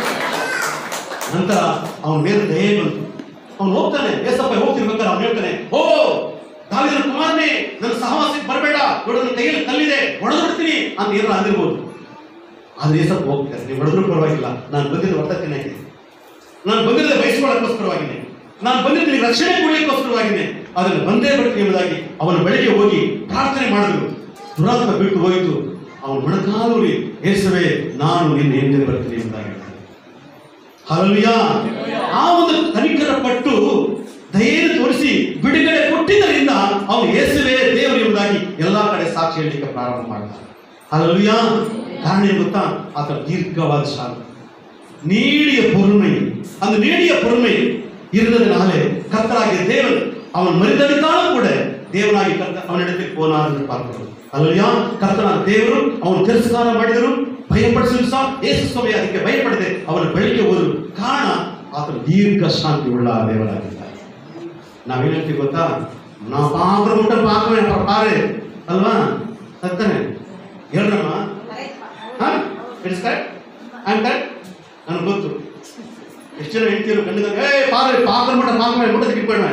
ನಂತರ ಅವನ ಮೇಲೆ ದಯೆ ಬಂತು ಅವನು ಹೋಗ್ತಾನೆ ಏಸಪ್ಪ ಹೋಗ್ತಿರ್ಬೇಕಾದ್ರೆ ಅವನು ಹೇಳ್ತಾನೆ ಓ ದಾವಿದನ ಕುಮಾರನೇ ನನ್ನ ಸಹವಾಸಕ್ಕೆ ಬರಬೇಡ ನೋಡು ನನ್ನ ಕೈಯಲ್ಲಿ ಕಲ್ಲಿದೆ ಹೊಡೆದು ಬಿಡ್ತೀನಿ ಅಂತ ಏನಾರು ಅಂದಿರ್ಬೋದು ಆದ್ರೆ ಏಸಪ್ಪ ಹೋಗ್ತಾರೆ ನೀವು ಹೊಡೆದ್ರು ಪರವಾಗಿಲ್ಲ ನಾನು ಬಂದಿದ್ದು ವರ್ತನೆ ನಾನು ಬಂದಿದ್ದೆ ಬಯಸ್ಕೊಳ್ಳೋಕ್ಕೋಸ್ಕರವಾಗಿದೆ ನಾನು ಬಂದಿದ್ದು ರಕ್ಷಣೆ ಕೊಡಲಿಕ್ಕೋಸ್ಕರವಾಗಿದೆ ಅದನ್ನು ಬಂದೇ ಬರ್ತೀನಿ ಎಂಬುದಾಗಿ ಅವನ ಬಳಿಗೆ ಹೋಗಿ ಪ್ರಾರ್ಥನೆ ಮಾಡಿದ್ರು ದುರಾತ್ಮ ಬಿಟ್ಟು ಹೋಯಿತು ಅವನು ಮೊಣಕಾಲೂರಿ ಏಸುವೆ ನಾನು ನಿನ್ನ ಹಿಂದೆ ಬರ್ತೀನಿ ಎಂಬುದಾಗಿ ಹೇಳ್ತಾನೆ ಹಲಲುಯ ಆ ಒಂದು ಕನಿಕರ ಪಟ್ಟು ಧೈರ್ಯ ತೋರಿಸಿ ಬಿಡುಗಡೆ ಕೊಟ್ಟಿದ್ದರಿಂದ ಅವನು ಯೇಸುವೇ ದೇವರು ಎಂಬುದಾಗಿ ಎಲ್ಲಾ ಕಡೆ ಸಾಕ್ಷಿ ಹೇಳಲಿಕ್ಕೆ ಪ್ರಾರಂಭ ಮಾಡ್ತಾನೆ ಹಲಲುಯ ಕಾರಣ ಏನು ಗೊತ್ತಾ ಆತ ದೀರ್ಘವಾದ ಶಾಂತಿ நீடிய பொறுமை அந்த நீடிய பொறுமை இருந்ததுனாலே கர்த்தராகிய தேவன் அவன் மறுதளித்தாலும் கூட தேவனாகி கர்த்த அவனிடத்தில் போனார் என்று பார்க்கிறோம் அல்லையா ಕರ್ತನಾದ ದೇವರು ಅವನು ತಿರಸ್ಕಾರ ಮಾಡಿದರು ಭಯಪಡಿಸಲು ಸಹ ಯೇಸು ಸ್ವಾಮಿ ಅದಕ್ಕೆ ಭಯಪಡದೆ ಅವನ ಬಳಿಗೆ ಹೋದರು ಕಾರಣ ಆತನು ದೀರ್ಘ ಶಾಂತಿ ಉಳ್ಳ ದೇವರಾಗಿದ್ದಾರೆ ನಾವೇನ್ ಹೇಳ್ತೀವಿ ಗೊತ್ತಾ ನಾ ಪಾತ್ರ ಮುಟ್ಟ ಪಾಕವೇ ಪಾರೆ ಅಲ್ವಾ ಸತ್ತನೆ ಹೇಳ್ರಮ್ಮ ಹಾ ಇಟ್ಸ್ ಕರೆಕ್ಟ್ ಐಮ್ ಕರೆಕ್ಟ್ ನನಗೆ ಗೊತ್ತು ಎಷ್ಟು ಜನ ಹೇಳ್ತೀರು ಗಂಡದಾಗ ಏ ಪಾರೆ ಪಾತ್ರ ಮಟ್ಟ ಪಾಕವೇ ಮುಟ್ಟದಕ್ಕೆ ಇಟ್ಬೇಡ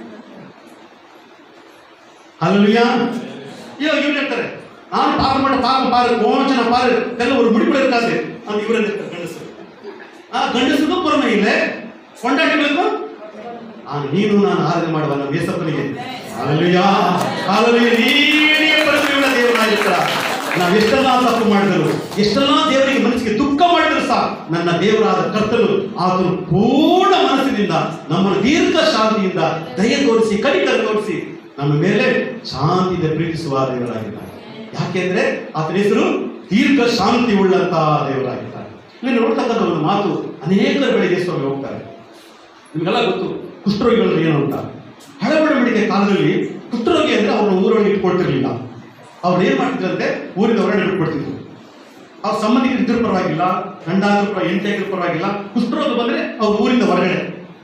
ಅಲ್ಲಯ್ಯ ಅಯ್ಯೋ ಇವ್ರು ಹೇಳ್ತಾರೆ ನಾನು ಪಾಪ ಮಾಡ ಪಾಪ ಪಾರು ಕೋಚನ ಪಾರು ಎಲ್ಲ ஒரு முடிவு இருக்காது அந்த இவர் ಗಂಡಸರು ಆ ಗಂಡಸರಿಗೂ ಪರಮ ಇಲ್ಲ ಕೊಂಡಾಟಗಳಿಗೂ ಆ ನೀನು ನಾನು ಆರಾಧನೆ ಮಾಡುವ ನಮ್ಮ ಯೇಸಪ್ಪನಿಗೆ ಅಲ್ಲಯ್ಯ ಅಲ್ಲಯ್ಯ ನೀನೇ ಪರಮಯುಳ್ಳ ದೇವರಾಗಿರ್ತಾರ ನಾವು ಎಷ್ಟೆಲ್ಲ ತಪ್ಪು ಮಾಡಿದರು ಎಷ್ಟೆಲ್ಲ ದೇವರಿಗೆ ಮನಸ್ಸಿಗೆ ದುಃಖ ಮಾಡಿದ್ರು ಸಹ ನನ್ನ ದೇವರಾದ ಕರ್ತನು ಆತನು ಪೂರ್ಣ ಮನಸ್ಸಿನಿಂದ ನಮ್ಮನ್ನು ದೀರ್ಘ ಶಾಂತಿಯಿಂದ ದಯ ತೋರಿಸಿ ಕನಿಕರ ತೋರಿಸಿ ನಮ್ಮ ಮೇಲೆ ಶಾಂತಿಯಿಂದ ಪ್ರೀತಿಸುವ ದೇವರಾಗಿದ್ದಾರೆ ಯಾಕೆಂದ್ರೆ ಆತನ ಹೆಸರು ದೀರ್ಘ ಶಾಂತಿ ಉಳ್ಳಂತಹ ದೇವರಾಗಿದ್ದಾರೆ ಇಲ್ಲಿ ನೋಡ್ತಕ್ಕಂಥ ಒಂದು ಮಾತು ಅನೇಕರ ಬಳಿಗೆ ಸ್ವಾಮಿ ಹೋಗ್ತಾರೆ ನಿಮಗೆಲ್ಲ ಗೊತ್ತು ಕುಷ್ಠರೋಗಿಗಳು ಏನು ಅಂತ ಹಳಬಡಬಡಿಕೆ ಕಾಲದಲ್ಲಿ ಕುಷ್ಠರೋಗಿ ಅಂದ್ರೆ ಅವ್ರನ್ನ ಊರೊಳಗೆ ಇಟ್ಕೊಳ್ತಿರ್ಲಿಲ್ಲ ಅವ್ರು ಏನ್ ಮಾಡ್ತಿದ್ರಂತೆ ಊರಿಂದ ಹೊರಗಡೆ ಇಟ್ಕೊಳ್ತಿದ್ರು ಅವ್ರ ಸಂಬಂಧಿಕರು ಇದ್ರ ಪರವಾಗಿಲ್ಲ ಗಂಡಾದ್ರೂ ಪರ ಹೆಂಡತಿ ಪರವಾಗಿಲ್ಲ ಕುಷ್ಠರೋಗ ಬಂದ್ರೆ ಅವ್ರ ಊರಿಂದ ಹೊರಗಡೆ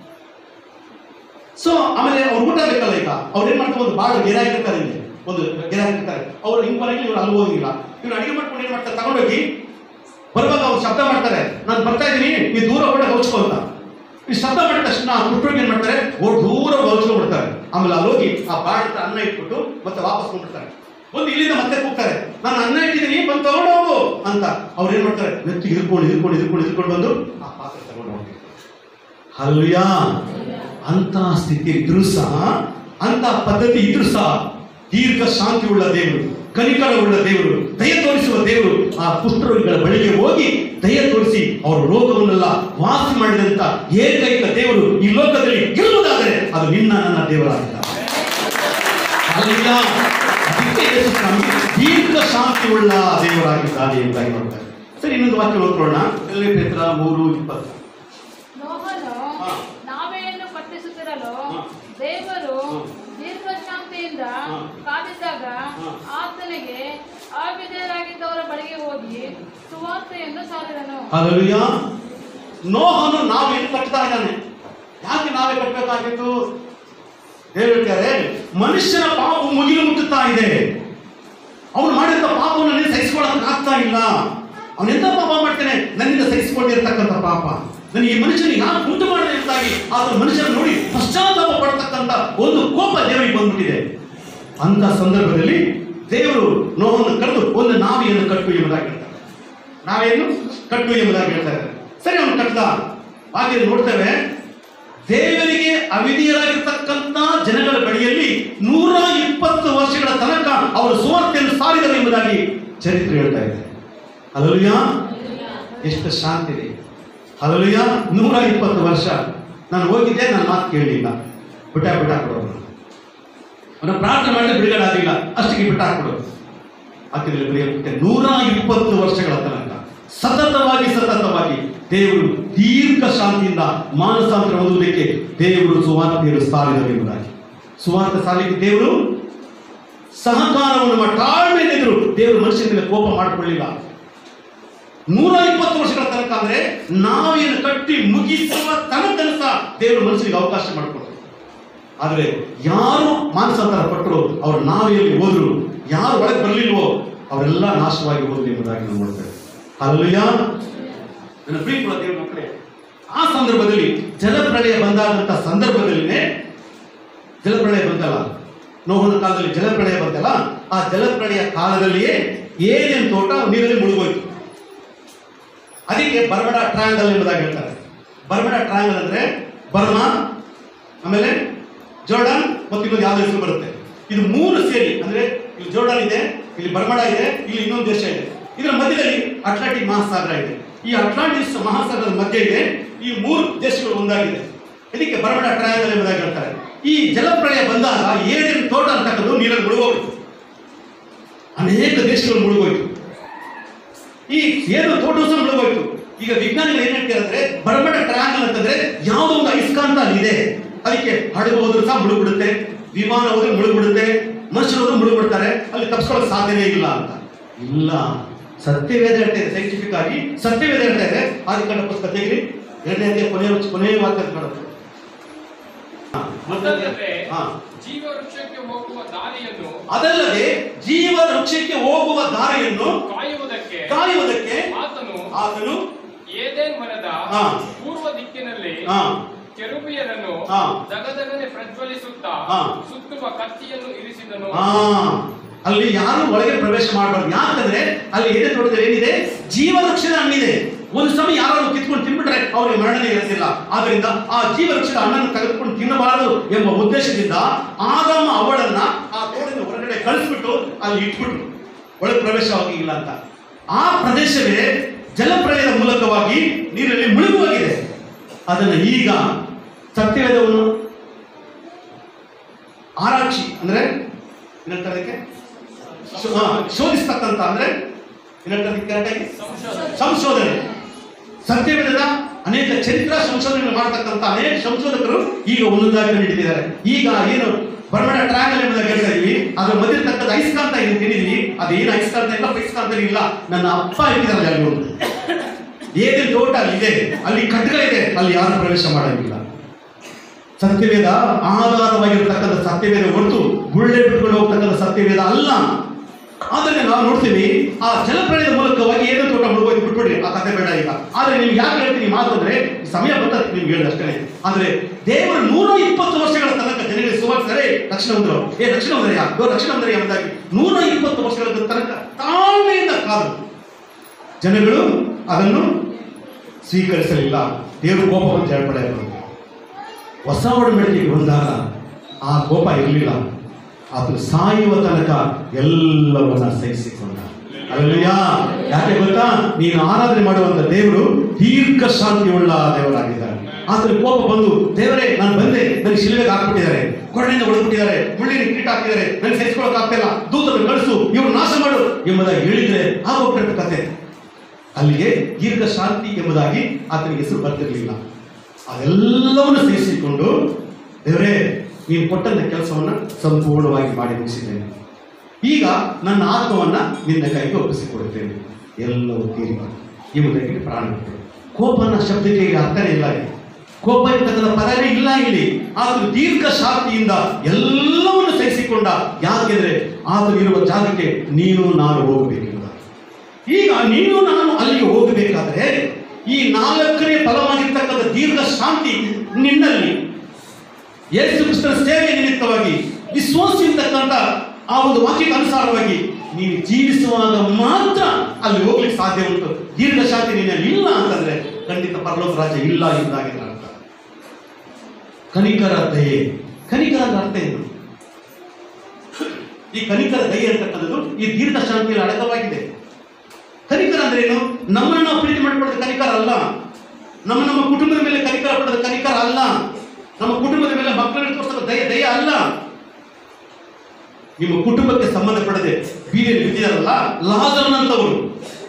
ಸೊ ಆಮೇಲೆ ಅವ್ರು ಊಟ ಬೇಕಲ್ಲ ಈಗ ಅವ್ರು ಏನ್ ಮಾಡ್ತಾರೆ ಒಂದು ಬಾಳ ಗೆರೆ ಹಾಕಿರ್ತಾರೆ ಇಲ್ಲಿ ಒಂದು ಗೆರೆ ಹಾಕಿರ್ತಾರೆ ಅವ್ರು ಹಿಂಗ್ ಬರಂಗಿಲ್ಲ ಇವ್ರು ಅಲ್ಲಿ ಹೋಗಿಲ್ಲ ಇವ್ರು ಅಡಿಗೆ ಮಾಡ್ಕೊಂಡು ಏನ್ ಮಾಡ್ತಾರೆ ತಗೊಂಡೋಗಿ ಬರುವಾಗ ಅವ್ರು ಶಬ್ದ ಮಾಡ್ತಾರೆ ನಾನು ಬರ್ತಾ ಇದ್ದೀನಿ ಈ ದೂರ ಹೊರಗಡೆ ಹೌಚ್ಕೊ ಅಂತ ಈ ಶಬ್ದ ಮಾಡಿದ ತಕ್ಷಣ ಕುಟ್ರೋಗಿ ಏನ್ ಮಾಡ್ತಾರೆ ಓ ದೂರ ಹೌಚ್ಕೊಂಡ್ಬಿಡ್ತಾರೆ ಆಮೇಲೆ ಅಲ್ಲಿ ಹೋಗಿ ಆ ಬಾಳ ಅನ್ನ ಇಟ್ಬಿಟ್ಟು ಮತ್ತೆ ವಾಪಸ್ ಬಂದ್ಬಿಡ್ತಾರೆ ಒಂದು ಇಲ್ಲಿಂದ ಮತ್ತೆ ಕೂಗ್ತಾರೆ ನಾನು ಅನ್ನ ಇಟ್ಟಿದ್ದೀನಿ ಬಂದು ತಗೊಂಡು ಹೋಗು ಅಂತ ಅವ್ರು ಏನ್ ಮಾಡ್ತಾರೆ ನೆತ್ತಿಗೆ ಇರ್ಕೊಂಡು ಇರ್ಕೊಂಡು ಇರ್ಕೊಂಡು ಇರ್ಕೊಂಡು ಬಂದು ಆ ಪಾತ್ರೆ ತಗೊಂಡು ಹೋಗ್ತಾರೆ ಹಲ್ಯಾ ಅಂತ ಸ್ಥಿತಿ ಇದ್ರೂ ಸಹ ಅಂತ ಪದ್ಧತಿ ಇದ್ರೂ ಸಹ ದೀರ್ಘ ಶಾಂತಿ ಉಳ್ಳ ದೇವರು ಕನಿಕರ ಉಳ್ಳ ದೇವರು ದಯ ತೋರಿಸುವ ದೇವರು ಆ ಕುಷ್ಠರೋಗಿಗಳ ಬಳಿಗೆ ಹೋಗಿ ದಯ ತೋರಿಸಿ ಅವರ ರೋಗವನ್ನೆಲ್ಲ ವಾಸಿ ಮಾಡಿದಂತ ಏಕೈಕ ದೇವರು ಈ ಲೋಕದಲ್ಲಿ ಇರುವುದಾದರೆ ಅದು ನಿನ್ನ ನನ್ನ ದೇವರಾಗಿದ್ದಾರೆ ಹಲ್ಲೆಲೂಯಾ. ಅದಕ್ಕೆ ಯೇಸು ಸ್ವಾಮಿ ದೀರ್ಘ ಶಾಂತಿ ಉಳ್ಳ ದೇವರಾಗಿದ್ದಾನೆ ಎಂಬುದಾಗಿ ನೋಡ್ತಾರೆ ಸರಿ ಇನ್ನೊಂದು ವಾಕ್ಯ ಓದ್ಕೊಳ್ಳೋಣ ಎಲ್ಲಿ ಪೇತ್ರ ಮೂರು ಇಪ್ಪತ್ತು ನೋಹನು ಹಾ. ನಾವೆಯನ್ನು ಪಟ್ಟಿಸುತ್ತಿರಲು ಹಾ. ದೇವರು ಹಾ. ದೀರ್ಘಶಾಂತಿಯಿಂದ ಹಾ. ಕಾದಿದ್ದಾಗ ಹಾ. ಆತನಿಗೆ ಅವಿಧೇಯರಾಗಿದ್ದವರ ಬಳಿಗೆ ಹೋಗಿ ಸುವಾರ್ತೆಯನ್ನು ಸಾರಿದನು ಅಲ್ಲೂಯ ನೋಹನು ನಾವೇನು ಕಟ್ತಾ ಇದ್ದಾನೆ ಯಾಕೆ ನಾವೇ ಕಟ್ಟಬೇಕಾಗಿತ್ತು ಹೇಳ್ತಾರೆ ಮನುಷ್ಯನ ಪಾಪ ಮುಗಿಲು ಮುಟ್ಟುತ್ತಾ ಇದೆ ಅವನು ಮಾಡಿದ ಪಾಪವನ್ನು ನೀನು ಸಹಿಸಿಕೊಳ್ಳಕ್ ಆಗ್ತಾ ಇಲ್ಲ ಅವನೆಂತ ಪಾಪ ಮಾಡ್ತಾನೆ ನನ್ನಿಂದ ಸಹಿಸಿಕೊಂಡಿರ್ತಕ್ಕಂಥ ಪಾಪ ನನಗೆ ಈ ಮನುಷ್ಯನಿಗೆ ಯಾಕೆ ಉಂಟು ಮಾಡಿದಾಗಿ ಆತ ಮನುಷ್ಯನ ನೋಡಿ ಪಶ್ಚಾತ್ತಾಪ ಪಡ್ತಕ್ಕಂಥ ಒಂದು ಕೋಪ ದೇವರಿಗೆ ಬಂದ್ಬಿಟ್ಟಿದೆ ಅಂತ ಸಂದರ್ಭದಲ್ಲಿ ದೇವರು ನೋವನ್ನು ಕರೆದು ಒಂದು ನಾವಿಯನ್ನು ಕಟ್ಟು ಎಂಬುದಾಗಿ ಹೇಳ್ತಾರೆ ನಾವೇನು ಕಟ್ಟು ಎಂಬುದಾಗಿ ಹೇಳ್ತಾರೆ ಸರಿ ಅವನು ಕಟ್ಟ ಹಾಗೆ ನೋಡ್ತೇವೆ ದೇವರಿಗೆ ಅವಿಧಿಯರಾಗಿರ್ತಕ್ಕಂಥ ಜನಗಳ ಬಳಿಯಲ್ಲಿ ನೂರ ಇಪ್ಪತ್ತು ವರ್ಷಗಳ ತನಕ ಅವರು ಸುವಾರ್ತೆಯನ್ನು ಸಾರಿದರು ಎಂಬುದಾಗಿ ಚರಿತ್ರೆ ಹೇಳ್ತಾ ಇದೆ ಅಲ್ಲೂಯ ಎಷ್ಟು ಶಾಂತಿ ಇದೆ ಅಲ್ಲೂಯ ನೂರ ಇಪ್ಪತ್ತು ವರ್ಷ ನಾನು ಹೋಗಿದ್ದೆ ನನ್ನ ಮಾತು ಕೇಳಲಿಲ್ಲ ಬಿಟ್ಟ ಬಿಟ್ಟ ಕೊಡೋರು ಅವನ ಪ್ರಾರ್ಥನೆ ಮಾಡಿದ್ರೆ ಬಿಡುಗಡೆ ಆಗಿಲ್ಲ ಅಷ್ಟಿಗೆ ಬಿಟ್ಟ ಹಾಕ್ಬಿಡೋರು ಹಾಕಿದ್ರೆ ಬರೆಯಲ್ಪಟ್ಟೆ ನೂರ ಇಪ್ಪತ್ತು ವರ್ಷಗಳ ತನಕ ಸತತವಾಗಿ ಸತತವಾಗಿ ದೇವರು ದೀರ್ಘ ಶಾಂತಿಯಿಂದ ಮಾನಸಾಂತರ ಹೊಂದುವುದಕ್ಕೆ ದೇವರು ಸುವಾರ್ತೆಯನ್ನು ಸಾರಿದರು ಎಂಬುದಾಗಿ ಸುವಾರ್ತೆ ಸಾಲಿಗೆ ದೇವರು ಸಹಕಾರವನ್ನು ಮಾಡಿ ತಾಳ್ಮೆಯಿಂದಿದ್ರು ದೇವರು ಮನುಷ್ಯನ ಮೇಲೆ ಕೋಪ ಮಾಡಿಕೊಳ್ಳಿಲ್ಲ ನೂರ ಇಪ್ಪತ್ತು ವರ್ಷಗಳ ತನಕ ಅಂದ್ರೆ ನಾವೇನು ಕಟ್ಟಿ ಮುಗಿಸುವ ತನಕ ಸಹ ದೇವರು ಮನುಷ್ಯನಿಗೆ ಅವಕಾಶ ಮಾಡಿಕೊಡ್ತಾರೆ ಆದರೆ ಯಾರು ಮಾನಸಾಂತರ ಪಟ್ಟರು ಅವ್ರು ನಾವು ಎಲ್ಲಿ ಹೋದ್ರು ಯಾರು ಒಳಗೆ ಬರಲಿಲ್ವೋ ಅವರೆಲ್ಲ ನಾಶವಾಗಿ ಹೋದ್ರು ಎಂಬುದಾಗಿ ನಾವು ನೋಡ್ತೇವೆ ಅಲ್ಲಯ್ಯ ನನ್ನ ಪ್ರೀತಿಯ ದೇವರ ಮಕ್ಕಳೇ ಆ ಸಂದರ್ಭದಲ್ಲಿ ಜಲಪ್ರಳಯ ಬಂದಾದಂಥ ಸಂದರ್ಭದಲ್ಲಿನೇ ಜಲಪ್ರಳಯ ಬಂತಲ್ಲ ನೋಹನ ಕಾಲದಲ್ಲಿ ಜಲಪ್ರಳಯ ಬಂತಲ್ಲ ಆ ಜಲಪ್ರಳಯ ಕಾಲದಲ್ಲಿಯೇ ಏನೇನು ತೋಟ ನೀರಲ್ಲಿ ಮುಳುಗೋಯ್ತು ಅದಕ್ಕೆ ಬರ್ಮಡ ಟ್ರಯಾಂಗಲ್ ಎಂಬುದಾಗಿ ಹೇಳ್ತಾರೆ ಬರ್ಮಡ ಟ್ರಯಾಂಗಲ್ ಅಂದ್ರೆ ಬರ್ಮಾ ಆಮೇಲೆ ಜೋರ್ಡನ್ ಮತ್ತು ಇನ್ನೊಂದು ಯಾವ್ದು ಹೆಸರು ಬರುತ್ತೆ ಇದು ಮೂರು ಸೇರಿ ಅಂದ್ರೆ ಇಲ್ಲಿ ಜೋರ್ಡನ್ ಇದೆ ಇಲ್ಲಿ ಬರ್ಮಡ ಇದೆ ಇಲ್ಲಿ ಇನ್ನೊಂದು ದೇಶ ಇದೆ ಇದರ ಮಧ್ಯದಲ್ಲಿ ಅಟ್ಲಾಂಟಿಕ್ ಮಹಾಸಾಗರ ಇದೆ ಈ ಅಟ್ಲಾಂಟಿಕ್ ಮಹಾಸಾಗರದ ಮಧ್ಯೆ ಇದೆ ಈ ಮೂರು ದೇಶಗಳು ಒಂದಾಗಿದೆ ಇದಕ್ಕೆ ಬರ್ಮಡ ಟ್ರಯಾಂಗಲ್ ಎಂಬುದಾಗಿ ಹೇಳ್ತಾರೆ ಈ ಜಲಪ್ರಳಯ ಬಂದಾಗ ಏನೇನು ತೋಟ ಅಂತಕ್ಕದ್ದು ನೀರಲ್ಲಿ ಮುಳುಗೋಗ್ತು ಅನೇಕ ದೇಶಗಳು ಮುಳುಗೋಯ್ತು ಈ ಏನು ತೋಟ ಸಹ ಮುಳುಗೋಯ್ತು ಈಗ ವಿಜ್ಞಾನಿಗಳು ಏನ್ ಹೇಳ್ತಾರೆ ಅಂದ್ರೆ ಬರಬಡ ಟ್ರಯಾಂಗಲ್ ಅಂತಂದ್ರೆ ಯಾವುದೋ ಒಂದು ಅಯಸ್ಕಾಂತ ಅಲ್ಲಿ ಇದೆ ಅದಕ್ಕೆ ಹಡಗು ಹೋದ್ರು ಸಹ ಮುಳುಗ್ಬಿಡುತ್ತೆ ವಿಮಾನ ಹೋದ್ರೆ ಮುಳುಗ್ಬಿಡುತ್ತೆ ಮನುಷ್ಯರು ಹೋದ್ರೆ ಮುಳುಗ್ಬಿಡ್ತಾರೆ ಅಲ್ಲಿ ತಪ್ಪಿಸ್ಕೊಳ್ಳೋಕೆ ಸಾಧ್ಯನೇ ಇಲ್ಲ ಅಂತ ಇಲ್ಲ ಸತ್ಯವೇದ ಹೇಳ್ತಾ ಇದೆ ಸೈಂಟಿಫಿಕ್ ಆಗಿ ಸತ್ಯವೇದ ಹೇಳ್ತಾ ಇದೆ ಆದಿಕಾಂಡ ಪುಸ್ತಕ ತೆಗಿರಿ ಎರಡನೇ ಅಧ್ಯಾಯ ಕೊನೆಯ ಕೊನೆಯ ವಾಕ್ಯ ನೋಡುತ್ತೆ ಹಾ, ಅದಲ್ಲದೆ ಹಾ. ಜೀವ ವೃಕ್ಷಕ್ಕೆ ಹೋಗುವ ದಾರಿಯನ್ನು ಅದಲ್ಲದೆ ಜೀವ ವೃಕ್ಷಕ್ಕೆ ಹೋಗುವ ದಾರಿಯನ್ನು ಕಾಯುವುದಕ್ಕೆ ಕಾಯುವುದಕ್ಕೆ ಆತನು ಆತನು ಏದೇನ್ ಮರದ ಹಾ. ಪೂರ್ವ ದಿಕ್ಕಿನಲ್ಲಿ ಹಾ ಕೆರುಬಿಯರನ್ನು ಹಾ. ದಗದಗನೆ ಪ್ರಜ್ವಲಿಸುತ್ತಾ ಹಾ. ಸುತ್ತುವ ಕತ್ತಿಯನ್ನು ಇರಿಸಿದನು ಆ, ಅಲ್ಲಿ ಯಾರು ಒಳಗೆ ಪ್ರವೇಶ ಮಾಡಬಾರ್ದು ಯಾಕಂದ್ರೆ ಅಲ್ಲಿ ಏನೇ ತೋಟದಲ್ಲಿ ಏನಿದೆ ಜೀವವೃಕ್ಷದ ಹಣ್ಣಿದೆ ಒಂದು ಸಮಯ ಯಾರು ಕಿತ್ಕೊಂಡು ತಿನ್ಬಿಟ್ರೆ ಅವರಿಗೆ ಮರಣನೇ ಇರೋದಿಲ್ಲ ಆದ್ರಿಂದ ಆ ಜೀವವೃಕ್ಷದ ಹಣ್ಣನ್ನು ತೆಗೆದುಕೊಂಡು ತಿನ್ನಬಾರದು ಎಂಬ ಉದ್ದೇಶದಿಂದ ಆದಾಮ ಅವಳನ್ನ ಆ ತೋಟದ ಹೊರಗಡೆ ಕಳಿಸ್ಬಿಟ್ಟು ಅಲ್ಲಿ ಇಟ್ಬಿಟ್ರು ಒಳಗೆ ಪ್ರವೇಶವಾಗಿಲ್ಲ ಅಂತ ಆ ಪ್ರದೇಶವೇ ಜಲಪ್ರಳಯದ ಮೂಲಕವಾಗಿ ನೀರಲ್ಲಿ ಮುಳುಗುವಾಗಿದೆ ಅದನ್ನ ಈಗ ಸತ್ಯವೇದವನ್ನು ಆರಾಕ್ಷಿ ಅಂದ್ರೆ ಏನಂತಾರೆ ಅದಕ್ಕೆ ಶೋ- ಹಾ, ಶೋಧಿಸ್ತಕ್ಕಂಥ ಅಂದ್ರೆ ಏನಂತಾರೆ ಅದಕ್ಕೆ ಕರೆಕ್ಟಾಗಿ ಸಂಶೋಧನೆ ಸತ್ಯವೇದದ ಅನೇಕ ಚರಿತ್ರ ಸಂಶೋಧನೆ ಮಾಡತಕ್ಕಂಥ ಅನೇಕ ಸಂಶೋಧಕರು ಈಗ ಒಂದೊಂದಾಗಿ ಕಂಡುಹಿಡಿದಿದ್ದಾರೆ ಈಗ ಏನು ಬರ್ಮಡ ಟ್ರ್ಯಾಂಗಲ್ ಎಂಬುದಾಗಿ ಹೇಳ್ತಾ ಇದೀವಿ ಅದ್ರ ಮಧ್ಯೆ ತಕ್ಕಂಥ ಅಯಸ್ಕಾಂತ ಇದೆ ಏನಿದೀವಿ ಅದು ಏನು ಅಯಸ್ಕಾಂತ ಇಲ್ಲ ಅಯಸ್ಕಾಂತ ಇಲ್ಲ ನನ್ನ ಅಪ್ಪ ಇಟ್ಟಿದ್ದಾರೆ ಅಲ್ಲಿ ಒಂದು ಏನೇನು ತೋಟ ಅಲ್ಲಿ ಇದೆ ಅಲ್ಲಿ ಕಟ್ಟಗಳಿದೆ ಅಲ್ಲಿ ಯಾರು ಪ್ರವೇಶ ಮಾಡೋಂಗಿಲ್ಲ ಸತ್ಯವೇದ ಆಧಾರವಾಗಿರ್ತಕ್ಕಂಥ ಸತ್ಯವೇದ ಹೊರತು ಗುಳ್ಳೆ ಬಿಟ್ಕೊಂಡು ಹೋಗ್ತಕ್ಕಂಥ ಸತ್ಯವೇದ ಅಲ್ಲ ಆದರೆ ನಾವು ನೋಡ್ತೀವಿ ಆ ಜಲಪ್ರಳಯದ ಮೂಲಕವಾಗಿ ಏನೋ ತೋಟ ಮುಳುಗೋಗಿ ಬಿಟ್ಬಿಡ್ರಿ ಆ ಕಥೆ ಬೇಡ ಈಗ ಆದ್ರೆ ನಿಮ್ಗೆ ಯಾಕೆ ಹೇಳ್ತೀನಿ ಮಾತು ಅಂದ್ರೆ ಈ ಸಮಯ ಬರ್ತದೆ ನಿಮ್ಗೆ ಹೇಳಿದಷ್ಟೇ ಆದ್ರೆ ದೇವರು ನೂರ ಇಪ್ಪತ್ತು ವರ್ಷಗಳ ತನಕ ಜನರಿಗೆ ಸುವಾರ್ತಾರೆ ರಕ್ಷಣೆ ಹೊಂದರು ಏ ರಕ್ಷಣೆ ಹೊಂದರಿಯಾ ಯೋ ರಕ್ಷಣೆ ಹೊಂದರಿಯಾ ಎಂಬುದಾಗಿ ನೂರ ಇಪ್ಪತ್ತು ವರ್ಷಗಳ ತನಕ ತಾಳ್ಮೆಯಿಂದ ಕಾದು ಜನಗಳು ಅದನ್ನು ಸ್ವೀಕರಿಸಲಿಲ್ಲ ದೇವರು ಕೋಪವನ್ನು ಜಯಪಡೆಯಬಹುದು ಹೊಸ ಒಡಂಬಡಿಕೆಗೆ ಬಂದಾಗ ಆ ಕೋಪ ಇರಲಿಲ್ಲ ಆತನು ಸಾಯುವ ತನಕ ಎಲ್ಲವನ್ನ ಸಹಿಸಿಕೊಂಡ ಅಲ್ಲಯ್ಯ ಯಾಕೆ ಗೊತ್ತಾ ನೀನು ಆರಾಧನೆ ಮಾಡುವಂತ ದೇವರು ದೀರ್ಘ ಶಾಂತಿಯುಳ್ಳ ದೇವರಾಗಿದ್ದಾನೆ ಆತನ ಕೋಪ ಬಂದು ದೇವರೇ ನಾನು ಬಂದೆ ನನಗೆ ಶಿಲುವೆಗೆ ಹಾಕ್ಬಿಟ್ಟಿದ್ದಾರೆ ಕೊರಡೆಯಿಂದ ಹೊಡೆದ್ಬಿಟ್ಟಿದ್ದಾರೆ ಮುಳ್ಳಿನ ಕೀಟ ಹಾಕಿದ್ದಾರೆ ನನಗೆ ಸಹಿಸ್ಕೊಳಕ್ ಆಗ್ತಿಲ್ಲ ದೂತನ್ನು ಕಳಿಸು ಇವ್ರು ನಾಶ ಮಾಡು ಎಂಬುದಾಗಿ ಹೇಳಿದ್ರೆ ಆಗೋಗ್ಬಿಟ್ಟ ಕತೆ ಅಲ್ಲಿಗೆ ದೀರ್ಘ ಶಾಂತಿ ಎಂಬುದಾಗಿ ಆತನಿಗೆ ಹೆಸರು ಬರ್ತಿರ್ಲಿಲ್ಲ ಅದೆಲ್ಲವನ್ನು ಸಹಿಸಿಕೊಂಡು ದೇವರೇ ನೀನು ಕೊಟ್ಟಂತ ಕೆಲಸವನ್ನ ಸಂಪೂರ್ಣವಾಗಿ ಮಾಡಿ ಮುಗಿಸಿದ್ದೇನೆ ಈಗ ನನ್ನ ಆತ್ಮವನ್ನ ನಿನ್ನ ಕೈಗೆ ಒಪ್ಪಿಸಿಕೊಡುತ್ತೇನೆ ಎಲ್ಲವೂ ತೀರಿ ಎಂಬುದಾಗಿ ಪ್ರಾಣ ಬಿಟ್ಟರು ಕೋಪನ ಶಬ್ದಕ್ಕೆ ಈಗ ಅರ್ಥನೇ ಇಲ್ಲ ಇಲ್ಲಿ ಕೋಪ ಇರ್ತಕ್ಕಂಥ ಪದವೇ ಇಲ್ಲ ಇಲ್ಲಿ ಆತನು ದೀರ್ಘ ಶಾಂತಿಯಿಂದ ಎಲ್ಲವನ್ನು ಸಹಿಸಿಕೊಂಡ ಯಾಕೆಂದ್ರೆ ಆತನು ಇರುವ ಜಾಗಕ್ಕೆ ನೀನು ನಾನು ಹೋಗಬೇಕೆಂಬುದಾಗಿ ಈಗ ನೀನು ನಾನು ಅಲ್ಲಿಗೆ ಹೋಗಬೇಕಾದ್ರೆ ಈ ನಾಲ್ಕನೇ ಫಲವಾಗಿರ್ತಕ್ಕಂಥ ದೀರ್ಘ ಶಾಂತಿ ನಿನ್ನಲ್ಲಿ ಯೇಸು ಕ್ರಿಸ್ತನ ಸೇವೆ ನಿಮಿತ್ತವಾಗಿ ವಿಶ್ವಾಸಿರ್ತಕ್ಕಂಥ ಆ ಒಂದು ವಾಕ್ಯಕ್ಕೆ ಅನುಸಾರವಾಗಿ ನೀನು ಜೀವಿಸುವಾಗ ಮಾತ್ರ ಅಲ್ಲಿ ಹೋಗ್ಲಿಕ್ಕೆ ಸಾಧ್ಯ ಉಂಟು ದೀರ್ಘ ಶಾಂತಿ ನಿನ್ನಲ್ಲಿ ಇಲ್ಲ ಅಂತಂದ್ರೆ ಖಂಡಿತ ಪರಲೋಕ ರಾಜ್ಯ ಇಲ್ಲ ಎಂದಾಗಿದೆ ಅರ್ಥ ಕನಿಕರ ದಯೆ ಕನಿಕರ ಅಂದ್ರೆ ಅರ್ಥ ಏನು ಈ ಕನಿಕರ ದಯೆ ಅಂತಕ್ಕಂಥದ್ದು ಈ ದೀರ್ಘ ಶಾಂತಿಯಲ್ಲಿ ಅಡಕವಾಗಿದೆ ಕನಿಕರ ಅಂದ್ರೆ ಏನು ನಮ್ಮನ್ನು ನಾವು ಪ್ರೀತಿ ಮಾಡ್ಕೊಳ್ಳೋದು ಕನಿಕರ ಅಲ್ಲ ನಮ್ಮ ನಮ್ಮ ಕುಟುಂಬದ ಮೇಲೆ ಕನಿಕರ ಪಡೋದು ಕನಿಕರ ಅಲ್ಲ ನಮ್ಮ ಕುಟುಂಬದ ಮೇಲೆ ಮಕ್ಕಳನ್ನು ತೋರಿಸೋದು ದಯ ದಯ ಅಲ್ಲ ನಿಮ್ಮ ಕುಟುಂಬಕ್ಕೆ ಸಂಬಂಧಪಡದೆ ಬೀದಿಯಲ್ಲಿ ಬಿದ್ದಿದಾರಲ್ಲ ಲಾಜರ್ನಂತವರು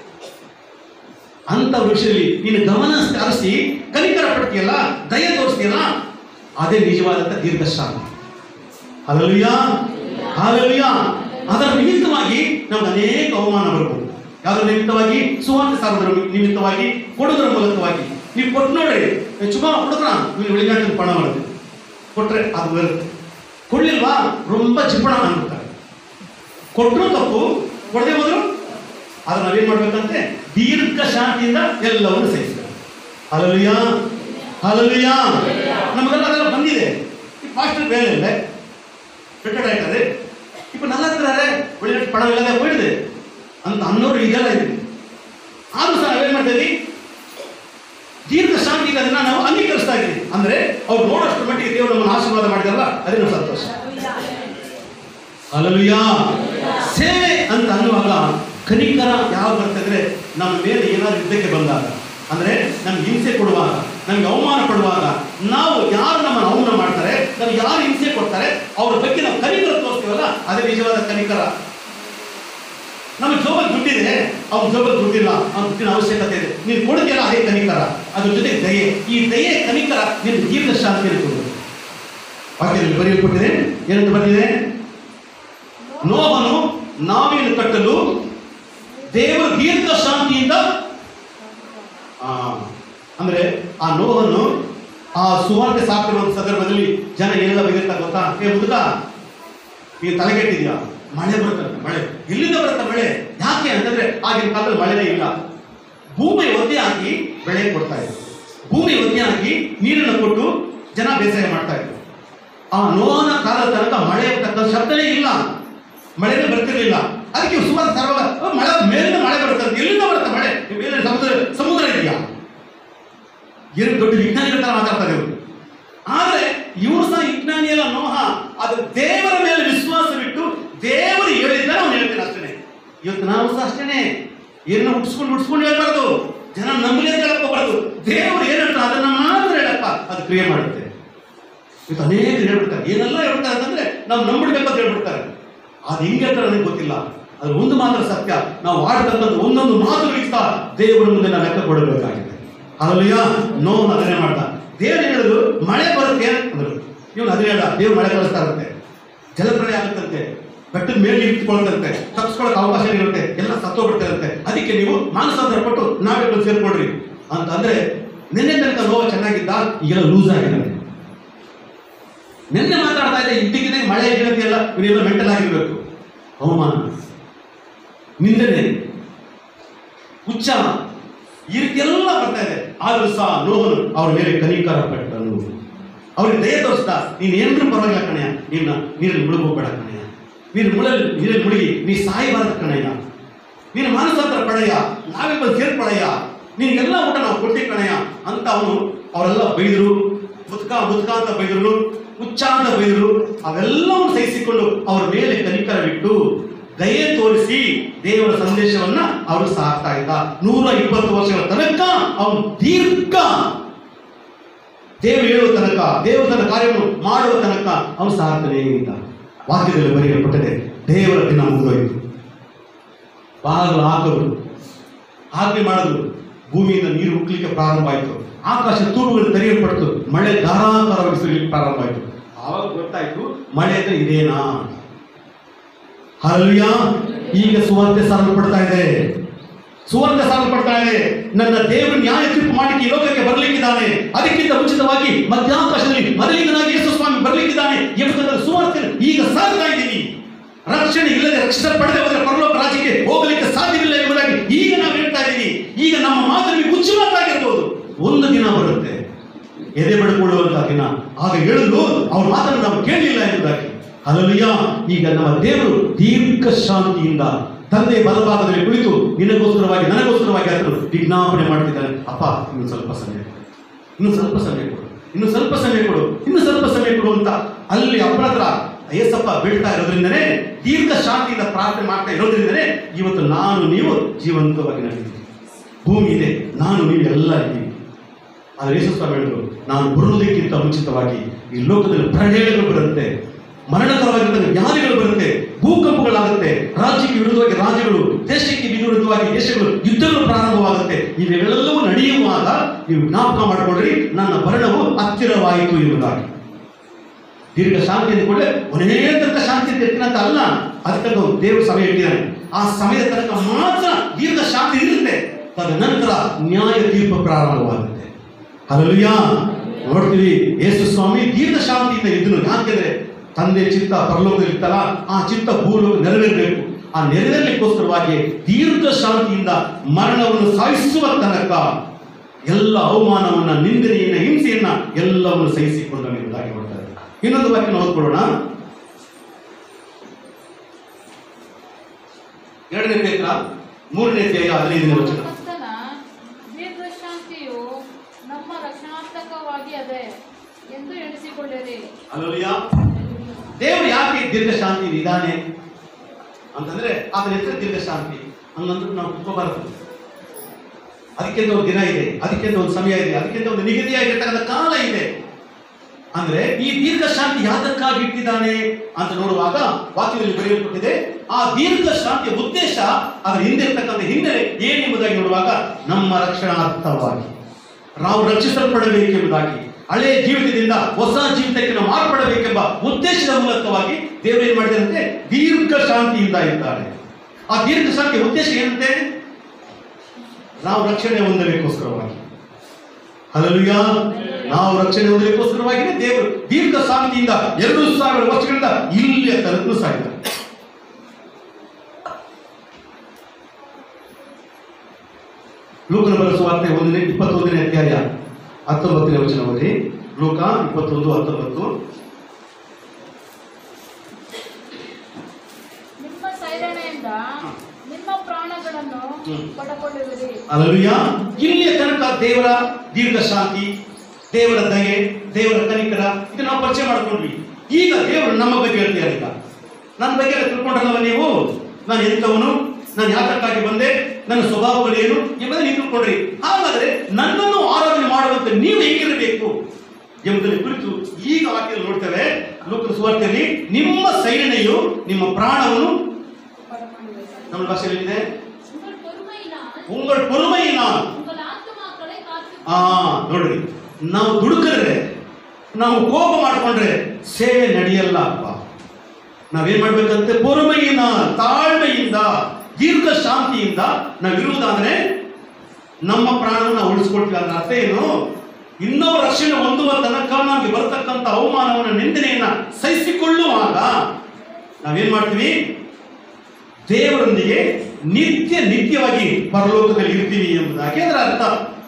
ಅಂತ ವಿಷಯದಲ್ಲಿ ನೀನು ಗಮನ ಹರಿಸಿ ಕನಿಕರ ಪಡ್ತೀಯಲ್ಲ ದಯ ತೋರಿಸ್ತೀಯಲ್ಲ ಅದೇ ನಿಜವಾದಂಥ ದೀರ್ಘಶಾಂತಿ ಅಲ್ಲಲ್ಯ ಹಾಲೆಲುಯ್ಯ ಅದರ ನಿಮಿತ್ತವಾಗಿ ನಮ್ಗೆ ಅನೇಕ ಅವಮಾನ ಬರ್ಬೋದು ಯಾವ್ದ್ರ ನಿಮಿತ್ತವಾಗಿ ಸುವಾರ್ಥ ಸಾರೋದ್ರ ನಿಮಿತ್ತವಾಗಿ ಕೊಡೋದ್ರ ಮೂಲಕವಾಗಿ ನೀವು ಕೊಟ್ಟು ನೋಡ್ರಿ ಚುಮಾ ಕೊಡದ್ರ ನೀವು ಉಳಿಗಾಟದ ಪಣ ಮಾಡುತ್ತೆ ಕೊಟ್ರೆ ಅದು ಬರುತ್ತೆ ಕೊಡ್ಲಿಲ್ವಾ ರೊಂಬ ಚಿಪ್ಪಣ ಅಂದ್ಬಿಡ್ತಾರೆ ಕೊಟ್ಟರು ತಪ್ಪು ಕೊಡದೆ ಹೋದ್ರು ಆದ್ರೆ ನಾವೇನ್ ಮಾಡ್ಬೇಕಂತೆ ದೀರ್ಘ ಶಾಂತಿಯಿಂದ ಎಲ್ಲವನ್ನು ಸಹಿಸ್ಬೇಕು ಅಲಲಿಯ ಅಲಲಿಯ ನಮಗೆಲ್ಲ ಅದೆಲ್ಲ ಬಂದಿದೆ ಈ ಪಾಸ್ಟರ್ ಬೇರೆ ಇಲ್ಲ ರಿಟೈರ್ಡ್ ಆಯ್ತದೆ ಇಪ್ಪ ನನ್ನ ಹತ್ರ ಒಳ್ಳೆ ಪಣ ಇಲ್ಲದೆ ಹೋಯ್ತದೆ ಅಂತ ಅನ್ನೋರು ಇದೆಲ್ಲ ಇದೆ ಆದ್ರೂ ಸಹ ನಾವೇನ್ ಮಾಡ್ತೀವಿ ದೀರ್ಘ ಶಾಂತಿ ಅದನ್ನ ನಾವು ಅಂಗೀಕರಿಸ್ತಾ ಇದ್ದೀವಿ ಅಂದ್ರೆ ಅವ್ರು ನೋಡೋಷ್ಟು ಮಟ್ಟಿಗೆ ದೇವರು ನಮ್ಮನ್ನು ಆಶೀರ್ವಾದ ಮಾಡಿದಾರಲ್ಲ ಅದೇ ನಮ್ಮ ಸಂತೋಷ ಅಲಲುಯ ಸೇವೆ ಅಂತ ಅನ್ನುವಾಗ ಕನಿಕರ ಯಾವ ಬರ್ತಂದ್ರೆ ನಮ್ಮ ಮೇಲೆ ಏನಾದ್ರು ಯುದ್ಧಕ್ಕೆ ಬಂದಾಗ ಅಂದ್ರೆ ನಮ್ಗೆ ಹಿಂಸೆ ಕೊಡುವಾಗ ನಮ್ಗೆ ಅವಮಾನ ಪಡುವಾಗ ನಾವು ಯಾರು ನಮ್ಮನ್ನು ಅವಮಾನ ಮಾಡ್ತಾರೆ ನಮ್ಗೆ ಯಾರು ಹಿಂಸೆ ಕೊಡ್ತಾರೆ ಅವ್ರ ಬಗ್ಗೆ ನಾವು ಕನಿಕರ ತೋರಿಸ್ತೀವಲ್ಲ ಅದೇ ನಿಜವಾದ ಕನಿಕರ ನಮ್ಮ ಜೋಬಲ್ ದುಡ್ಡಿದೆ ಅವ್ನ ಜೋಬಲ್ ದುಡ್ಡಿಲ್ಲ ಅವ್ನ ದುಡ್ಡಿನ ಅವಶ್ಯಕತೆ ಇದೆ ನೀನು ಕೊಡುತ್ತಿಲ್ಲ ಅದೇ ಕನಿಕರ ಅದ್ರ ಜೊತೆ ದಯೆ ಈ ದಯೆ ಕನಿಕರ ನಿನ್ನ ಜೀವನ ಶಾಂತಿಯನ್ನು ಕೊಡುವುದು ವಾಕ್ಯದಲ್ಲಿ ಬರೆಯಲ್ಪಟ್ಟಿದೆ ಏನಂತ ಬಂದಿದೆ ನೋವನ್ನು ನಾವೇನು ಕಟ್ಟಲು ದೇವರು ದೀರ್ಘ ಶಾಂತಿಯಿಂದ ಆ, ಅಂದ್ರೆ ಆ ನೋವನ್ನು ಆ ಸುವಾರ್ತೆ ಸಾಕಿರುವ ಸಂದರ್ಭದಲ್ಲಿ ಜನ ಏನೆಲ್ಲ ಬಗೆರ್ತಾರೆ ಗೊತ್ತಾ ಏ ಮುದುಕ ಈ ತಲೆಗೆಟ್ಟಿದ್ಯಾ ಮಳೆ ಬರುತ್ತೆ ಮಳೆ ಎಲ್ಲಿಂದ ಬರುತ್ತೆ ಮಳೆ ಯಾಕೆ ಅಂತಂದ್ರೆ ಆಗಿನ ಕಾಲದಲ್ಲಿ ಮಳೆನೇ ಇಲ್ಲ ಭೂಮಿ ಒದ್ದೆ ಹಾಕಿ ಬೆಳೆ ಕೊಡ್ತಾ ಇದ್ರು ಭೂಮಿ ಒದ್ದೆ ಹಾಕಿ ನೀರನ್ನು ಕೊಟ್ಟು ಜನ ಬೇಸಾಯ ಮಾಡ್ತಾ ಇದ್ರು ಆ ನೋವನ ಕಾಲದ ತನಕ ಮಳೆ ಅಂತಕ್ಕಂಥ ಶಬ್ದನೇ ಇಲ್ಲ ಮಳೆನೇ ಬರ್ತಿರ್ಲಿಲ್ಲ ಅದಕ್ಕೆ ಸುಮಾರು ಸರ್ವ ಓ, ಮಳೆ ಮೇಲಿಂದ ಮಳೆ ಬರುತ್ತೆ ಅಂತ. ಎಲ್ಲಿಂದ ಬರುತ್ತೆ ಮಳೆ ಈ ಮೇಲೆ ಸಮುದ್ರ ಸಮುದ್ರ ಇದೆಯಾ ಏನು ದೊಡ್ಡ ವಿಜ್ಞಾನಿಗಳ ತರ ಮಾತಾಡ್ತಾರೆ ಇವರು ಆದ್ರೆ ಇವರು ಸಹ ವಿಜ್ಞಾನಿ ಅಲ್ಲ ನೋಹ ಅದು ದೇವರ ಮೇಲೆ ವಿಶ್ವಾಸವಿಟ್ಟು ದೇವರು ಹೇಳಿದ್ದಾರೆ ಅವ್ನು ಹೇಳ್ತೇನೆ ಅಷ್ಟೇ ಇವತ್ತು ನಾವು ಸಹ ಅಷ್ಟೇನೆ ಏನನ್ನ ಹುಟ್ಟಿಸ್ಕೊಂಡು ಹುಟ್ಟಿಸ್ಕೊಂಡು ಹೇಳ್ಬಾರ್ದು ಜನ ನಂಬಲಿ ಅಂತ ಹೇಳಕ್ ಹೋಗ್ಬಾರ್ದು ದೇವರು ಏನು ಹೇಳ್ತಾರೆ ಅದನ್ನ ಮಾತ್ರ ಹೇಳಪ್ಪ ಅದು ಕ್ರಿಯೆ ಮಾಡುತ್ತೆ ಇವತ್ತು ಅನೇಕ ಹೇಳ್ಬಿಡ್ತಾರೆ ಏನೆಲ್ಲ ಹೇಳ್ಬಿಡ್ತಾರೆ ಅಂತಂದ್ರೆ ನಾವು ನಂಬಿಡ್ಬೇಕು ಅಂತ ಹೇಳ್ಬಿಡ್ತಾರೆ ಅದು ಹಿಂಗೆ ಹೇಳ್ತಾರೆ ನನಗೆ ಗೊತ್ತಿಲ್ಲ ಅದು ಒಂದು ಮಾತ್ರ ಸತ್ಯ ನಾವು ಆಡ್ತಕ್ಕಂಥ ಒಂದೊಂದು ಮಾತುಗಳಿಗೆ ಸಹ ದೇವರ ಮುಂದೆ ನಾವು ಲೆಕ್ಕ ಕೊಡಬೇಕಾಗಿದೆ ಅಲ್ಲಯ್ಯ ನೋವು ಅದನ್ನೇ ಮಾಡ್ದ ದೇವ್ರು ಹೇಳಿದ್ರು ಮಳೆ ಬರುತ್ತೆ ಅಂದ್ರು ಇವನು ಅದೇ ಹೇಳ ದೇವ್ರು ಮಳೆ ಕಳಿಸ್ತಾ ಇರುತ್ತೆ ಜಲಪ್ರಳಯ ಆಗುತ್ತಂತೆ ಬೆಟ್ಟದ ಮೇಲೆ ಇಟ್ಕೊಳ್ತಂತೆ ತಪ್ಪಿಸ್ಕೊಳಕ್ ಅವಕಾಶ ಇರುತ್ತೆ ಎಲ್ಲ ಸತ್ತೋಗ್ಬಿಡ್ತಾ ಇರುತ್ತೆ ಅದಕ್ಕೆ ನೀವು ಮಾನಸಾಂತರ ಪಟ್ಟು ನಾವೇ ಬಂದು ಸೇರ್ಕೊಡ್ರಿ ಅಂತ ಅಂದ್ರೆ ನಿನ್ನೆ ತನಕ ನೋವು ಚೆನ್ನಾಗಿದ್ದ ಈಗೆಲ್ಲ ಲೂಸ್ ಆಗಿದ್ದಾನೆ ನಿನ್ನೆ ಮಾತಾಡ್ತಾ ಇದ್ದೆ ಇದ್ದಕ್ಕಿದ್ದೆ ಮಳೆ ಗಿಡತಿ ಎಲ್ಲ ಇವರೆಲ್ಲ ಮೆಂಟಲ್ ಆಗಿರ್ಬೇಕು ಅವಮಾನ ನಿಂದನೆ ಹುಚ್ಚ ಈ ರೀತಿ ಎಲ್ಲ ಬರ್ತಾ ಇದೆ ಆದ್ರೂ ಸಹ ನೋಹನು ಅವ್ರ ಮೇಲೆ ಕನಿಕರ ಪಟ್ಟನು ಅವ್ರಿಗೆ ದಯ ತೋರಿಸ್ದ ನೀನ್ ಏನ್ರೂ ಪರವಾಗಿಲ್ಲ ಕಣಯ್ಯ ನಿನ್ನ ನೀರಲ್ಲಿ ಮುಳುಗೋಗ್ಬೇಡ ಕಣಯ್ಯ ನೀನು ಮುಳಲ್ಲಿ ನೀರಲ್ಲಿ ಮುಳುಗಿ ನೀ ಸಾಯಬಾರದು ಕಣಯ್ಯ ನೀನು ಮಾನಸಾಂತರ ಪಡೆಯ ನಾವೇ ಬಂದು ಸೇರ್ಪಡೆಯ ನಿನಗೆಲ್ಲ ಊಟ ನಾವು ಕೊಡ್ತೀವಿ ಕಣಯ್ಯ ಅಂತ ಅವನು ಅವರೆಲ್ಲ ಬೈದರು ಮುತ್ಕ ಮುತ್ಕ ಅಂತ ಬೈದರು ಹುಚ್ಚ ಅಂತ ಬೈದರು ಅವೆಲ್ಲವನ್ನು ಸಹಿಸಿಕೊಂಡು ಅವರ ಮೇಲೆ ಕನಿಕರವಿಟ್ಟು ದಯೆ ತೋರಿಸಿ ದೇವರ ಸಂದೇಶವನ್ನ ಅವರು ಸಾಕ್ತಾ ಇದ್ದ ನೂರ ಇಪ್ಪತ್ತು ವರ್ಷಗಳ ತನಕ ಅವನು ದೀರ್ಘ ದೇವರು ಹೇಳುವ ತನಕ ದೇವರು ತನ್ನ ಕಾರ್ಯವನ್ನು ಮಾಡುವ ತನಕ ಅವನು ಸಾಕ್ತಾನೇ ಇದ್ದ ವಾಕ್ಯದಲ್ಲಿ ಬರೆಯಲ್ಪಟ್ಟಿದೆ ದೇವರ ದಿನ ಮುಗಿದೋಯ್ತು ಬಾಗಿಲು ಹಾಕರು ಆಜ್ಞೆ ಮಾಡಿದ್ರು ಭೂಮಿಯಿಂದ ನೀರು ಹುಟ್ಟಲಿಕ್ಕೆ ಪ್ರಾರಂಭ ಆಯಿತು ಆಕಾಶ ತೂರುಗಳು ತೆರೆಯಲ್ಪಡ್ತು ಮಳೆ ಧಾರಾಕಾರವಾಗಿ ಸುರಿಲಿಕ್ಕೆ ಪ್ರಾರಂಭ ಆಯಿತು ಆವಾಗ ಗೊತ್ತಾಯ್ತು ಮಳೆ ಅಂದ್ರೆ ಇದೇನಾ ಹಲ್ಯ ಈಗ ಸುವಾರ್ತೆ ಸಾರಲ್ಪಡ್ತಾ ಇದೆ ಸುವಾರ್ತೆ ಸಾರಲ್ಪಡ್ತಾ ಇದೆ ನನ್ನ ದೇವರು ನ್ಯಾಯ ತೀರ್ಪು ಮಾಡಲಿಕ್ಕೆ ಈ ಲೋಕಕ್ಕೆ ಬರಲಿಕ್ಕಿದ್ದಾನೆ ಅದಕ್ಕಿಂತ ಮುಂಚಿತವಾಗಿ ಮಧ್ಯಾಕಾಶದಲ್ಲಿ ಮೊದಲಿಗನಾಗಿ ಯೇಸು ಸ್ವಾಮಿ ಬರಲಿಕ್ಕಿದ್ದಾನೆ ಎಂಬುದರ ಸುವಾರ್ತೆ ಈಗ ಸಾರ್ತಾ ಇದ್ದೀನಿ ರಕ್ಷಣೆ ಇಲ್ಲದೆ ರಕ್ಷಣೆ ಪಡೆದೇ ಹೋದರೆ ಪರಲೋಕ ರಾಜ್ಯಕ್ಕೆ ಹೋಗಲಿಕ್ಕೆ ಸಾಧ್ಯವಿಲ್ಲ ಎಂಬುದಾಗಿ ಈಗ ನಾವು ಹೇಳ್ತಾ ಇದ್ದೀವಿ ಈಗ ನಮ್ಮ ಮಾತು ನಿಮಗೆ ಹುಚ್ಚು ಮಾತಾಗಿರ್ಬೋದು ಒಂದು ದಿನ ಬರುತ್ತೆ ಎದೆ ಬಡ್ಕೊಳ್ಳುವಂತಹ ದಿನ ಆಗ ಹೇಳಲು ಅವ್ರ ಮಾತನ್ನು ನಾವು ಕೇಳಲಿಲ್ಲ ಎಂಬುದಾಗಿ ಅಲ್ಲಯ್ಯ ಈಗ ನಮ್ಮ ದೇವರು ದೀರ್ಘ ಶಾಂತಿಯಿಂದ ತಂದೆ ಬಲಭಾಗದಲ್ಲಿ ಕುಳಿತು ನಿನಗೋಸ್ಕರವಾಗಿ ನನಗೋಸ್ಕರವಾಗಿ ಆತನು ವಿಜ್ಞಾಪನೆ ಮಾಡ್ತಿದ್ದಾನೆ ಅಪ್ಪ ಇನ್ನು ಸ್ವಲ್ಪ ಸಮಯ ಕೊಡು ಇನ್ನು ಸ್ವಲ್ಪ ಸಮಯ ಕೊಡು ಇನ್ನು ಸ್ವಲ್ಪ ಸಮಯ ಕೊಡು ಇನ್ನು ಸ್ವಲ್ಪ ಸಮಯ ಕೊಡು ಅಂತ ಅಲ್ಲಿ ಅಪ್ಪನ ಹತ್ರ ಏಸಪ್ಪ ಬೀಳ್ತಾ ಇರೋದ್ರಿಂದನೇ ದೀರ್ಘ ಶಾಂತಿಯಿಂದ ಪ್ರಾರ್ಥನೆ ಮಾಡ್ತಾ ಇರೋದ್ರಿಂದನೇ ಇವತ್ತು ನಾನು ನೀವು ಜೀವಂತವಾಗಿ ನಡೆದಿದ್ದೀವಿ ಭೂಮಿ ಇದೆ ನಾನು ನೀವು ಎಲ್ಲ ಇದ್ದೀವಿ ಆದರೆ ಯೇಸು ಸ್ವಾಮಿ ಹೇಳಿದ್ರು ನಾನು ಬರುವುದಕ್ಕಿಂತ ಮುಂಚಿತವಾಗಿ ಈ ಲೋಕದಲ್ಲಿ ಪ್ರಳಯಗಳು ಬರುತ್ತೆ ಮರಣಕರವಾಗಿರ್ತಕ್ಕಂಥ ವ್ಯಾಧಿಗಳು ಬರುತ್ತೆ ಭೂಕಂಪಗಳಾಗುತ್ತೆ ರಾಜ್ಯಕ್ಕೆ ವಿರುದ್ಧವಾಗಿ ರಾಜ್ಯಗಳು ದೇಶಕ್ಕೆ ವಿರುದ್ಧವಾಗಿ ದೇಶಗಳು ಯುದ್ಧಗಳು ಪ್ರಾರಂಭವಾಗುತ್ತೆ ಇವೆಲ್ಲವೂ ನಡೆಯುವಾಗ ನೀವು ಜ್ಞಾಪಕ ಮಾಡಿಕೊಳ್ಳ್ರಿ ನನ್ನ ಮರಣವು ಹತ್ತಿರವಾಯಿತು ಎಂಬುದಾಗಿ ದೀರ್ಘ ಶಾಂತಿ ಅಂದ್ಕೊಂಡ್ರೆ ಕೊನೆಯ ತನಕ ಶಾಂತಿ ಇರ್ತೀನಿ ಅಂತ ಅಲ್ಲ ಅದಕ್ಕೆ ದೇವರು ಸಮಯ ಇಟ್ಟಿದ್ದಾನೆ ಆ ಸಮಯದ ತನಕ ಮಾತ್ರ ದೀರ್ಘ ಶಾಂತಿ ಇರುತ್ತೆ ತದನಂತರ ನ್ಯಾಯ ತೀರ್ಪು ಪ್ರಾರಂಭವಾಗುತ್ತೆ ಅಲ್ಲಯ್ಯ ನೋಡ್ತೀವಿ ಯೇಸು ಸ್ವಾಮಿ ದೀರ್ಘ ಶಾಂತಿಯಿಂದ ಇದ್ದನು ಯಾಕೆಂದ್ರೆ ತಂದೆ ಚಿತ್ತ ಪರಲೋಕದಲ್ಲಿ ಇತ್ತಲ್ಲ ಆ ಚಿತ್ತ ಭೂಲೋಕ ನೆರವೇರಬೇಕು ಆ ನೆರವೇರಲಿಕ್ಕೋಸ್ಕರವಾಗಿ ದೀರ್ಘ ಶಾಂತಿಯಿಂದ ಮರಣವನ್ನು ಸಾಯಿಸುವ ತನಕ ಎಲ್ಲ ಅವಮಾನವನ್ನ ನಿಂದನೆಯನ್ನ ಹಿಂಸೆಯನ್ನ ಎಲ್ಲವನ್ನು ಸಹಿಸಿಕೊಂಡು ಎಂಬುದಾಗಿ ಕೊಡ್ತಾರೆ ಇನ್ನೊಂದು ವಾಕ್ಯ ಓದ್ಕೊಳ್ಳೋಣ ಎರಡನೇ ಪೇತ್ರ ಮೂರನೇ ಅಧ್ಯಾಯ ಹದಿನೈದನೇ ವಚನ ಕರ್ತನ ದೀರ್ಘಶಾಂತಿಯು ನಮ್ಮ ರಕ್ಷಣಾತ್ಮಕವಾಗಿ ಅದೇ ಎಂದು ಎಣಿಸಿಕೊಳ್ಳಿರಿ ಅಲ್ಲೂಯ್ಯ ದೇವರು ಯಾಕೆ ದೀರ್ಘ ಶಾಂತಿ ಇದ್ದಾನೆ ಅಂತಂದ್ರೆ ಆತನ ಹೆಸರು ದೀರ್ಘ ಶಾಂತಿ ಹಂಗಂದ್ರೆ ನಾವು ಕುತ್ಕೋಬಾರದು ಅದಕ್ಕಿಂತ ಒಂದು ದಿನ ಇದೆ ಅದಕ್ಕಿಂತ ಒಂದು ಸಮಯ ಇದೆ ಅದಕ್ಕಿಂತ ಒಂದು ನಿಗದಿಯಾಗಿರ್ತಕ್ಕಂಥ ಕಾಲ ಇದೆ ಅಂದ್ರೆ ಈ ದೀರ್ಘ ಶಾಂತಿ ಯಾತಕ್ಕಾಗಿ ಇಟ್ಟಿದ್ದಾನೆ ಅಂತ ನೋಡುವಾಗ ವಾಕ್ಯದಲ್ಲಿ ಬರೆಯಲ್ಪಟ್ಟಿದೆ ಆ ದೀರ್ಘ ಶಾಂತಿಯ ಉದ್ದೇಶ ಅದರ ಹಿಂದೆ ಇರ್ತಕ್ಕಂಥ ಹಿನ್ನೆಲೆ ಏನೆಂಬುದಾಗಿ ನೋಡುವಾಗ ನಮ್ಮ ರಕ್ಷಣಾರ್ಥವಾಗಿ ನಾವು ರಕ್ಷಿಸಲ್ಪಡಬೇಕೆಂಬುದಾಗಿ ಹಳೆಯ ಜೀವಿತದಿಂದ ಹೊಸ ಜೀವಿತಕ್ಕೆ ನಾವು ಮಾರ್ಪಡಬೇಕೆಂಬ ಉದ್ದೇಶದ ಮೂಲಕವಾಗಿ ದೇವರು ಏನ್ ಮಾಡಿದಂತೆ ದೀರ್ಘ ಶಾಂತಿಯಿಂದ ಇದ್ದಾರೆ ಆ ದೀರ್ಘ ಶಾಂತಿಯ ಉದ್ದೇಶ ಏನಂತೆ ನಾವು ರಕ್ಷಣೆ ಹೊಂದಲಿಕ್ಕೋಸ್ಕರವಾಗಿ ಹಲಲುಯ ನಾವು ರಕ್ಷಣೆ ಹೊಂದಲಿಕ್ಕೋಸ್ಕರವಾಗಿ ದೇವರು ದೀರ್ಘ ಶಾಂತಿಯಿಂದ ಎರಡು ಸಾವಿರ ವರ್ಷಗಳಿಂದ ಇಲ್ಲಿಯ ತನಕ ಸಾಗಿದ್ದಾರೆ ಲೂಕನ ಬರೆಸುವಾರ್ತೆ ಒಂದನೇ ಇಪ್ಪತ್ತೊಂದನೇ ಅಧ್ಯಾಯ ಹತ್ತೊಂಬತ್ತನೇ ವಚನ ಓದಿ ಲೂಕ ಇಪ್ಪತ್ತೊಂದು ಹತ್ತೊಂಬತ್ತು ನಿಮ್ಮ ಸೈರಣೆಯಿಂದ ನಿಮ್ಮ ಪ್ರಾಣಗಳನ್ನು ಹ್ಮ್. ಪಡಕೊಳ್ಳುವಿರಿ ಅಲ್ಲೂಯ ಇಲ್ಲಿಯ ತನಕ ದೇವರ ದೀರ್ಘ ಶಾಂತಿ ದೇವರ ದಯೆ ದೇವರ ಕನಿಕರ ಇದು ನಾವು ಪರಿಚಯ ಮಾಡ್ಕೊಂಡ್ವಿ ಈಗ ದೇವರು ನಮ್ಮ ಬಗ್ಗೆ ಹೇಳ್ತೀರ ಈಗ ನನ್ನ ಬಗ್ಗೆ ಎಲ್ಲ ತಿಳ್ಕೊಂಡ್ರಲ್ಲವ ನೀವು ನಾನು ಎಂತವನು ನಾನು ಯಾತಕ್ಕಾಗಿ ಬಂದೆ ನನ್ನ ಸ್ವಭಾವಗಳೇನು ಎಂಬುದನ್ನು ನೀವು ತಿಳ್ಕೊಂಡ್ರಿ ಹಾಗಾದ್ರೆ ನನ್ನನ್ನು ಆರಾಧನೆ ಮಾಡುವಂತೆ ನೀವು ಹೇಗಿರಬೇಕು ಎಂಬುದನ್ನು ಕುರಿತು ಈಗ ವಾಕ್ಯದಲ್ಲಿ ನೋಡ್ತೇವೆ ಲೋಕದ ಸುವಾರ್ತೆಯಲ್ಲಿ ನಿಮ್ಮ ಸೈರಣೆಯು ನಿಮ್ಮ ಪ್ರಾಣವನ್ನು ನಮ್ಮ ಭಾಷೆಯಲ್ಲಿ ಇದೆ உங்கள் பொறுமையினால் ಉಂಗಳ பொறுமையினால் உங்கள் ஆத்துமாக்களை காத்து ಆ ನೋಡ್ರಿ ನಾವು ದುಡುಕಿದ್ರೆ ನಾವು ಕೋಪ ಮಾಡ್ಕೊಂಡ್ರೆ ಸೇವೆ ನಡೆಯಲ್ಲ ಅಪ್ಪ ನಾವೇನ್ ಮಾಡ್ಬೇಕಂತೆ ಪೊರುಮೆಯಿಂದ ತಾಳ್ಮೆಯಿಂದ ದೀರ್ಘ ಶಾಂತಿಯಿಂದ ನಾವಿರುವುದಾದ್ರೆ ನಮ್ಮ ಪ್ರಾಣವನ್ನು ನಾವು ಉಳಿಸ್ಕೊಳ್ತೀವಿ ಅದರ ಅರ್ಥ ಏನು ಇನ್ನೊಬ್ಬ ರಕ್ಷಣೆ ಹೊಂದುವ ತನಕ ನಮಗೆ ಬರ್ತಕ್ಕಂಥ ಅವಮಾನವನ್ನು ನಿಂದನೆಯನ್ನ ಸಹಿಸಿಕೊಳ್ಳುವಾಗ ನಾವೇನ್ ಮಾಡ್ತೀವಿ ದೇವರೊಂದಿಗೆ ನಿತ್ಯ ನಿತ್ಯವಾಗಿ ಪರಲೋಕದಲ್ಲಿ ಇರ್ತೀವಿ ಎಂಬುದಾಗಿ ಅದರ ಅರ್ಥ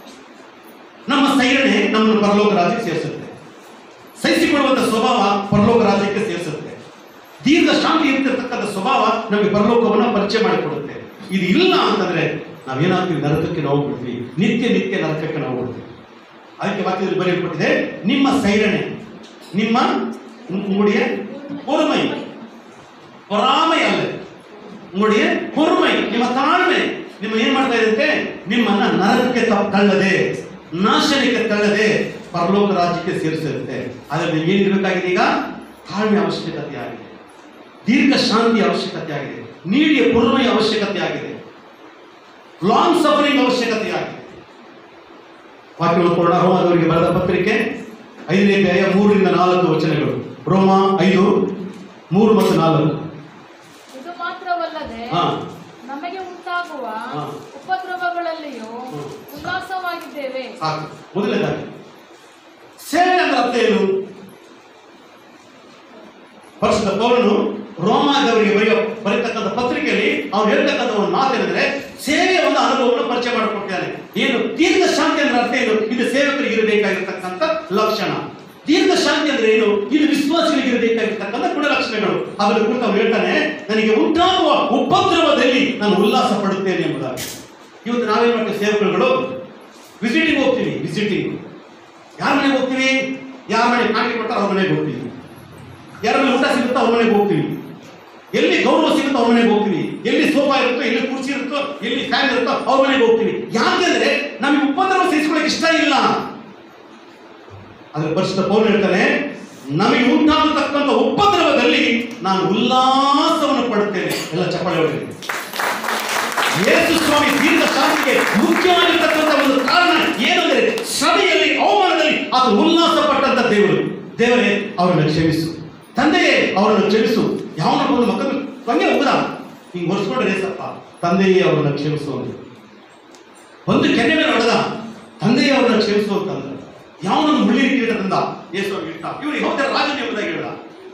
ನಮ್ಮ ಸೈರಣೆ ನಮ್ಮನ್ನು ಪರಲೋಕ ರಾಜ್ಯಕ್ಕೆ ಸೇರಿಸುತ್ತೆ ಸಹಿಸಿಕೊಳ್ಳುವಂತ ಸ್ವಭಾವ ಪರಲೋಕ ರಾಜ್ಯಕ್ಕೆ ಸೇರಿಸುತ್ತೆ ದೀರ್ಘ ಶಾಂತಿ ಇರ್ತಿರ್ತಕ್ಕಂಥ ಸ್ವಭಾವ ನಮಗೆ ಪರಲೋಕವನ್ನು ಪರಿಚಯ ಮಾಡಿಕೊಡುತ್ತೆ ಇದು ಇಲ್ಲ ಅಂತಂದ್ರೆ ನಾವೇನಾಗ್ತೀವಿ ನರಕಕ್ಕೆ ನಾವು ಬಿಡ್ತೀವಿ ನಿತ್ಯ ನಿತ್ಯ ನರಕಕ್ಕೆ ನಾವು ಬಿಡ್ತೀವಿ ಅದಕ್ಕೆ ವಾಕ್ಯದಲ್ಲಿ ಬರೆಯಲ್ಪಟ್ಟಿದೆ ನಿಮ್ಮ ಸೈರಣೆ ನಿಮ್ಮ ಮುಡಿಯ பொறுமை பொறாமை ಅಲ್ಲ ಮುಡಿಯ பொறுமை ನಿಮ್ಮ ತಾಳ್ಮೆ ನಿಮ್ಮ ಏನ್ ಮಾಡ್ತಾ ಇದಂತೆ ನಿಮ್ಮನ್ನ ನರಕಕ್ಕೆ ತ- ತಳ್ಳದೆ ನಾಶನಕ್ಕೆ ತಳ್ಳದೆ ಪರಲೋಕ ರಾಜ್ಯಕ್ಕೆ ಸೇರಿಸಿರುತ್ತೆ ಅದರಲ್ಲಿ ಏನಿರಬೇಕಾಗಿದೆ ಈಗ ತಾಳ್ಮೆ ಅವಶ್ಯಕತೆ ಆಗಿದೆ ದೀರ್ಘ ಶಾಂತಿ ಅವಶ್ಯಕತೆ ಆಗಿದೆ ನೀಡಿಯ ಪೊರುಮೆಯ ಅವಶ್ಯಕತೆ ಆಗಿದೆ ಲಾಂಗ್ ಸಫರಿಂಗ್ ಅವಶ್ಯಕತೆ ಆಗಿದೆ ವಾಕ್ಯ ಓದ್ಕೊಳ್ಳೋಣ ರೋಮದವರಿಗೆ ಬರೆದ ಪತ್ರಿಕೆ ಐದನೇ ಅಧ್ಯಾಯ ಮೂರರಿಂದ ನಾಲ್ಕು ವಚನಗಳು ರೋಮ ಐದು ಮೂರು ಮತ್ತು ನಾಲ್ಕು ಇದು ಮಾತ್ರವಲ್ಲದೆ ಹಾ. ನಮಗೆ ಉಂಟಾಗುವ ಹಾ. ಉಪದ್ರವಗಳಲ್ಲಿಯೂ ಹ್ಮ್. ಉಲ್ಲಾಸವಾಗಿದ್ದೇವೆ ಸಾಕು ಮೊದಲನೇದಾಗಿ ಸೇವೆ ಅಂದ್ರೆ ಅರ್ಥ ಏನು ಪರಿಶುದ್ಧ ಪೌರನು ರೋಮಾದವರಿಗೆ ಬರೆಯೋ ಬರೀತಕ್ಕಂಥ ಪತ್ರಿಕೆಯಲ್ಲಿ ಅವ್ರು ಹೇಳ್ತಕ್ಕಂಥ ಒಂದು ಮಾತೇನೆಂದ್ರೆ ಸೇವೆಯ ಒಂದು ಅನುಭವವನ್ನು ಪರಿಚಯ ಮಾಡಿಕೊಟ್ಟಿದ್ದಾನೆ ಏನು ದೀರ್ಘ ಶಾಂತಿ ಅಂದ್ರೆ ಅರ್ಥ ಏನು ಇದು ಸೇವಕರಿಗೆ ಇರಬೇಕಾಗಿರ್ತಕ್ಕಂಥ ಲಕ್ಷಣ ದೀರ್ಘ ಶಾಂತಿ ಅಂದ್ರೆ ಏನು ಇದು ವಿಶ್ವಾಸಿಗಳಿಗೆ ಇರಬೇಕಾಗಿರ್ತಕ್ಕಂಥ ಗುಣಲಕ್ಷಣಗಳು ಅದರ ಕುರಿತು ಅವ್ರು ಹೇಳ್ತಾನೆ ನನಗೆ ಉಂಟಾಗುವ ಉಪದ್ರವದಲ್ಲಿ ನಾನು ಉಲ್ಲಾಸ ಪಡುತ್ತೇನೆ ಎಂಬುದಾಗಿ ಇವತ್ತು ನಾವೇನ್ ಮಾಡ್ತೀವಿ ಸೇವಕರುಗಳು ವಿಸಿಟಿಂಗ್ ಹೋಗ್ತೀವಿ ವಿಸಿಟಿಂಗ್ ಯಾರ ಮನೆಗೆ ಹೋಗ್ತೀವಿ ಯಾರ ಮನೆಗೆ ಕಾಣಿಕೆ ಕೊಡ್ತಾರೋ ಅವ್ರ ಮನೆಗೆ ಹೋಗ್ತೀವಿ ಯಾರ ಮನೆ ಊಟ ಸಿಗುತ್ತೋ ಅವ್ರ ಮನೆಗೆ ಹೋಗ್ತೀವಿ ಎಲ್ಲಿ ಗೌರವ ಸಿಗುತ್ತೋ ಅವ್ರ ಮನೆಗೆ ಹೋಗ್ತೀವಿ ಎಲ್ಲಿ ಸೋಫಾ ಇರುತ್ತೋ ಎಲ್ಲಿ ಕುರ್ಚಿ ಇರುತ್ತೋ ಎಲ್ಲಿ ಫ್ಯಾನ್ ಇರುತ್ತೋ ಅವ್ರ ಮನೆಗೆ ಹೋಗ್ತೀವಿ ಯಾಕೆಂದ್ರೆ ನಮಗೆ ಉಪದ್ರವ ಸಹಿಸ್ಕೊಳ್ಳೋಕೆ ಇಷ್ಟ ಇಲ್ಲ ಅದ್ರ ಪರಿಶುದ್ಧ ಪೌರ ಹೇಳ್ತಾನೆ ನಮಗೆ ಉಂಟಾಗತಕ್ಕಂಥ ಉಪದ್ರವದಲ್ಲಿ ನಾನು ಉಲ್ಲಾಸವನ್ನು ಪಡುತ್ತೇನೆ ಎಲ್ಲ ಚಪ್ಪಾಳೆ ಹೊಡೆದಿದೆ ಯೇಸು ಸ್ವಾಮಿ ದೀರ್ಘ ಶಾಂತಿಗೆ ಮುಖ್ಯವಾಗಿರ್ತಕ್ಕಂಥ ಒಂದು ಕಾರಣ ಏನಂದ್ರೆ ಶ್ರಮೆಯಲ್ಲಿ ಅವಮಾನದಲ್ಲಿ ಆತ ಉಲ್ಲಾಸ ಪಟ್ಟಂತ ದೇವರು ದೇವರೇ ಅವರನ್ನು ಕ್ಷಮಿಸು ತಂದೆಯೇ ಅವರನ್ನು ಕ್ಷಮಿಸು ಯಾವನ ಒಂದು ಮಕ್ಕಳು ಹಂಗೆ ಹೋಗುದ ಹಿಂಗೆ ಒರೆಸ್ಕೊಂಡ್ರೆ ಸಪ್ಪ ತಂದೆಯೇ ಅವರನ್ನು ಕ್ಷಮಿಸು ಅಂದ್ರು ಒಂದು ಕೆನೆ ಮೇಲೆ ಹೊಡೆದ ತಂದೆಯೇ ಅವರನ್ನು ಕ್ಷಮಿಸು ಅಂತಂದ್ರು ಯಾವನನ್ನು ಮುಳ್ಳಿ ಕಿರೀಟದಿಂದ ಯೇಸು ಅವ್ರಿಗೆ ಇಟ್ಟ ಇವ್ರಿಗೆ ಹೋದ ರಾಜನ ಎಂಬುದಾಗಿ ಹೇಳ್ದ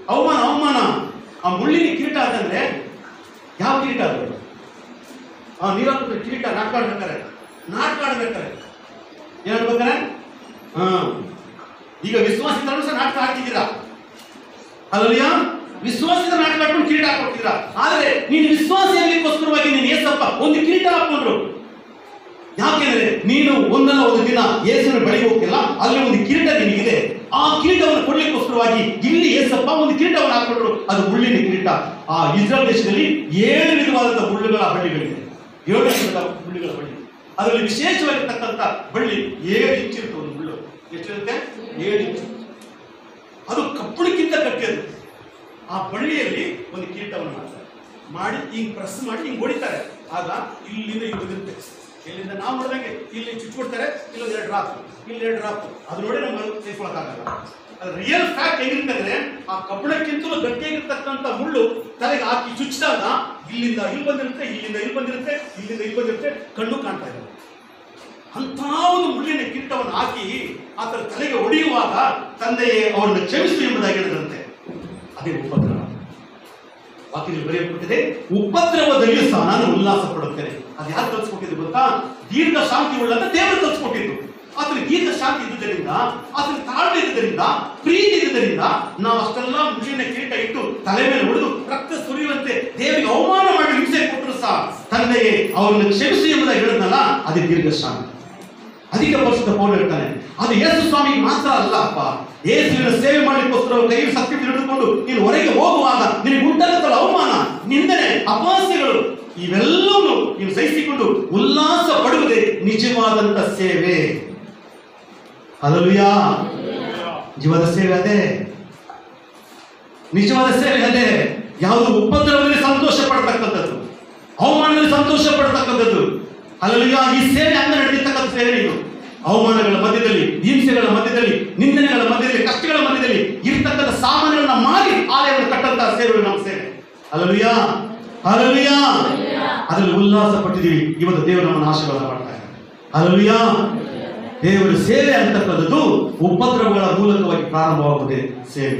ಅವಮಾನ ಅವಮಾನ ಆ ಮುಳ್ಳಿನ ಕಿರೀಟ ಅಂತಂದ್ರೆ ಯಾವ ಕಿರೀಟ ಅದು ಆ ನೀರಾಗ ಕಿರೀಟ ನಾಟಕ ಆಡ್ಬೇಕಾರೆ ನಾಟಕ ಆಡ್ಬೇಕಾರೆ ಏನ್ ಆಡ್ಬೇಕಾರೆ ಹಾ ಈಗ ವಿಶ್ವಾಸಿತರು ಸಹ ನಾಟಕ ಆಡ್ತಿದ್ದೀರಾ ಅಲ್ಲಯ್ಯ ವಿಶ್ವಾಸದ ನಾಟಕ ಆಡ್ಕೊಂಡು ಕಿರೀಟ ಹಾಕೊಡ್ತೀರಾ ಆದ್ರೆ ನೀನು ವಿಶ್ವಾಸಿಯಾಗಲಿಕ್ಕೋಸ್ಕರವಾಗಿ ನೀನು ಏಸಪ್ಪ ಒಂದು ಕಿರೀಟ ಹಾಕೊಂಡ್ರು ಯಾಕೆಂದ್ರೆ ನೀನು ಒಂದಲ್ಲ ಒಂದು ದಿನ ಯೇಸುವಿನ ಬಳಿಗೆ ಹೋಗ್ತಿಲ್ಲ ಅಲ್ಲಿ ಒಂದು ಕಿರೀಟ ನಿನಗಿದೆ ಆ ಕಿರೀಟವನ್ನು ಕೊಡ್ಲಿಕ್ಕೋಸ್ಕರವಾಗಿ ಇಲ್ಲಿ ಏಸಪ್ಪ ಒಂದು ಕಿರೀಟವನ್ನು ಹಾಕೊಂಡ್ರು ಅದು ಮುಳ್ಳಿನ ಕಿರೀಟ ಆ ಇಸ್ರೇಲ್ ದೇಶದಲ್ಲಿ ಏಳು ವಿಧವಾದಂತಹ ಮುಳ್ಳುಗಳ ಬಳ್ಳಿಗಳಿದೆ ಏಳು ವಿಧದ ಮುಳ್ಳುಗಳ ಬಳ್ಳಿ ಅದರಲ್ಲಿ ವಿಶೇಷವಾಗಿರ್ತಕ್ಕಂಥ ಬಳ್ಳಿ ಏಳು ಇಂಚಿರುತ್ತೆ ಒಂದು ಮುಳ್ಳು ಎಷ್ಟಿರುತ್ತೆ ಏಳು ಇಂಚು ಅದು ಕಪ್ಪಳಕ್ಕಿಂತ ಕಟ್ಟಿಯದು ಆ ಬಳ್ಳಿಯಲ್ಲಿ ಒಂದು ಕಿರೀಟವನ್ನು ಮಾಡ್ತಾರೆ ಮಾಡಿ ಹಿಂಗ್ ಪ್ರೆಸ್ ಮಾಡಿ ಹಿಂಗ್ ಹೊಡಿತಾರೆ ಆಗ ಇಲ್ಲಿಂದ ಇಲ್ಲಿ ಉಳಿದಿರುತ್ತೆ ಇಲ್ಲಿಂದ ನಾವು ನೋಡಿದಂಗೆ ಇಲ್ಲಿ ಚುಚ್ಕೊಡ್ತಾರೆ ಇಲ್ಲೊಂದು ಎರಡು ಡ್ರಾಪ್ ಇಲ್ಲಿ ಎರಡು ಡ್ರಾಪ್ ಅದು ನೋಡಿ ನಮ್ಗೆ ಸೇರಿಸ್ಕೊಳಕ್ಕಾಗಲ್ಲ ಅದು ರಿಯಲ್ ಫ್ಯಾಕ್ಟ್ ಹೆಂಗಿರ್ತಂದ್ರೆ ಆ ಕಬ್ಬಣಕ್ಕಿಂತಲೂ ಗಟ್ಟಿಯಾಗಿರ್ತಕ್ಕಂಥ ಮುಳ್ಳು ತಲೆಗೆ ಹಾಕಿ ಚುಚ್ಚಿದಾಗ ಇಲ್ಲಿಂದ ಇಲ್ಲಿ ಬಂದಿರುತ್ತೆ ಇಲ್ಲಿಂದ ಇಲ್ಲಿ ಬಂದಿರುತ್ತೆ ಇಲ್ಲಿಂದ ಇಲ್ಲಿ ಬಂದಿರುತ್ತೆ ಕಣ್ಣು ಕಾಣ್ತಾ ಇದೆ ಅಂಥ ಒಂದು ಮುಳ್ಳಿನ ಕಿರೀಟವನ್ನು ಹಾಕಿ ಆತನ ತಲೆಗೆ ಹೊಡೆಯುವಾಗ ತಂದೆಯೇ ಅವರನ್ನು ಕ್ಷಮಿಸು ಎಂಬುದಾಗಿ ಹೇಳಿದಂತೆ ಅದೇ ಉಪದ್ರವ ವಾಕ್ಯದಲ್ಲಿ ಬರೆಯಲ್ಪಟ್ಟಿದೆ ಉಪದ್ರವದಲ್ಲಿಯೂ ಸಹ ನಾನು ಉಲ್ಲಾಸ ಪಡುತ್ತೇನೆ ಅದು ಯಾರು ಕಲ್ಸ್ಕೊಟ್ಟಿದ್ದು ಗೊತ್ತಾ ದೀರ್ಘ ಶಾಂತಿ ಉಳ್ಳಂತ ದೇವರು ಕಲ್ಸ್ಕೊಟ್ಟಿದ್ದು ಆತನ ದೀರ್ಘ ಶಾಂತಿ ಇದ್ದುದರಿಂದ ಆತನ ತಾಳ್ಮೆ ಇದ್ದುದರಿಂದ ಪ್ರೀತಿ ಇದ್ದುದರಿಂದ ನಾವು ಅಷ್ಟೆಲ್ಲ ಮುಳ್ಳಿನ ಕಿರೀಟ ಇಟ್ಟು ತಲೆ ಮೇಲೆ ಹೊಡೆದು ರಕ್ತ ಸುರಿಯುವಂತೆ ದೇವರಿಗೆ ಅವಮಾನ ಮಾಡಿ ಹಿಂಸೆ ಕೊಟ್ಟರು ಸಹ ತಂದೆಯೇ ಅವರನ್ನು ಕ್ಷಮಿಸು ಎಂಬುದಾಗಿ ಹೇಳಿದ್ನಲ್ಲ ಅದೇ ದೀರ್ಘ ಶಾಂತಿ ಅಧಿಕ ಪರಿಶುದ್ಧ ಪೌಲ ಹೇಳ್ತಾನೆ ಅದು ಯೇಸು ಸ್ವಾಮಿಗೆ ಮಾತ್ರ ಅಲ್ಲ ಅಪ್ಪ ಯೇಸುವಿನ ಸೇವೆ ಮಾಡಲಿಕ್ಕೋಸ್ಕರ ಕೈ ಸತ್ಯ ಹಿಡಿದುಕೊಂಡು ನೀನು ಹೊರಗೆ ಹೋಗುವಾಗ ನಿನಗೆ ಉಂಟಾಗುತ್ತಲ್ಲ ಅವಮಾನ ನಿಂದನೆ ಅಪಹಾಸ್ಯಗಳು ಇವೆಲ್ಲವೂ ನೀನು ಸಹಿಸಿಕೊಂಡು ಉಲ್ಲಾಸ ಪಡುವುದೇ ನಿಜವಾದಂತ ಸೇವೆ ಅಲಲುಯಾ ಜೀವದ ಸೇವೆ ಅದೇ ನಿಜವಾದ ಸೇವೆ ಅದೇ ಯಾವುದು ಉಪದ್ರವದಲ್ಲಿ ಸಂತೋಷ ಪಡ್ತಕ್ಕಂಥದ್ದು ಅವಮಾನದಲ್ಲಿ ಸಂತೋಷ ಪಡ್ತಕ್ಕಂಥದ್ದು ಅಲ್ಲಲ್ಲಿಯ ಈ ಸೇವೆ ಹಂಗ ನಡೆದಿರ್ತಕ್ಕಂಥ ಸೇವೆ ಇದು ಅವಮಾನಗಳ ಮಧ್ಯದಲ್ಲಿ ಹಿಂಸೆಗಳ ಮಧ್ಯದಲ್ಲಿ ನಿಂದನೆಗಳ ಮಧ್ಯದಲ್ಲಿ ಕಷ್ಟಗಳ ಮಧ್ಯದಲ್ಲಿ ಇರ್ತಕ್ಕಂಥ ಸಾಮಾನ್ಯಗಳನ್ನ ಮಾರಿ ಆಲಯವನ್ನು ಕಟ್ಟಂತಹ ಸೇವೆ ನಮ್ಮ ಸೇವೆ ಅಲ್ಲಲಿಯ ಅಲ್ಲಲಿಯ ಅದರಲ್ಲಿ ಉಲ್ಲಾಸ ಪಟ್ಟಿದ್ದೀವಿ ಇವತ್ತು ದೇವರು ನಮ್ಮನ್ನು ಆಶೀರ್ವಾದ ಮಾಡ್ತಾ ಇದ್ದಾರೆ ಅಲ್ಲಲಿಯ ದೇವರ ಸೇವೆ ಅಂತಕ್ಕಂಥದ್ದು ಉಪದ್ರವಗಳ ಮೂಲಕವಾಗಿ ಪ್ರಾರಂಭವಾಗುತ್ತದೆ ಸೇವೆ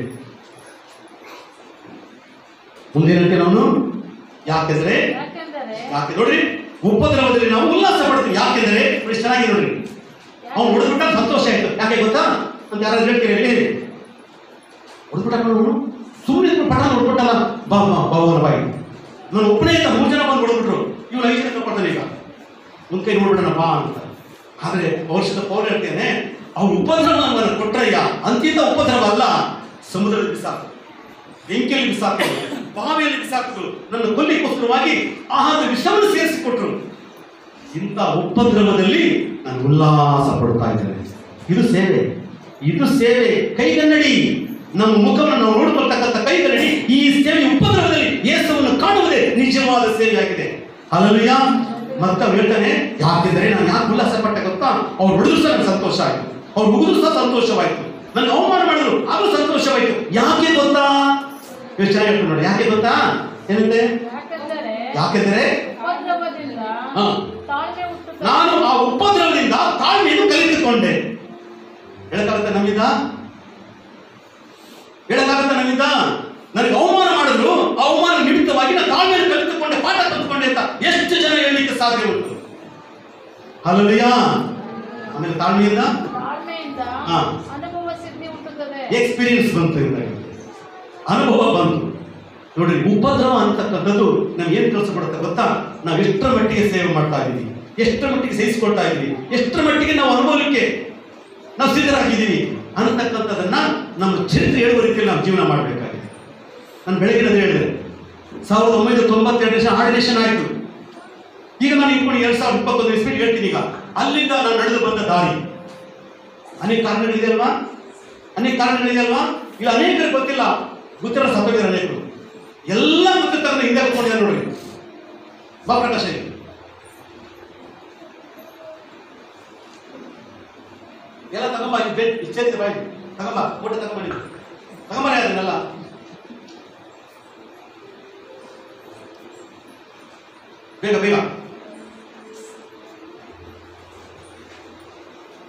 ಮುಂದೇನಂತೆ ನಾವು ಯಾಕೆಂದ್ರೆ ಯಾಕೆಂದರೆ ಯಾಕೆ ನೋಡ್ರಿ ಉಪದ್ರವದಲ್ಲಿ ನಾವು ಉಲ್ಲಾಸ ಪಡ್ತೀವಿ ಯಾಕೆಂದ್ರೆ ನೋಡಿ ಚೆನ್ನಾಗಿ ನೋಡ್ರಿ ಅವ್ನು ಹೊಡೆದ್ಬಿಟ್ಟ ಸಂತೋಷ ಆಯ್ತು ಯಾಕೆ ಗೊತ್ತಾ ಅಂತ ಯಾರಾದ್ರೂ ಹೇಳ್ತೀರಿ ಹೇಳಿ ಹೊಡೆದ್ಬಿಟ್ಟ ಅವನು ಸುಮ್ಮನೆ ಪಟ ಹೊಡ್ಬಿಟ್ಟಲ್ಲ ಬಾ ಬಾ ಬಾವನ ಬಾಯಿ ನಾನು ಒಬ್ಬನೇ ಇದ್ದ ಮೂರು ಜನ ಬಂದು ಹೊಡೆದ್ಬಿಟ್ರು ಇವ್ನು ಐದು ಜನ ಕೊಡ್ತಾನೆ ಈಗ ಮುಂದ್ ಕೈ ನೋಡ್ಬಿಡೋಣ ಬಾ ಅಂತ ಆದ್ರೆ ಔಷಧ ಪೌರ ಹೇಳ್ತೇನೆ ಅವ್ರು ಉಪದ್ರವ ನಮ್ಮನ್ನು ಕೊಟ್ರಯ್ಯ ಅಂತಿಂದ ಉಪದ್ರವ ಅಲ್ಲ ಸಮುದ್ರದಲ್ಲಿ ಬಿಸಾಕು ಬೆಂಕಿಯಲ್ಲಿ ಬಿಸಾಕಿದ್ರು ಬಾವಿಯಲ್ಲಿ ಬಿಸಾಕಿದ್ರು ನನ್ನ ಕೊಲ್ಲಿಗೋಸ್ಕರವಾಗಿ ಆಹಾರದ ವಿಷವನ್ನು ಸೇರಿಸಿಕೊಟ್ರು ಇಂಥ ಉಪದ್ರವದಲ್ಲಿ ನಾನು ಉಲ್ಲಾಸ ಪಡ್ತಾ ಇದ್ದೇನೆ ಇದು ಸೇವೆ ಇದು ಸೇವೆ ಕೈಗನ್ನಡಿ ನಮ್ಮ ಮುಖವನ್ನು ನಾವು ನೋಡಿಕೊಳ್ತಕ್ಕಂಥ ಕೈಗನ್ನಡಿ ಈ ಸೇವೆ ಉಪದ್ರವದಲ್ಲಿ ಯೇಸುವನ್ನು ಕಾಣುವುದೇ ನಿಜವಾದ ಸೇವೆಯಾಗಿದೆ ಅಲ್ಲಯ್ಯ ಮತ್ತೆ ಅವ್ರು ಹೇಳ್ತಾನೆ ಯಾಕೆಂದ್ರೆ ನಾನು ಯಾಕೆ ಉಲ್ಲಾಸ ಪಟ್ಟೆ ಗೊತ್ತಾ ಅವ್ರು ಹೊಡೆದ್ರು ಸಹ ನನಗೆ ಸಂತೋಷ ಆಯ್ತು ಅವ್ರು ಮುಗಿದ್ರು ಸಹ ಸಂತೋಷವಾಯ್ತು ನನ್ನ ಅವಮಾನ ಮಾಡಿದ್ರು ಆದ್ರೂ ಸಂತೋಷವಾಯ್ತು ಯಾಕೆ ಗೊತ್ತಾ ಎಷ್ಟು ಚೆನ್ನಾಗಿ ಹೇಳ್ತಾರೆ ನೋಡಿ ಯಾಕೆ ಗೊತ್ತಾ ಏನಂತೆ ಯಾಕೆಂದರೆ ಯಾಕೆಂದ್ರೆ ಉಪದ್ರವದಿಂದ ಹಾ. ತಾಳ್ಮೆ ಹುಟ್ಟುತ್ತದೆ ನಾನು ಆ ಉಪದ್ರವದಿಂದ ತಾಳ್ಮೆಯನ್ನು ಕಲಿತುಕೊಂಡೆ ಹೇಳಕ್ಕಾಗತ್ತ ನಮ್ಮಿಂದ ಹೇಳಕ್ಕಾಗತ್ತ ನಮ್ಮಿಂದ ನನಗೆ ಅವಮಾನ ಮಾಡಿದ್ರು ಆ ಅವಮಾನ ನಿಮಿತ್ತವಾಗಿ ನಾನು ತಾಳ್ಮೆಯನ್ನು ಕಲಿತುಕೊಂಡೆ ಪಾಠ ಕಲಿತುಕೊಂಡೆ ಅಂತ ಎಷ್ಟು ಜನ ಹೇಳಲಿಕ್ಕೆ ಸಾಧ್ಯ ಉಂಟು ಅಲ್ಲಯ್ಯ ಆಮೇಲೆ ತಾಳ್ಮೆಯಿಂದ ತಾಳ್ಮೆಯಿಂದ ಹಾ. ಅನುಭವ ಸಿದ್ಧಿ ಹುಟ್ಟುತ್ತದೆ ಎಕ್ಸ್ಪೀರಿಯನ್ಸ್ ಬಂತು ಇದ್ರಾಗ ಅನುಭವ ಬಂತು ನೋಡ್ರಿ ಉಪದ್ರವ ಅಂತಕ್ಕಂಥದ್ದು ನಮ್ಗೆ ಏನು ಕೆಲಸ ಕೊಡುತ್ತೆ ಗೊತ್ತಾ ನಾವು ಎಷ್ಟರ ಮಟ್ಟಿಗೆ ಸೇವೆ ಮಾಡ್ತಾ ಇದ್ದೀವಿ ಎಷ್ಟರ ಮಟ್ಟಿಗೆ ಸಹಿಸಿಕೊಳ್ತಾ ಇದ್ದೀವಿ ಎಷ್ಟರ ಮಟ್ಟಿಗೆ ನಾವು ಅನುಭವಕ್ಕೆ ನಾವು ಸಿದ್ಧರಾಗಿದ್ದೀವಿ ಅನ್ನತಕ್ಕಂಥದ್ದನ್ನ ನಮ್ಮ ಚರಿತ್ರೆ ಹೇಳುವ ರೀತಿಯಲ್ಲಿ ನಾವು ಜೀವನ ಮಾಡಬೇಕಾಗಿದೆ ನಾನು ಬೆಳಗಿನದು ಹೇಳಿದೆ ಸಾವಿರದ ಒಂಬೈನೂರ ತೊಂಬತ್ತೆರಡು ವರ್ಷ ಆರ್ಡಿನೇಷನ್ ಆಯಿತು ಈಗ ನಾನು ಇಟ್ಕೊಂಡು ಎರಡ್ ಸಾವಿರದ ಇಪ್ಪತ್ತೊಂದು ಇಸ್ಪೀಟ್ ಹೇಳ್ತೀನಿ ಈಗ ಅಲ್ಲಿಂದ ನಾನು ನಡೆದು ಬಂದ ದಾರಿ ಅನೇಕ ಕಾರಣಗಳಿದೆ ಅಲ್ವಾ ಅನೇಕ ಕಾರಣಗಳಿದೆ ಅಲ್ವಾ ಇಲ್ಲ ಅನೇಕರಿಗೆ ಗೊತ್ತಿಲ್ಲ ಗೊತ್ತಿರೋ ಸತ್ತೋಗಿದ್ದಾರೆ ಅನೇಕರು ಎಲ್ಲ ಗೊತ್ತಿರ್ತಾರೆ ಹಿಂದೆ ಕೂತ್ಕೊಂಡಿದ್ದಾರೆ ನೋಡಿ ಬಾ ಪ್ರಕಾಶ ಇಲ್ಲಿ. ಎಲ್ಲ ತಗೊಂಬ ಈ ಬೆಡ್ ಇಚ್ಛೆ ಬಾಯಿ ತಗೊಂಬ ಫೋಟೋ ತಗೊಂಬಡಿ ತಗೊಂಬರ ಅದನ್ನೆಲ್ಲ ಬೇಗ ಬೇಗ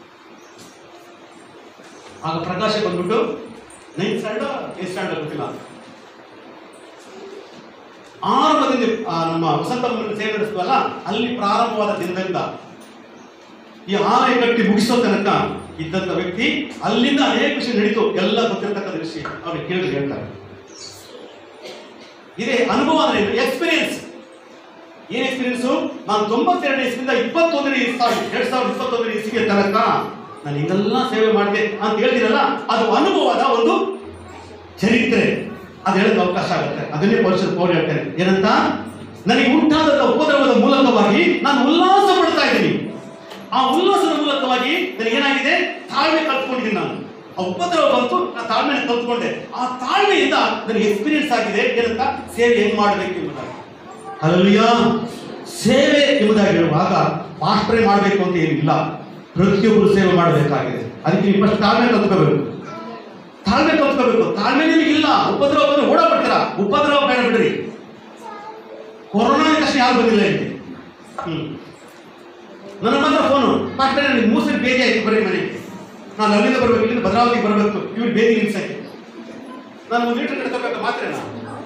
ಆಗ ಪ್ರಕಾಶ ಬಂದ್ಬಿಟ್ಟು ನೈನ್ತ್ ಸ್ಟ್ಯಾಂಡ್ ಏಟ್ ಸ್ಟ್ಯಾಂಡ್ ಗೊತ್ತಿಲ್ಲ ಆರಂಭದಿಂದ ಆ, ನಮ್ಮ ವಸಂತ ಸೇವೆ ನಡೆಸುವಲ್ಲ ಅಲ್ಲಿ ಪ್ರಾರಂಭವಾದ ದಿನದಿಂದ ಈ ಆಲಯ ಕಟ್ಟಿ ಮುಗಿಸೋ ತನಕ ಇದ್ದಂತ ವ್ಯಕ್ತಿ ಅಲ್ಲಿಂದ ಅನೇಕ ವಿಷಯ ನಡೀತು ಎಲ್ಲ ಗೊತ್ತಿರತಕ್ಕಂಥ ವಿಷಯ ಅವ್ರಿಗೆ ಕೇಳಿ ಹೇಳ್ತಾರೆ ಇದೇ ಅನುಭವ ಅಂದ್ರೆ ಎಕ್ಸ್ಪೀರಿಯನ್ಸ್ ಏನ್ ಎಕ್ಸ್ಪೀರಿಯನ್ಸ್ ನಾನು ತೊಂಬತ್ತೆರಡನೇ ಇಸ್ವಿಯಿಂದ ಇಪ್ಪತ್ತೊಂದನೇ ಸಾರಿ ಎರಡ್ ಸಾವಿರದ ಇಪ್ಪತ್ತೊಂದನೇ ಇಸ್ವಿಗೆ ತನಕ ನಾನು ಹಿಂಗೆಲ್ಲ ಸೇವೆ ಮಾಡಿದೆ ಅಂತ ಹೇಳ್ತೀರಲ್ಲ ಅದು ಅನುಭವದ ಒಂದು ಚರಿತ್ರೆ ಅದು ಹೇಳಕ್ಕೆ ಅವಕಾಶ ಆಗುತ್ತೆ ಅದನ್ನೇ ಪರಿಷತ್ ಪೌರ್ ಹೇಳ್ತೇನೆ ಏನಂತ ನನಗೆ ಉಂಟಾದ ಉಪದ್ರವದ ಮೂಲಕವಾಗಿ ನಾನು ಉಲ್ಲಾಸ ಪಡ್ತಾ ಇದ್ದೀನಿ ಆ ಉಲ್ಲಾಸದ ಮೂಲಕವಾಗಿ ನನಗೇನಾಗಿದೆ ತಾಳ್ಮೆ ಕಲ್ತ್ಕೊಂಡಿದ್ದೀನಿ ನಾನು ಆ ಉಪದ್ರವ ಬಂತು ನಾನು ತಾಳ್ಮೆನ ಕಲ್ತ್ಕೊಂಡೆ ಆ ತಾಳ್ಮೆಯಿಂದ ನನಗೆ ಎಕ್ಸ್ಪೀರಿಯನ್ಸ್ ಆಗಿದೆ ಏನಂತ ಸೇವೆ ಹೆಂಗ್ ಮಾಡಬೇಕು ಎಂಬುದಾಗಿ ಅಲ್ಲಯ್ಯ ಸೇವೆ ಎಂಬುದಾಗಿ ಹೇಳುವಾಗ ಪಾಸ್ಟ್ರೇ ಮಾಡಬೇಕು ಅಂತ ಏನಿಲ್ಲ ಪ್ರತಿಯೊಬ್ಬರು ಸೇವೆ ಮಾಡಬೇಕಾಗಿದೆ ಅದಕ್ಕೆ ನೀವು ಫಸ್ಟ್ ತಾಳ್ಮೆ ಕಲ್ತ್ಕೋಬೇಕು ತಾಳ್ಮೆ ಕಲ್ತ್ಕೋಬೇಕು ತಾಳ್ಮೆ ನಿಮಗಿಲ್ಲ ಉಪದ್ರವ ಬಂದ್ರೆ ಓಡಾಡ್ಬಿಡ್ತೀರಾ ಉಪದ್ರವ ಬೇಡ ಬಿಡ್ರಿ ಕೊರೋನಾ ತಕ್ಷಣ ಯಾರು ಬಂದಿಲ್ಲ ಇಲ್ಲಿ ಹ್ಮ್ ನನ್ನ ಮಾತ್ರ ಫೋನು ಮಾಸ್ಟರ್ ನನಗೆ ಮೂಸರಿ ಬೇದಿ ಆಯ್ತು ಬರೀ ಮನೆಗೆ ನಾನು ಅಲ್ಲಿಂದ ಬರ್ಬೇಕು ಇಲ್ಲಿಂದ ಭದ್ರಾವತಿ ಬರಬೇಕು ಇವ್ರು ಬೇದಿ ನಿಲ್ಸಕ್ಕೆ ನಾನು ಒಂದು ಲೀಟರ್ ಕಟ್ಕೋಬೇಕು ಮಾತ್ರೇನಾ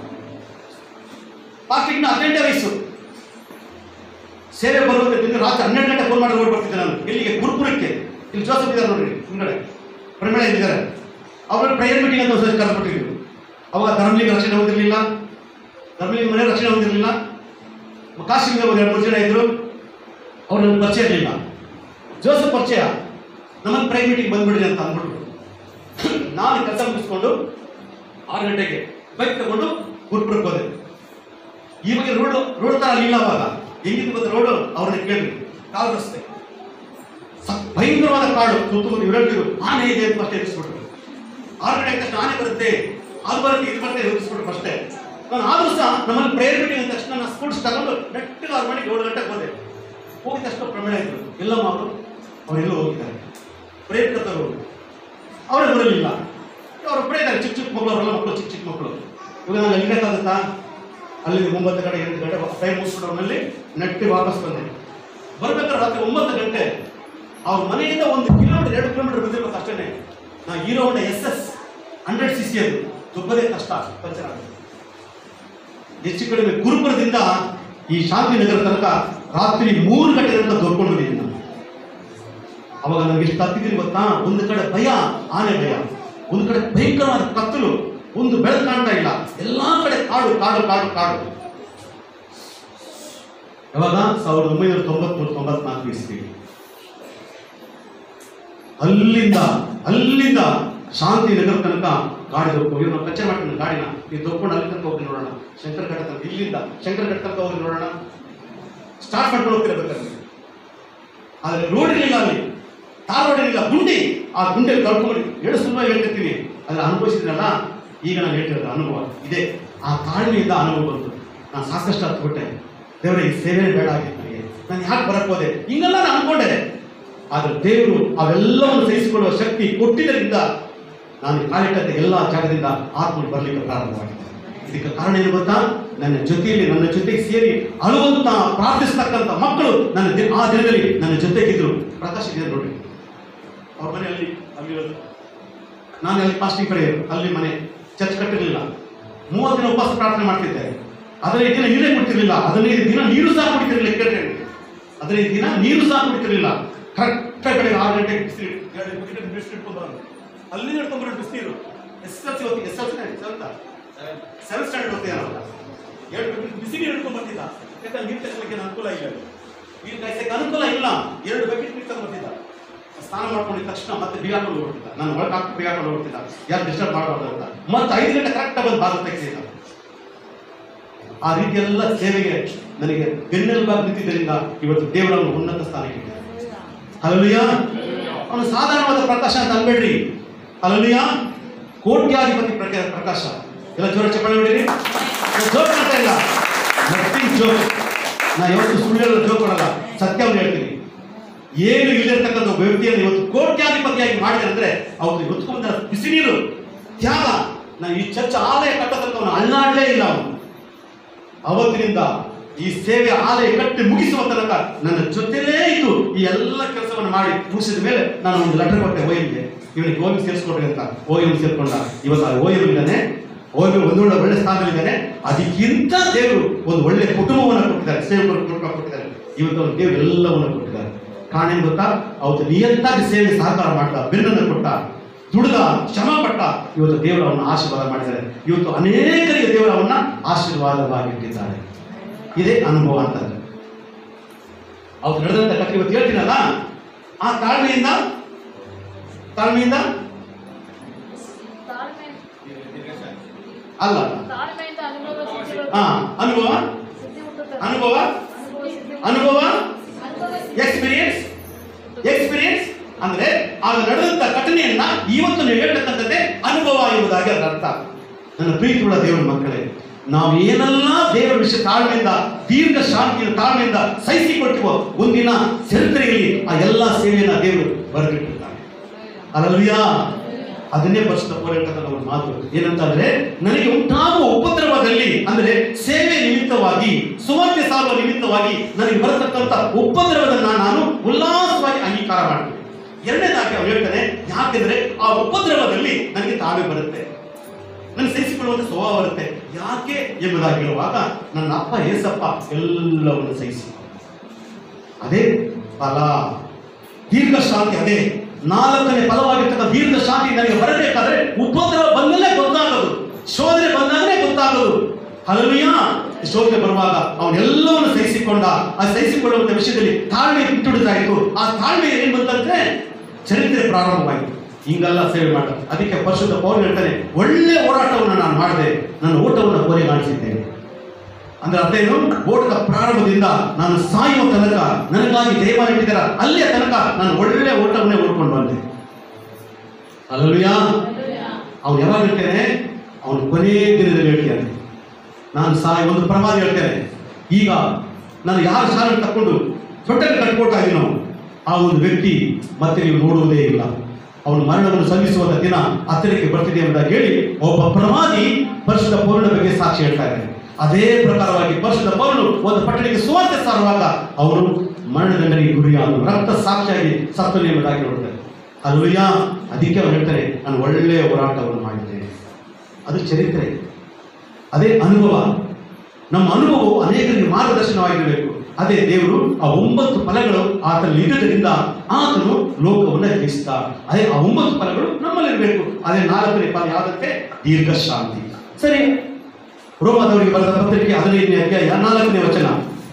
ಪಾಸ್ಟಿಗೆ ಹದಿನೆಂಟೇ ವಯಸ್ಸು ಸೇವೆ ಬರುವುದರಿಂದ ರಾತ್ರಿ ಹನ್ನೆರಡು ಗಂಟೆ ಫೋನ್ ಮಾಡಿ ಓಡಿ ಬರ್ತಿದ್ದೆ ನಾನು ಎಲ್ಲಿಗೆ ಗುರುಪುರಕ್ಕೆ ಇಲ್ಲಿ ಜೋಸಫ್ ಇದ್ದಾರೆ ನೋಡ್ರಿ ಹಿಂಗಡೆ ಪ್ರಮೇಳ ಇದ್ದಾರೆ ಅವ್ರ ಪ್ರೇಯರ್ ಮೀಟಿಂಗ್ ಅಂತ ಒಂದು ಕರೆದ್ಬಿಟ್ಟಿದ್ರು ಅವಾಗ ಧರ್ಮಲಿಂಗ ರಕ್ಷಣೆ ಹೊಂದಿರಲಿಲ್ಲ ಧರ್ಮಲಿಂಗ ಮನೆ ರಕ್ಷಣೆ ಹೊಂದಿರಲಿಲ್ಲ ಕಾಶಿಂಗ ಒಂದು ಎರಡು ಮೂರು ಜನ ಇದ್ರು ಅವ್ರು ನನಗೆ ಪರಿಚಯ ಇರಲಿಲ್ಲ ಜೋಸಫ್ ಪರಿಚಯ ನಮ್ಮನ್ನು ಪ್ರೈ ಮೀಟಿಂಗ್ ಬಂದ್ಬಿಡ್ರಿ ಅಂತ ಅಂದ್ಬಿಟ್ರು ನಾನು ಕೆಲಸ ಮುಗಿಸ್ಕೊಂಡು ಆರು ಗಂಟೆಗೆ ಬೈಕ್ ತಗೊಂಡು ಗುರುಪುರಕ್ಕೆ ಹೋದೆ ಇವಾಗ ರೋಡ್ ರೋಡ್ ತರ ಇಲ್ಲ ಅವಾಗ ಹೆಂಗಿದ್ದು ಗೊತ್ತ ರೋಡ್ ಅವ್ರನ್ನ ಕೇಳಿ ಕಾಲು ರಸ್ತೆ ಸ- ಭಯಂಕರವಾದ ಕಾಡು ಸುತ್ತಮುತ್ತ ಇವೆರಡು ಆನೆ ಇದೆ ಅಂತ ಫಸ್ಟ್ ಎದುರಿಸ್ಬಿಟ್ರು ಆರು ಗಂಟೆ ತಕ್ಷಣ ಆನೆ ಬರುತ್ತೆ ಅದು ಬರುತ್ತೆ ಇದು ಬರುತ್ತೆ ಎದುರಿಸ್ಬಿಟ್ರು ಫಸ್ಟೇ ನಾನು ಆದ್ರೂ ಸಹ ನಮ್ಮಲ್ಲಿ ಪ್ರೇಯರ್ ಮೀಟಿಂಗ್ ಅಂದ ತಕ್ಷಣ ನಾನು ಸ್ಕೂಲ್ಸ್ ತಗೊಂಡು ನೆಟ್ಟಿಗೆ ಆರು ಮಣಿಗೆ ಏಳು ಗಂಟೆಗೆ ಹೋದೆ ಹೋಗಿದ ತಕ್ಷಣ ಪ್ರಮೇಳ ಇದ್ರು ಎಲ್ಲಮ್ಮ ಅವರು ಅವರೆಲ್ಲ ಹೋಗಿದ್ದಾರೆ ಪ್ರೇಯರ್ ಕರ್ತರು ಅವರೇ ಬರಲಿಲ್ಲ ಅವ್ರು ಒಬ್ಬರೇ ಇದ್ದಾರೆ ಚಿಕ್ಕ ಚಿಕ್ಕ ಮಕ್ಕಳು ಅವರೆಲ್ಲ ಮಕ್ಕಳು ಚಿಕ್ಕ ಚಿಕ್ಕ ಮಕ್ಕಳು ಇವಾಗ ನಾನು ಅಲ್ಲಿರಕ್ಕಾಗುತ್ತಾ ಅಲ್ಲಿ ಒಂಬತ್ತು ಕಡೆ ಎಂಟು ಗಂಟೆ ಟೈಮ್ ಮುಗಿಸ್ಬಿಟ್ಟು ಅವ್ರಲ್ಲಿ ನೆಟ್ಟಿ ವಾಪಸ್ ಬಂದೆ ಬರ್ಬೇಕಾದ್ರೆ ರಾತ್ರಿ ಒಂಬತ್ತು ಗಂಟೆ ಅವ್ರ ಮನೆಯಿಂದ ಒಂದು ಕಿಲೋಮೀಟರ್ ಎರಡು ಕಿಲೋಮೀಟರ್ ಬಂದಿರ್ಬೇಕು ಅಷ್ಟೇ ನಾ Hero Honda S S hundred C C ಅದು ತುಂಬದೇ ಕಷ್ಟ ಪಂಚರ್ ಆಗುತ್ತೆ ಹೆಚ್ಚು ಕಡಿಮೆ ಗುರುಪುರದಿಂದ ಈ ಶಾಂತಿನಗರ ತನಕ ರಾತ್ರಿ ಮೂರು ಗಂಟೆ ತನಕ ದೊರ್ಕೊಂಡು ಬಂದಿದ್ದೀನಿ ನಾನು ಅವಾಗ ನನಗೆ ಎಷ್ಟು ಹತ್ತಿದ್ದೀನಿ ಗೊತ್ತಾ ಒಂದು ಕಡೆ ಭಯ ಆನೆ ಭಯ ಒಂದು ಕಡೆ ಭಯಂಕರವಾದ ಕತ್ತಲು ಒಂದು ಬೆಳಕು ಕಾಣ್ತಾ ಇಲ್ಲ ಎಲ್ಲಾ ಕಡೆ ಕಾಡು ಕಾಡು ಕಾಡು ಕಾಡು ಯಾವಾಗ ಸಾವಿರದ ಒಂಬೈನೂರ ತೊಂಬತ್ಮೂರು ತೊಂಬತ್ನಾಲ್ಕು ಇಸ್ವಿ ಅಲ್ಲಿಂದ ಅಲ್ಲಿಂದ ಶಾಂತಿ ನಗರ ತನಕ ಗಾಡಿ ಹೋಗಿ ನಾವು ಕಚ್ಚೆ ಮಾಡ್ತೀನಿ ಗಾಡಿನ ನೀವು ತಗೊಂಡು ಅಲ್ಲಿ ತನಕ ಹೋಗಿ ನೋಡೋಣ ಶಂಕರ ಘಟ್ಟ ತನಕ ಇಲ್ಲಿಂದ ಶಂಕರ ಘಟ್ಟ ತನಕ ಹೋಗಿ ನೋಡೋಣ ಸ್ಟಾರ್ಟ್ ಮಾಡ್ಕೊಂಡು ಹೋಗ್ತಿರ್ಬೇಕಾದ್ರೆ ಆದರೆ ರೋಡ್ ಇರಲಿಲ್ಲ ಅಲ್ಲಿ ತಾರ್ ರೋಡ್ ಇರಲಿಲ್ಲ ಗುಂಡಿ ಆ ಗುಂಡಿಯಲ್ಲಿ ಕಳ್ಕೊಂಡು ಹೇಳು ಸುಲಭ ಹೇಳ್ತಿರ್ತೀನಿ ಅದನ್ನ ಅನುಭವಿಸಿದ್ನಲ್ಲ ಈಗ ನಾನು ಹೇಳ್ತಿರೋದು ಅನುಭವ ಇದೆ ಆ ತಾಳ್ಮೆಯಿಂದ ಅನುಭವ ಬಂತು ನಾನು ಸಾಕಷ್ಟು ಹತ್ಬಿಟ್ಟೆ ದೇವರೇ ಈ ಸೇವೆ ಬೇಡ ಆಗಿತ್ತು ನನಗೆ ನಾನು ಯಾಕೆ ಬರಕ್ ಹೋದೆ ಹಿಂಗೆಲ್ಲ ನಾನು ಅನ್ಕೊಂಡೆ ಆದ್ರೆ ದೇವರು ಅವೆಲ್ಲವನ್ನು ಸಹಿಸಿಕೊಳ್ಳುವ ಶಕ್ತಿ ಕೊಟ್ಟಿದ್ದರಿಂದ ನಾನು ಕಾಲಿಟ್ಟಂತ ಎಲ್ಲ ಜಾಗದಿಂದ ಆತ್ಮ ಬರಲಿಕ್ಕೆ ಪ್ರಾರಂಭವಾಗಿದೆ ಇದಕ್ಕೆ ಕಾರಣ ಏನು ಗೊತ್ತಾ ನನ್ನ ಜೊತೆಯಲ್ಲಿ ನನ್ನ ಜೊತೆಗೆ ಸೇರಿ ಅಳುವಂತ ಪ್ರಾರ್ಥಿಸ್ತಕ್ಕಂಥ ಮಕ್ಕಳು ನನ್ನ ದಿ- ಆ ದಿನದಲ್ಲಿ ನನ್ನ ಜೊತೆಗಿದ್ರು ಪ್ರಕಾಶ್ ಇದೆ ನೋಡಿ ಅವ್ರ ಮನೆ ಅಲ್ಲಿ ಅಲ್ಲಿರೋದು ನಾನು ಅಲ್ಲಿ ಫಾಸ್ಟಿಂಗ್ ಪ್ರೇಯರ್ ಅಲ್ಲಿ ಮನೆ ಚರ್ಚ್ ಕಟ್ಟಿರಲಿಲ್ಲ ಮೂವತ್ತು ದಿನ ಉಪವಾಸ ಪ್ರಾರ್ಥನೆ ಮಾಡ್ತಿದ್ದೆ ಹದಿನೈದು ದಿನ ನೀರೇ ಕುಡ್ತಿರ್ಲಿಲ್ಲ ಹದಿನೈದು ದಿನ ನೀರು ಸಹ ಕುಡಿತಿರ್ಲಿಲ್ಲ ಕೇಳ್ರಿ ಹದಿನೈದು ದಿನ ನೀರು ಸಹ ಕುಡಿತಿರ್ಲಿಲ್ಲ ಕರೆಕ್ಟ್ ಬೆಳಗ್ಗೆ ಆರು ಗಂಟೆಗೆ ಬಿಸಿಲು ಎರಡು ಬಕೆಟ್ ಬಿಸಿಲು ಇಟ್ಕೊಂಡು ಬರೋದು ಅಲ್ಲಿ ಹಿಡ್ಕೊಂಡ್ಬರೋ ಬಿಸಿನೀರು ಎಸ್ ಎಲ್ ಸಿ ಓದ್ತಿ S L C seventh seventh standard ಓದ್ತೀಯ ನಾವು ಎರಡು ಬಕೆಟ್ ಬಿಸಿನೀರು ಹಿಡ್ಕೊಂಡು ಬರ್ತಿದ್ದ ಯಾಕಂದ್ರೆ ನೀರು ತಗೊಳ್ಳಿಕ್ಕೆ ಅನುಕೂಲ ಇಲ್ಲ ನೀರು ಕಾಯ್ಸಕ್ಕೆ ಅನುಕೂಲ ಇಲ್ಲ ಎರಡು ಬಕೆಟ್ ನೀರು ತಗೊಂಡು ಬರ್ತಿದ್ದ ಸ್ನಾನ ಮಾಡ್ಕೊಂಡಿದ ತಕ್ಷಣ ಮತ್ತೆ ಬೀಗ ಹಾಕೊಂಡು ಹೋಗ್ಬಿಡ್ತಿದ್ದ ನಾನು ಒಳಗೆ ಹಾಕಿ ಬೀಗ ಹಾಕೊಂಡು ಹೋಗ್ತಿದ್ದ ಯಾರು ಡಿಸ್ಟರ್ಬ್ ಮಾಡಬಾರ್ದು ಅಂತ ಮತ್ತೆ ಐದು ಗಂಟೆ ಕರೆಕ್ಟ್ ಬಂದು ಬಾಗಿಲು ತೆಗೆಸಿದ್ದ ಆ ರೀತಿಯೆಲ್ಲ ಸೇವೆಗೆ ನನಗೆ ಬೆನ್ನೆಲುಬಾಗಿ ನಿಂತಿದ್ದರಿಂದ ಇವತ್ತು ದೇವರನ್ನು ಉನ್ನತ ಸ್ಥಾನಕ್ಕೆ ಇಟ್ಟಿದ್ದಾನೆ. ಹಲಲುಯ ಅವನು ಸಾಧಾರಣವಾದ ಪ್ರಕಾಶ ಅಂತ ಅನ್ಬೇಡ್ರಿ ಹಲಲುಯ ಕೋಟ್ಯಾಧಿಪತಿ ಪ್ರಕ- ಪ್ರಕಾಶ ಎಲ್ಲ ಜೋರ ಚಪ್ಪಾಳೆ ಹೊಡೀರಿ ಜೋಕ್ ಮಾಡ್ತಾ ಇಲ್ಲ ನಥಿಂಗ್ ಜೋಕ್ ನಾ ಯಾವತ್ತು ಸುಳ್ಳು ಜೋಕ್ ಕೊಡಲ್ಲ ಸತ್ಯವನ್ನು ಹೇಳ್ತೀನಿ ಏನು ಇಲ್ಲಿರ್ತಕ್ಕಂಥ ಒಬ್ಬ ವ್ಯಕ್ತಿಯನ್ನು ಇವತ್ತು ಕೋಟ್ಯಾಧಿಪತಿಯಾಗಿ ಮಾಡಿದೆ ಅಂದ್ರೆ ಅವತ್ತು ಇವತ್ತು ಬಂದ ಬಿಸಿ ನೀರು ತ್ಯಾಗ ನಾನು ಈ ಚರ್ಚ್ ಆಲಯ ಕಟ್ಟತಕ್ಕ ಅವನು ಅಳ್ಳಾಡಲೇ ಇಲ್ಲ ಅವನು ಅವತ್ತಿನಿಂದ ಈ ಸೇವೆ ಆಲಯ ಕಟ್ಟಿ ಮುಗಿಸುವ ತನಕ ನನ್ನ ಜೊತೆಲೇ ಇದ್ದು ಈ ಎಲ್ಲ ಕೆಲಸವನ್ನು ಮಾಡಿ ಮುಗಿಸಿದ ಮೇಲೆ ನಾನು ಒಂದು ಲೆಟರ್ ಕೊಟ್ಟೆ ಓ ಎಮ್ಗೆ ಇವನಿಗೆ ಓ ಎಂ ಸೇರಿಸ್ಕೊಡ್ರಿ ಅಂತ ಓ ಎಂ ಸೇರ್ಕೊಂಡ ಇವತ್ತು ಆ ಓ ಎಂ ಇದ್ದಾನೆ ಹೋಗಿ ಒಂದು ಒಳ್ಳೆ ಒಳ್ಳೆ ಸ್ಥಾನದಲ್ಲಿದ್ದಾನೆ ಅದಕ್ಕಿಂತ ದೇವರು ಒಂದು ಒಳ್ಳೆ ಕುಟುಂಬವನ್ನು ಕೊಟ್ಟಿದ್ದಾರೆ ಸೇವಕರು ಕುಟುಂಬ ಕೊಟ್ಟಿದ್ದಾರೆ ಇವತ್ತು ಅವ್ರು ದೇವರು ಎಲ್ಲವನ್ನು ಕೊಟ್ಟಿದ್ದಾರೆ ಕಾರಣ ಏನ್ ಗೊತ್ತಾ ಅವತ್ತು ನಿಯತ್ತಾಗಿ ಸೇವೆ ಸಹಕಾರ ಮಾಡ್ತಾ ಬೆನ್ನನ್ನು ಕೊಟ್ಟ ದುಡಿದ ಶ್ರಮ ಪಟ್ಟ ಇವತ್ತು ದೇವರು ಅವನ್ನ ಆಶೀರ್ವಾದ ಮಾಡಿದ್ದಾರೆ ಇವತ್ತು ಅನೇಕರಿಗೆ ದೇವರು ಅವನ್ನ ಆಶೀರ್ವಾದವಾಗಿಟ್ಟಿದ್ದಾರೆ ಇದೇ ಅನುಭವ ಅಂತಂದ್ರೆ ಅವತ್ತು ನಡೆದಂತ ಕಥೆ ಇವತ್ತು ಹೇಳ್ತೀನಲ್ಲ ಆ ತಾಳ್ಮೆಯಿಂದ ತಾಳ್ಮೆಯಿಂದ ತಾಳ್ಮೆ ಅಲ್ಲ ತಾಳ್ಮೆಯಿಂದ ಅನುಭವ ಸಿದ್ಧಿಗಳು ಹಾ ಅನುಭವ ಸಿದ್ಧಿ ಹುಟ್ಟುತ್ತದೆ ಅನುಭವ ಅನುಭವ ಸಿದ್ಧಿ ಅನುಭವ ಅನುಭವ ಎಕ್ಸ್ಪೀರಿಯನ್ಸ್ ಎಕ್ಸ್ಪೀರಿಯನ್ಸ್ ಅಂದ್ರೆ ಆಗ ನಡೆದಂತ ಘಟನೆಯನ್ನ ಇವತ್ತು ನೀವು ಹೇಳ್ತಕ್ಕಂಥದ್ದೇ ಅನುಭವ ಎಂಬುದಾಗಿ ಅದರ ಅರ್ಥ ನನ್ನ ಪ್ರೀತಿಯುಳ್ಳ ದೇವರ ಮಕ್ಕಳೇ ನಾವು ಏನೆಲ್ಲ ದೇವರ ವಿಷಯ ತಾಳ್ಮೆಯಿಂದ ದೀರ್ಘ ಶಾಂತಿಯ ತಾಳ್ಮೆಯಿಂದ ಸಹಿಸಿಕೊಳ್ತೀವೋ ಒಂದಿನ ಚರಿತ್ರೆಯಲ್ಲಿ ಆ ಎಲ್ಲ ಸೇವೆಯನ್ನ ದೇವರು ಬರೆದಿಟ್ಟಿರ್ತಾನೆ ಅಲ್ಲಲ್ವಿಯಾ ಅದನ್ನೇ ಪರಿಶುದ್ಧ ಪೌರಾಣಿಕದ ಒಂದು ಮಾತು ಏನಂತಂದ್ರೆ ನನಗೆ ಉಂಟಾಗುವ ಉಪದ್ರವದಲ್ಲಿ ಅಂದ್ರೆ ಸೇವೆ ನಿಮಿತ್ತವಾಗಿ ಸುವಾರ್ತೆ ಸಾರುವ ನಿಮಿತ್ತವಾಗಿ ನನಗೆ ಬರತಕ್ಕಂಥ ಉಪದ್ರವದನ್ನ ನಾನು ಉಲ್ಲಾಸವಾಗಿ ಅಂಗೀಕಾರ ಮಾಡ್ತೀನಿ ಎರಡನೇದಾಗಿ ಅವ್ರು ಹೇಳ್ತಾನೆ ಯಾಕೆಂದ್ರೆ ಆ ಉಪದ್ರವದಲ್ಲಿ ನನಗೆ ತಾವೇ ಬರುತ್ತೆ ನನಗೆ ಸಹಿಸಿಕೊಳ್ಳುವಂತ ಸ್ವಭಾವ ಬರುತ್ತೆ ಯಾಕೆ ಎಂಬುದಾಗಿ ಹೇಳುವಾಗ ನನ್ನ ಅಪ್ಪ ಏಸಪ್ಪ ಎಲ್ಲವನ್ನು ಸಹಿಸಿ ಅದೇ ಫಲ ದೀರ್ಘ ಶಾಂತಿ ಅದೇ ನಾಲ್ಕನೇ ಫಲವಾಗಿರ್ತಕ್ಕ ದೀರ್ಘ ಶಾಂತಿ ನನಗೆ ಬರಬೇಕಾದ್ರೆ ಉಪದ್ರವ ಬಂದಲೇ ಗೊತ್ತಾಗೋದು ಶೋಧನೆ ಬಂದಾಗಲೇ ಗೊತ್ತಾಗೋದು ಹಲವಿಯ ಶೋಧನೆ ಬರುವಾಗ ಅವನೆಲ್ಲವನ್ನು ಸಹಿಸಿಕೊಂಡ ಆ ಸಹಿಸಿಕೊಳ್ಳುವಂತ ವಿಷಯದಲ್ಲಿ ತಾಳ್ಮೆ ಬಿಟ್ಟುಡಿದಾಯಿತು ಆ ತಾಳ್ಮೆ ಏನ್ ಬಂತಂದ್ರೆ ಚರಿತ್ರೆ ಪ್ರಾರಂಭವಾಯಿತು ಹಿಂಗೆಲ್ಲ ಸೇವೆ ಮಾಡ ಅದಕ್ಕೆ ಪರಿಶುದ್ಧ ಪೌರ ಹೇಳ್ತಾನೆ ಒಳ್ಳೆ ಹೋರಾಟವನ್ನು ನಾನು ಮಾಡಿದೆ ನನ್ನ ಓಟವನ್ನು ಕೊನೆಗಾಣಿಸಿದ್ದೇನೆ ಅಂದ್ರೆ ಅರ್ಥ ಏನು ಓಟದ ಪ್ರಾರಂಭದಿಂದ ನಾನು ಸಾಯುವ ತನಕ ನನಗಾಗಿ ದೈವ ಇಟ್ಟಿದ್ದಾರ ಅಲ್ಲಿಯ ತನಕ ನಾನು ಒಳ್ಳೆ ಓಟವನ್ನೇ ಓಡ್ಕೊಂಡು ಬಂದೆ ಅಲ್ಲಲ್ವಿಯಾ ಅವ್ನು ಯಾವಾಗ ಹೇಳ್ತೇನೆ ಅವನು ಕೊನೇ ದಿನದಲ್ಲಿ ಹೇಳ್ತೇನೆ ನಾನು ಸಾಯಿ ಒಂದು ಪ್ರಮಾದ ಹೇಳ್ತೇನೆ ಈಗ ನಾನು ಯಾರು ಶಾಲೆ ತಕೊಂಡು ಸೊಟ್ಟಲ್ಲಿ ಕಟ್ಕೊಳ್ತಾ ಇದೀನೋ ಆ ಒಂದು ವ್ಯಕ್ತಿ ಮತ್ತೆ ನೀವು ನೋಡುವುದೇ ಇಲ್ಲ ಅವನು ಮರಣವನ್ನು ಸಲ್ಲಿಸುವಂತ ದಿನ ಹತ್ತಿರಕ್ಕೆ ಬರ್ತಿದೆ ಎಂಬುದಾಗಿ ಹೇಳಿ ಒಬ್ಬ ಪ್ರಮಾದಿ ಪರಿಶುದ್ಧ ಪೌರನ ಬಗ್ಗೆ ಸಾಕ್ಷಿ ಹೇಳ್ತಾ ಇದ್ದಾರೆ ಅದೇ ಪ್ರಕಾರವಾಗಿ ಪರಿಶುದ್ಧ ಪೌರನು ಒಂದು ಪಟ್ಟಣಕ್ಕೆ ಸುವಾರ್ತೆ ಸಾರುವಾಗ ಅವನು ಮರಣದಂಡನೆಗೆ ಗುರಿಯಾದ ರಕ್ತ ಸಾಕ್ಷಿಯಾಗಿ ಸತ್ತನು ಎಂಬುದಾಗಿ ನೋಡ್ತಾರೆ ಅಲ್ವಯ್ಯ ಅದಕ್ಕೆ ಅವನು ಹೇಳ್ತಾನೆ ನಾನು ಒಳ್ಳೆಯ ಹೋರಾಟವನ್ನು ಮಾಡಿದ್ದೇನೆ ಅದು ಚರಿತ್ರೆ ಅದೇ ಅನುಭವ ನಮ್ಮ ಅನುಭವವು ಅನೇಕರಿಗೆ ಮಾರ್ಗದರ್ಶನವಾಗಿರಬೇಕು ಅದೇ ದೇವರು ಆ ಒಂಬತ್ತು ಫಲಗಳು ಆತನಲ್ಲಿ ಇದ್ದುದರಿಂದ ಆತನು ಲೋಕವನ್ನು ಜಯಿಸಿದ ಅದೇ ಆ ಒಂಬತ್ತು ಫಲಗಳು ನಮ್ಮಲ್ಲಿರಬೇಕು ಅದೇ ನಾಲ್ಕನೇ ಫಲ ಯಾವುದಂತೆ ದೀರ್ಘ ಶಾಂತಿ ಸರಿ ರೋಮದವರಿಗೆ ಬರೆದ ಪತ್ರಿಕೆ ಹದಿನೈದನೇ ಅಧ್ಯಾಯ ನಾಲ್ಕನೇ ವಚನ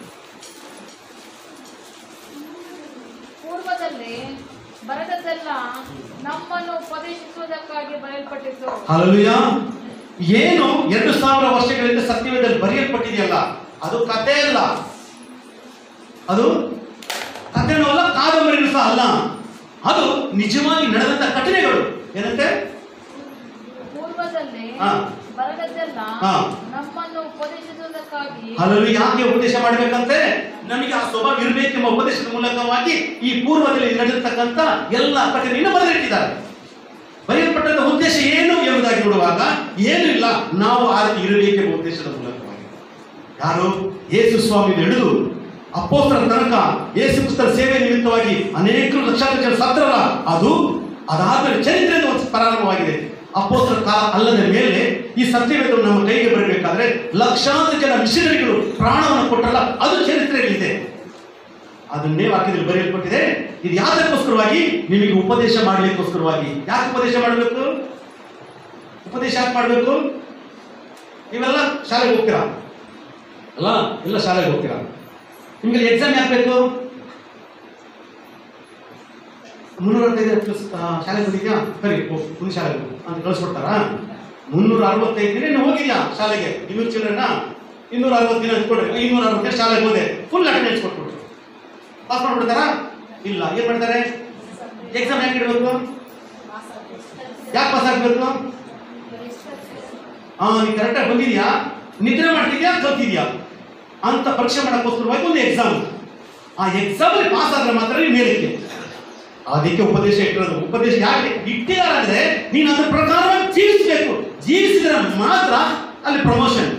ಪೂರ್ವದಲ್ಲಿ ಬರೆದದ್ದೆಲ್ಲ ನಮ್ಮನ್ನು ಉಪದೇಶಿಸುವುದಕ್ಕಾಗಿ ಬರೆಯಲ್ಪಟ್ಟಿತು ಹಲಲುಯ ಏನು ಎರಡು ಸಾವಿರ ವರ್ಷಗಳಿಂದ ಸತ್ಯವೇದಲ್ಲಿ ಬರೆಯಲ್ಪಟ್ಟಿದೆಯಲ್ಲ ಅದು ಕಥೆ ಅಲ್ಲ ಅದು ಕಥೆನೂ ಅಲ್ಲ ಕಾದಂಬರಿನೂ ಸಹ ಅಲ್ಲ ಅದು ನಿಜವಾಗಿ ನಡೆದಂತ ಘಟನೆಗಳು ಏನಂತೆ ಪೂರ್ವದಲ್ಲಿ ಹಾ. ಬರೆದದ್ದೆಲ್ಲ ಹಾ. ನಮ್ಮನ್ನು ಉಪದೇಶಿಸುವುದಕ್ಕಾಗಿ ಹಲಲು ಯಾಕೆ ಉಪದೇಶ ಮಾಡಬೇಕಂತೆ ನಮಗೆ ಆ ಸ್ವಭಾವ ಇರಬೇಕೆಂಬ ಉಪದೇಶದ ಮೂಲಕವಾಗಿ ಈ ಪೂರ್ವದಲ್ಲಿ ನಡೆದಿರ್ತಕ್ಕಂಥ ಎಲ್ಲ ಘಟನೆಯನ್ನು ಬರೆದಿಟ್ಟಿದ್ದಾರೆ ಬರೆಯಲ್ಪಟ್ಟಂತ ಉದ್ದೇಶ ಏನು ಎಂಬುದಾಗಿ ನೋಡುವಾಗ ಏನು ಇಲ್ಲ ನಾವು ಆ ರೀತಿ ಇರಬೇಕೆಂಬ ಉದ್ದೇಶದ ಮೂಲಕವಾಗಿ ಯಾರು ಯೇಸು ಸ್ವಾಮಿ ಹಿಡಿದು ಅಪ್ಪೋಸ್ತರ ತನಕ ಯೇಸು ಕ್ರಿಸ್ತರ ಸೇವೆ ನಿಮಿತ್ತವಾಗಿ ಅನೇಕರು ಲಕ್ಷಾಂತರ ಜನ ಸತ್ರಲ್ಲ ಅದು ಅದಾದ್ಮೇಲೆ ಚರಿತ್ರೆಯಿಂದ ಒಂದು ಪ್ರಾರಂಭವಾಗಿದೆ ಅಪ್ಪೋಸ್ತರ ಕಾಲ ಅಲ್ಲದ ಮೇಲೆ ಈ ಸತ್ಯವೇದವು ನಮ್ಮ ಕೈಗೆ ಬರಬೇಕಾದ್ರೆ ಲಕ್ಷಾಂತರ ಜನ ಮಿಷನರಿಗಳು ಪ್ರಾಣವನ್ನು ಕೊಟ್ಟಲ್ಲ ಅದು ಚರಿತ್ರೆಯಲ್ಲಿ ಇದೆ ಅದನ್ನೇ ವಾಕ್ಯದಲ್ಲಿ ಬರೆಯಲ್ಪಟ್ಟಿದೆ ಇದು ಯಾತಕ್ಕೋಸ್ಕರವಾಗಿ ನಿಮಗೆ ಉಪದೇಶ ಮಾಡಲಿಕ್ಕೋಸ್ಕರವಾಗಿ ಯಾಕೆ ಉಪದೇಶ ಮಾಡಬೇಕು ಉಪದೇಶ ಯಾಕೆ ಮಾಡಬೇಕು ನೀವೆಲ್ಲ ಶಾಲೆಗೆ ಹೋಗ್ತೀರಾ ಅಲ್ಲ ಎಲ್ಲ ಶಾಲೆಗೆ ಹೋಗ್ತೀರಾ ನಿಮಗೆ ಎಕ್ಸಾಮ್ ಯಾಕೆ ಬೇಕು ಮುನ್ನೂರ ಅರವತ್ತೈದು ಪ್ಲಸ್ ಶಾಲೆಗೆ ಹೋಗಿದ್ಯಾ ಸರಿ ಹೋಗು ಮುಂದೆ ಶಾಲೆಗೆ ಹೋಗು ಅಂತ ಕಳಿಸ್ಕೊಡ್ತಾರಾ ಮುನ್ನೂರ ಅರವತ್ತೈದು ದಿನ ನೀನು ಹೋಗಿದ್ಯಾ ಶಾಲೆಗೆ ಇನ್ನೂರು ಚಿಲ್ಡ್ರನ್ನ ಇನ್ನೂರ ಅರವತ್ತು ದಿನ ಕೊಡ್ರಿ ಇನ್ನೂರ ಅರವತ್ತು ದಿನ ಶಾಲೆಗೆ ಹೋದೆ ಫುಲ್ ಅಟೆಂಡೆನ್ಸ್ ಕೊಟ್ಬಿಟ್ರು ಪಾಸ್ ಮಾಡ್ಬಿಡ್ತಾರಾ ಇಲ್ಲ ಏನ್ ಮಾಡ್ತಾರೆ ಎಕ್ಸಾಮ್ ಯಾಕೆ ಇಡಬೇಕು ಯಾಕೆ ಪಾಸ್ ಆಗ್ಬೇಕು ಹಾ ನೀನು ಕರೆಕ್ಟಾಗಿ ಬಂದಿದ್ಯಾ ನಿದ್ರೆ ಮಾಡ್ತಿದ್ಯಾ ಕಲ್ತಿದ್ಯಾ ಅಂತ ಪರೀಕ್ಷೆ ಮಾಡಕ್ಕೋಸ್ಕರವಾಗಿ ಒಂದು ಎಕ್ಸಾಮ್ ಆ ಎಕ್ಸಾಮ್ ಅಲ್ಲಿ ಪಾಸ್ ಆದ್ರೆ ಮಾತ್ರ ನೀನು ಮೇಲಕ್ಕೆ ಅದಕ್ಕೆ ಉಪದೇಶ ಇಟ್ಟಿರೋದು ಉಪದೇಶ ಯಾಕೆ ಇಟ್ಟಿದಾರಂದ್ರೆ ನೀನು ಅದ್ರ ಪ್ರಕಾರ ಜೀವಿಸಬೇಕು ಜೀವಿಸಿದ್ರೆ ಮಾತ್ರ ಅಲ್ಲಿ ಪ್ರಮೋಷನ್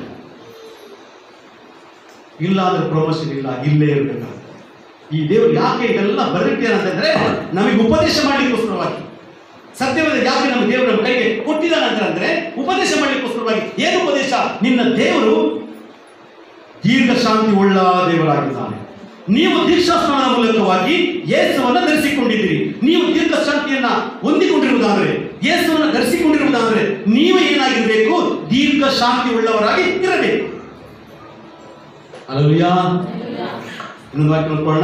ಇಲ್ಲ ಅಂದ್ರೆ ಪ್ರಮೋಷನ್ ಇಲ್ಲ ಇಲ್ಲೇ ಇರಬೇಕಾಗುತ್ತೆ ಈ ದೇವರು ಯಾಕೆ ಇದೆಲ್ಲ ಬರೆದಿಟ್ಟಿದ್ದಾರೆ ಅಂತಂದ್ರೆ ನಮಗೆ ಉಪದೇಶ ಮಾಡಲಿಕ್ಕೋಸ್ಕರವಾಗಿ ಸತ್ಯವಾದ ಯಾಕೆ ನಮ್ಮ ದೇವರು ನಮ್ಮ ಕೈಗೆ ಕೊಟ್ಟಿದ್ದಾನೆ ಅಂತ ಅಂದ್ರೆ ಉಪದೇಶ ಮಾಡಲಿಕ್ಕೋಸ್ಕರವಾಗಿ ಏನು ಉಪದೇಶ ನಿನ್ನ ದೇವರು ದೀರ್ಘ ಶಾಂತಿ ಉಳ್ಳ ದೇವರಾಗಿದ್ದಾನೆ ನೀವು ದೀಕ್ಷಾಸ್ನಾನದ ಮೂಲಕವಾಗಿ ಯೇಸುವನ್ನ ಧರಿಸಿಕೊಂಡಿದ್ದೀರಿ ನೀವು ದೀರ್ಘ ಶಾಂತಿಯನ್ನ ಹೊಂದಿಕೊಂಡಿರುವುದಾದ್ರೆ ಯೇಸುವನ್ನ ಧರಿಸಿಕೊಂಡಿರುವುದಾದ್ರೆ ನೀವು ಏನಾಗಿರ್ಬೇಕು ದೀರ್ಘ ಶಾಂತಿ ಉಳ್ಳವರಾಗಿ ಇರಬೇಕು ಅಲ್ಲೂಯಾ ಇನ್ನೊಂದು ವಾಕ್ಯ ನೋಡ್ಕೊಳ್ಳೋಣ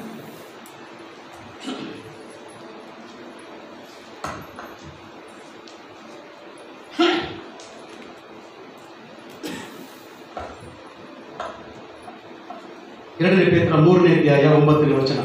ಎರಡನೇ ಪೇತ್ರ ಮೂರನೇ ಅಧ್ಯಾಯ ಒಂಬತ್ತನೇ ವಚನ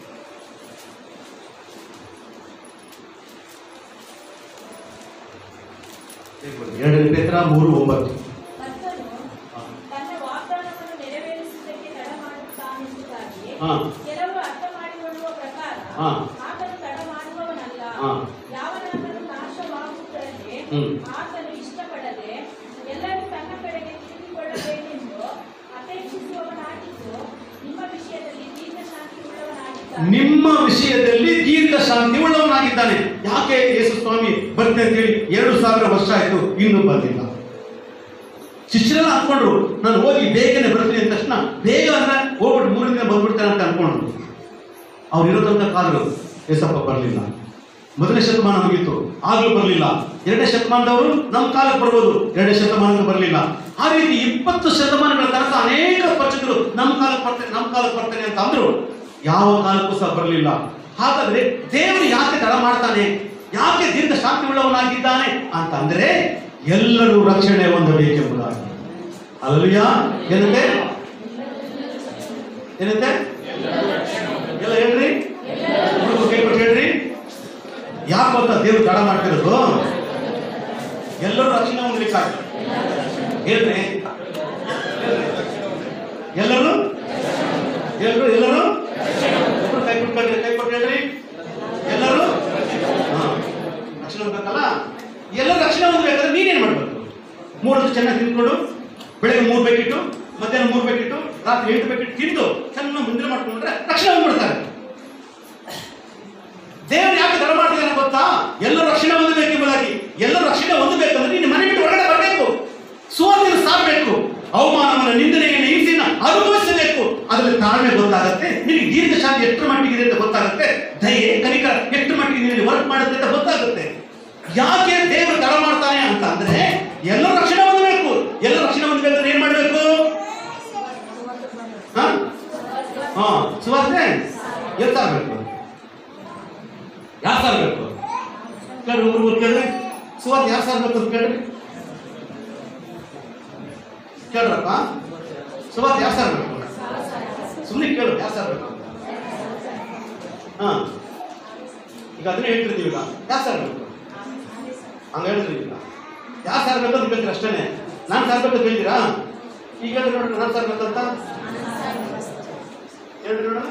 ಎರಡನೇ ಪೇತ್ರ ಮೂರು ಒಂಬತ್ತು ಕರ್ತನು ತನ್ನ ವಾಗ್ದಾನವನ್ನು ನೆರವೇರಿಸುವುದಕ್ಕೆ ತಡ ಮಾಡುತ್ತಾನೆಂಬುದಾಗಿ ಹಾ. ಕೆಲವರು ಅರ್ಥ ಮಾಡಿಕೊಳ್ಳುವ ಪ್ರಕಾರ ಹಾ. ಆತನು ತಡ ಮಾಡುವವನಲ್ಲ ಹಾ. ಯಾವನಾದರೂ ನಾಶವಾಗುವುದರಲ್ಲಿ ಹ್ಮ್. ಆತನು ಇಷ್ಟಪಡದೆ ಎಲ್ಲರೂ ತನ್ನ ಕಡೆಗೆ ತಿರುಗಿಕೊಳ್ಳಬೇಕೆಂದು ಅಪೇಕ್ಷಿಸುವವನಾಗಿದ್ದು ನಿಮ್ಮ ವಿಷಯದಲ್ಲಿ ದೀರ್ಘ ಶಾಂತಿ ಉಳ್ಳವನಾಗಿದ್ದಾನೆ ನಿಮ್ಮ ವಿಷಯದಲ್ಲಿ ದೀರ್ಘ ಶಾಂತಿ ಉಳ್ಳವನಾಗಿದ್ದಾನೆ ಯಾಕೆ ಯೇಸು ಸ್ವಾಮಿ ಬರ್ತೇನೆ ಅಂತ ಹೇಳಿ ಎರಡು ಸಾವಿರ ವರ್ಷ ಆಯ್ತು ಇನ್ನೂ ಬಂದಿಲ್ಲ ಶಿಷ್ಯರೆಲ್ಲ ಅನ್ಕೊಂಡ್ರು ನಾನು ಹೋಗಿ ಬೇಗನೆ ಬರ್ತೀನಿ ಅಂದ ತಕ್ಷಣ ಬೇಗ ಅಂದ್ರೆ ಹೋಗ್ಬಿಟ್ಟು ಮೂರು ದಿನ ಬಂದ್ಬಿಡ್ತೇನೆ ಅಂತ ಅನ್ಕೊಂಡ್ರು ಅವ್ರು ಇರೋದಂತ ಕಾದ್ರು ಯೇಸಪ್ಪ ಬರಲಿಲ್ಲ ಮೊದಲನೇ ಶತಮಾನ ಮುಗೀತು ಆಗ್ಲೂ ಬರಲಿಲ್ಲ ಎರಡನೇ ಶತಮಾನದವರು ನಮ್ಮ ಕಾಲಕ್ಕೆ ಬರ್ಬೋದು ಎರಡನೇ ಶತಮಾನಕ್ಕೆ ಬರಲಿಲ್ಲ ಆ ರೀತಿ ಇಪ್ಪತ್ತು ಶತಮಾನಗಳ ತನಕ ಅನೇಕ ಪಕ್ಷಗಳು ನಮ್ಮ ಕಾಲಕ್ಕೆ ಬರ್ತೇನೆ ನಮ್ಮ ಕಾಲಕ್ಕೆ ಬರ್ತೇನೆ ಅಂತ ಅಂದ್ರು ಯಾವ ಕಾಲಕ್ಕೂ ಸಹ ಬರಲಿಲ್ಲ ಹಾಗಾದ್ರೆ ದೇವರು ಯಾಕೆ ತಡ ಮಾಡ್ತಾನೆ ಯಾಕೆ ದೀರ್ಘ ಶಾಂತಿ ಉಳ್ಳವನಾಗಿದ್ದಾನೆ ಅಂತಂದ್ರೆ ಎಲ್ಲರೂ ರಕ್ಷಣೆ ಹೊಂದಬೇಕೆಂಬುದಾಗಿ ಅಲ್ಲಯ್ಯ ಏನಂತೆ ಏನಂತೆ ಎಲ್ಲ ಹೇಳ್ರಿ ಹುಡುಗರು ಕೈ ಕೊಟ್ಟು ಹೇಳ್ರಿ ಯಾಕೆ ಅಂತ ದೇವ್ರು ತಡ ಮಾಡ್ತಿರೋದು ಎಲ್ಲರೂ ರಕ್ಷಣೆ ಹೊಂದಲಿಕ್ಕಾಗ್ತದೆ ಹೇಳ್ರಿ ಎಲ್ಲರೂ ಎಲ್ಲರೂ ಎಲ್ಲರೂ ಒಬ್ರು ಕೈ ಕೊಟ್ಕೊಳ್ರಿ ಕೈ ಕೊಟ್ಟು ಹೇಳ್ರಿ ಎಲ್ಲರೂ ಹಾ. ರಕ್ಷಣೆ ಹೊಂದಬೇಕಲ್ಲ ಎಲ್ಲರೂ ರಕ್ಷಣೆ ಹೊಂದಬೇಕಾದ್ರೆ ನೀನೇನ್ ಮಾಡ್ಬೇಕು ಮೂರು ಹೊತ್ತು ಚೆನ್ನಾಗಿ ತಿಂದ್ಕೊಂಡು ಬೆಳಗ್ಗೆ ಮೂರು ಬೇಕಿಟ್ಟು ಮಧ್ಯಾಹ್ನ ಮೂರು ಬೇಕಿಟ್ಟು ರಾತ್ರಿ ಎಂಟು ಬೇಕಿಟ್ಟು ತಿಂದು ಚೆನ್ನಾಗಿ ಮುಂದೆ ಮಾಡ್ಕೊಂಡ್ರೆ ರಕ್ಷಣೆ ಹೊಂದ್ಬಿಡ್ತಾರೆ ದೇವರು ಯಾಕೆ ತಡ ಮಾಡ್ತಿದ್ದಾನೆ ಗೊತ್ತಾ ಎಲ್ಲರೂ ರಕ್ಷಣೆ ಹೊಂದಬೇಕೆಂಬುದಾಗಿ ಎಲ್ಲರೂ ರಕ್ಷಣೆ ಹೊಂದಬೇಕಂದ್ರೆ ನೀನು ಮನೆ ಬಿಟ್ಟು ಹೊರಗಡೆ ಬರಬೇಕು ಸುವಾರ್ತೆಯನ್ನು ಸಾರಬೇಕು ಅವಮಾನವನ್ನು ನಿಂದನೆಯನ್ನು ಹಿಂಸೆಯನ್ನು ಅನುಭವಿಸಬೇಕು ಅದರಲ್ಲಿ ತಾಳ್ಮೆ ಗೊತ್ತಾಗುತ್ತೆ ನಿನಗೆ ದೀರ್ಘ ಶಾಂತಿ ಎಷ್ಟು ಮಟ್ಟಿಗಿದೆ ಅಂತ ಗೊತ್ತಾಗುತ್ತೆ ದಯೆ ಕನಿಕರ ಎಷ್ಟು ಮಟ್ಟಿಗೆ ನಿನಗೆ ವರ್ಕ್ ಮಾಡುತ್ತೆ ಅಂತ ಗೊತ್ತಾಗುತ್ತೆ ಯಾಕೆ ದೇವರು ತಡ ಮಾಡ್ತಾನೆ ಅಂತ ಅಂದ್ರೆ ಎಲ್ಲರೂ ರಕ್ಷಣೆ ಹೊಂದಬೇಕು ಎಲ್ಲರೂ ರಕ್ಷಣೆ ಹೊಂದಬೇಕಂದ್ರೆ ಏನ್ ಮಾಡಬೇಕು ಹಾ ಹಾ ಸುವಾರ್ತೆ ಎಲ್ಲಿ ಸಾರ್ಬೇಕು ಯಾರು ಸಾರ್ಬೇಕು ಕೇಳ್ರಿ ಊರು ಊರು ಕೇಳ್ರಿ ಸುವಾರ್ತೆ ಯಾರು ಸಾರ್ಬೇಕು ಅಂತ ಕೇಳ್ರಿ ಕೇಳ್ರಪ್ಪ ಸುವಾರ್ತೆ ಯಾರು ಸಾರ್ಬೇಕು ಸುಮ್ಮನೆ ಕೇಳು ಯಾರು ಸಾರ್ಬೇಕು ಹಾ ಈಗ ಅದನ್ನೇ ಹೇಳ್ತೀರಿ ನೀವೀಗ ಯಾರು ಸಾರ್ಬೇಕು ಹಂಗ ಹೇಳಿದ್ರಿ ಈಗ ಯಾರು ಸಾರ್ಬೇಕು ಅಂತ ಕೇಳ್ತೀರಿ ಅಷ್ಟೇನೆ ನಾನು ಸಾರ್ಬೇಕು ಅಂತ ಹೇಳ್ತೀರಾ ಈಗ ಹೇಳ್ರಿ ನೋಡ್ರಿ ನಾನು ಸಾರ್ಬೇಕು ಅಂತ ಹೇಳ್ರಿ ನೋಡೋಣ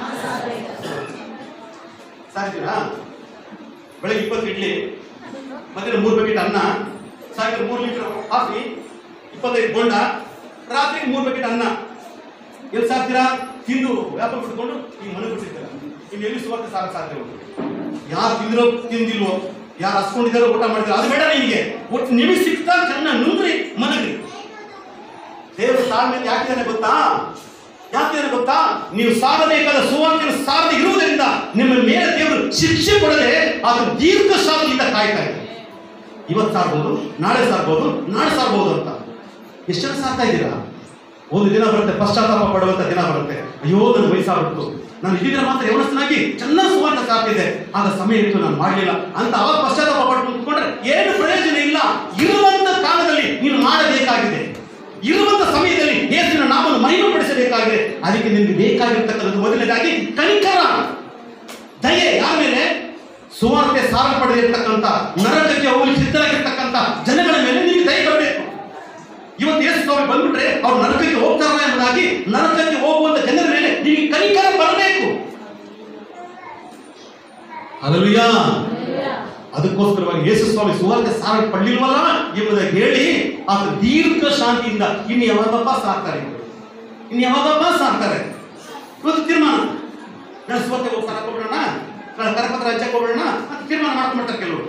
ಸಾಕ್ತೀರಾ ಬೆಳಗ್ಗೆ ಇಪ್ಪತ್ತು ಇಡ್ಲಿ ಮಧ್ಯಾಹ್ನ ಮೂರು ಪ್ಯಾಕೆಟ್ ಅನ್ನ ಸಾಯಂಕಾಲ ಮೂರು ಲೀಟರ್ ಕಾಫಿ ಇಪ್ಪತ್ತೈದು ಬೋಂಡ ರಾತ್ರಿ ಮೂರು ಪ್ಯಾಕೆಟ್ ಅನ್ನ ಎಲ್ಲಿ ಸಾಕ್ತೀರಾ ತಿಂದು ವ್ಯಾಪಾರ ಬಿಟ್ಕೊಂಡು ಈಗ ಮನೆ ಬಿಟ್ಟಿರ್ತೀರ ಇನ್ನು ಎಲ್ಲಿ ಸುವಾರ್ಥ ಸಾಲ ಸಾಧ್ಯ ಉಂಟು ಯಾರು ತಿಂದಿರೋ ತಿಂದಿಲ್ವೋ ಯಾರು ಹಸ್ಕೊಂಡಿದ್ದಾರೋ ಊಟ ಮಾಡಿದ್ರು ಅದು ಬೇಡ ನಿಮಗೆ ಒಟ್ಟು ನಿಮಗೆ ಸಿಗ್ತಾ ಚೆನ್ನಾಗಿ ನುಂಗ್ರಿ ಮನಗ್ರಿ ದೇವರು ತಾಳ್ಮೆ ಯಾಕಿದಾನೆ ಗೊತ್ತಾ ಯಾಕಿದಾನೆ ಗೊತ್ತಾ ನೀವು ಸಾರಬೇಕಾದ ಸುವಾರ್ತೆಯನ್ನು ಸಾರದೆ ಇರುವುದರಿಂದ ನಿಮ್ಮ ಮೇಲೆ ದೇವರು ಶಿಕ್ಷೆ ಕೊಡದೆ ಅದು ದೀರ್ಘ ಶಾಂತಿಯಿಂದ ಕಾಯ್ತಾ ಇದೆ ಇವತ್ತು ಸಾರ್ಬೋದು ನಾಳೆ ಸಾರ್ಬೋದು ನಾಳೆ ಸಾರ್ಬೋದು ಅಂತ ಎಷ್ಟು ಜನ ಸಾರ್ತಾ ಇದ್ದೀರಾ ಒಂದು ದಿನ ಬರುತ್ತೆ ಪಶ್ಚಾತ್ತಾಪ ಪಡುವಂತ ದಿನ ಬರುತ್ತೆ ಅಯ್ಯೋ ನನ್ನ ವಯಸ್ಸಾಗ್ಬಿಡ್ತು ನಾನು ಇದ್ದಿದ್ರೆ ಮಾತ್ರ ಯವನಸ್ಥನಾಗಿ ಚೆನ್ನಾಗಿ ಸುವಾರ್ತೆ ಸಾಕ್ತಿದ್ದೆ ಆಗ ಸಮಯ ಇತ್ತು ನಾನು ಮಾಡಲಿಲ್ಲ ಅಂತ ಅವಾಗ ಪಶ್ಚಾತ್ತಾಪ ಪಡ್ಕೊಂಡು ಕೂತ್ಕೊಂಡ್ರೆ ಏನು ಪ್ರಯೋಜನ ಇಲ್ಲ ಇರುವಂತ ಕಾಲದಲ್ಲಿ ನೀನು ಮಾಡಬೇಕಾಗಿದೆ ಇರುವಂತ ಸಮಯದಲ್ಲಿ ಯೇಸುವಿನ ನಾಮವನ್ನು ಮಹಿಮೆಪಡಿಸಬೇಕಾಗಿದೆ ಅದಕ್ಕೆ ನಿನಗೆ ಬೇಕಾಗಿರ್ತಕ್ಕಂಥದ್ದು ಮೊದಲನೇದಾಗಿ ಕನಿಕರ ದಯೆ ಯಾರ ಮೇಲೆ ಸುವಾರ್ತೆ ಸಾರ ಪಡೆದಿರ್ತಕ್ಕಂಥ ನರಕಕ್ಕೆ ಹೋಗಲಿ ಸಿದ್ಧರಾಗಿರ್ತಕ್ಕಂಥ ಜನಗಳ ಮೇಲೆ ನಿಮಗೆ ದಯೆ ಬರಬೇಕು ಇವತ್ತು ಯೇಸು ಸ್ವಾಮಿ ಬಂದ್ಬಿಟ್ರೆ ಅವ್ರು ನರಕಕ್ಕೆ ಹೋಗ್ತಾರಲ್ಲ ಎಂಬುದಾಗಿ ನರಕಕ್ಕೆ ಹೋಗುವಂತ ಜನರ ಮೇಲೆ ನಿಮಗೆ ಕನಿಕರ ಬರಬೇಕು ಅಲ್ಲೂಯ್ಯ ಅದಕ್ಕೋಸ್ಕರವಾಗಿ ಯೇಸು ಸ್ವಾಮಿ ಸುವಾರ್ತೆ ಸಾರ ಪಡಲಿಲ್ವಲ್ಲ ಎಂಬುದಾಗಿ ಹೇಳಿ ಆತ ದೀರ್ಘ ಶಾಂತಿಯಿಂದ ಇನ್ನು ಯಾವಾಗಪ್ಪ ಸಾಕ್ತಾರೆ ಇವ್ರು? ಇನ್ನು ಯಾವಾಗಪ್ಪ ಸಾಕ್ತಾರೆ ಇವತ್ತು ತೀರ್ಮಾನ ನಾನು ಸುವಾರ್ತೆ ಹೋಗಿ ಸಾರ ಕೊಡೋಣ ಕ- ಕರಪತ್ರ ಹಂಚಕ್ಕೆ ಹೋಗೋಣ ಅಂತ ತೀರ್ಮಾನ ಮಾಡ್ಕೊಂಡ್ಬಿಡ್ತಾರೆ ಕೆಲವರು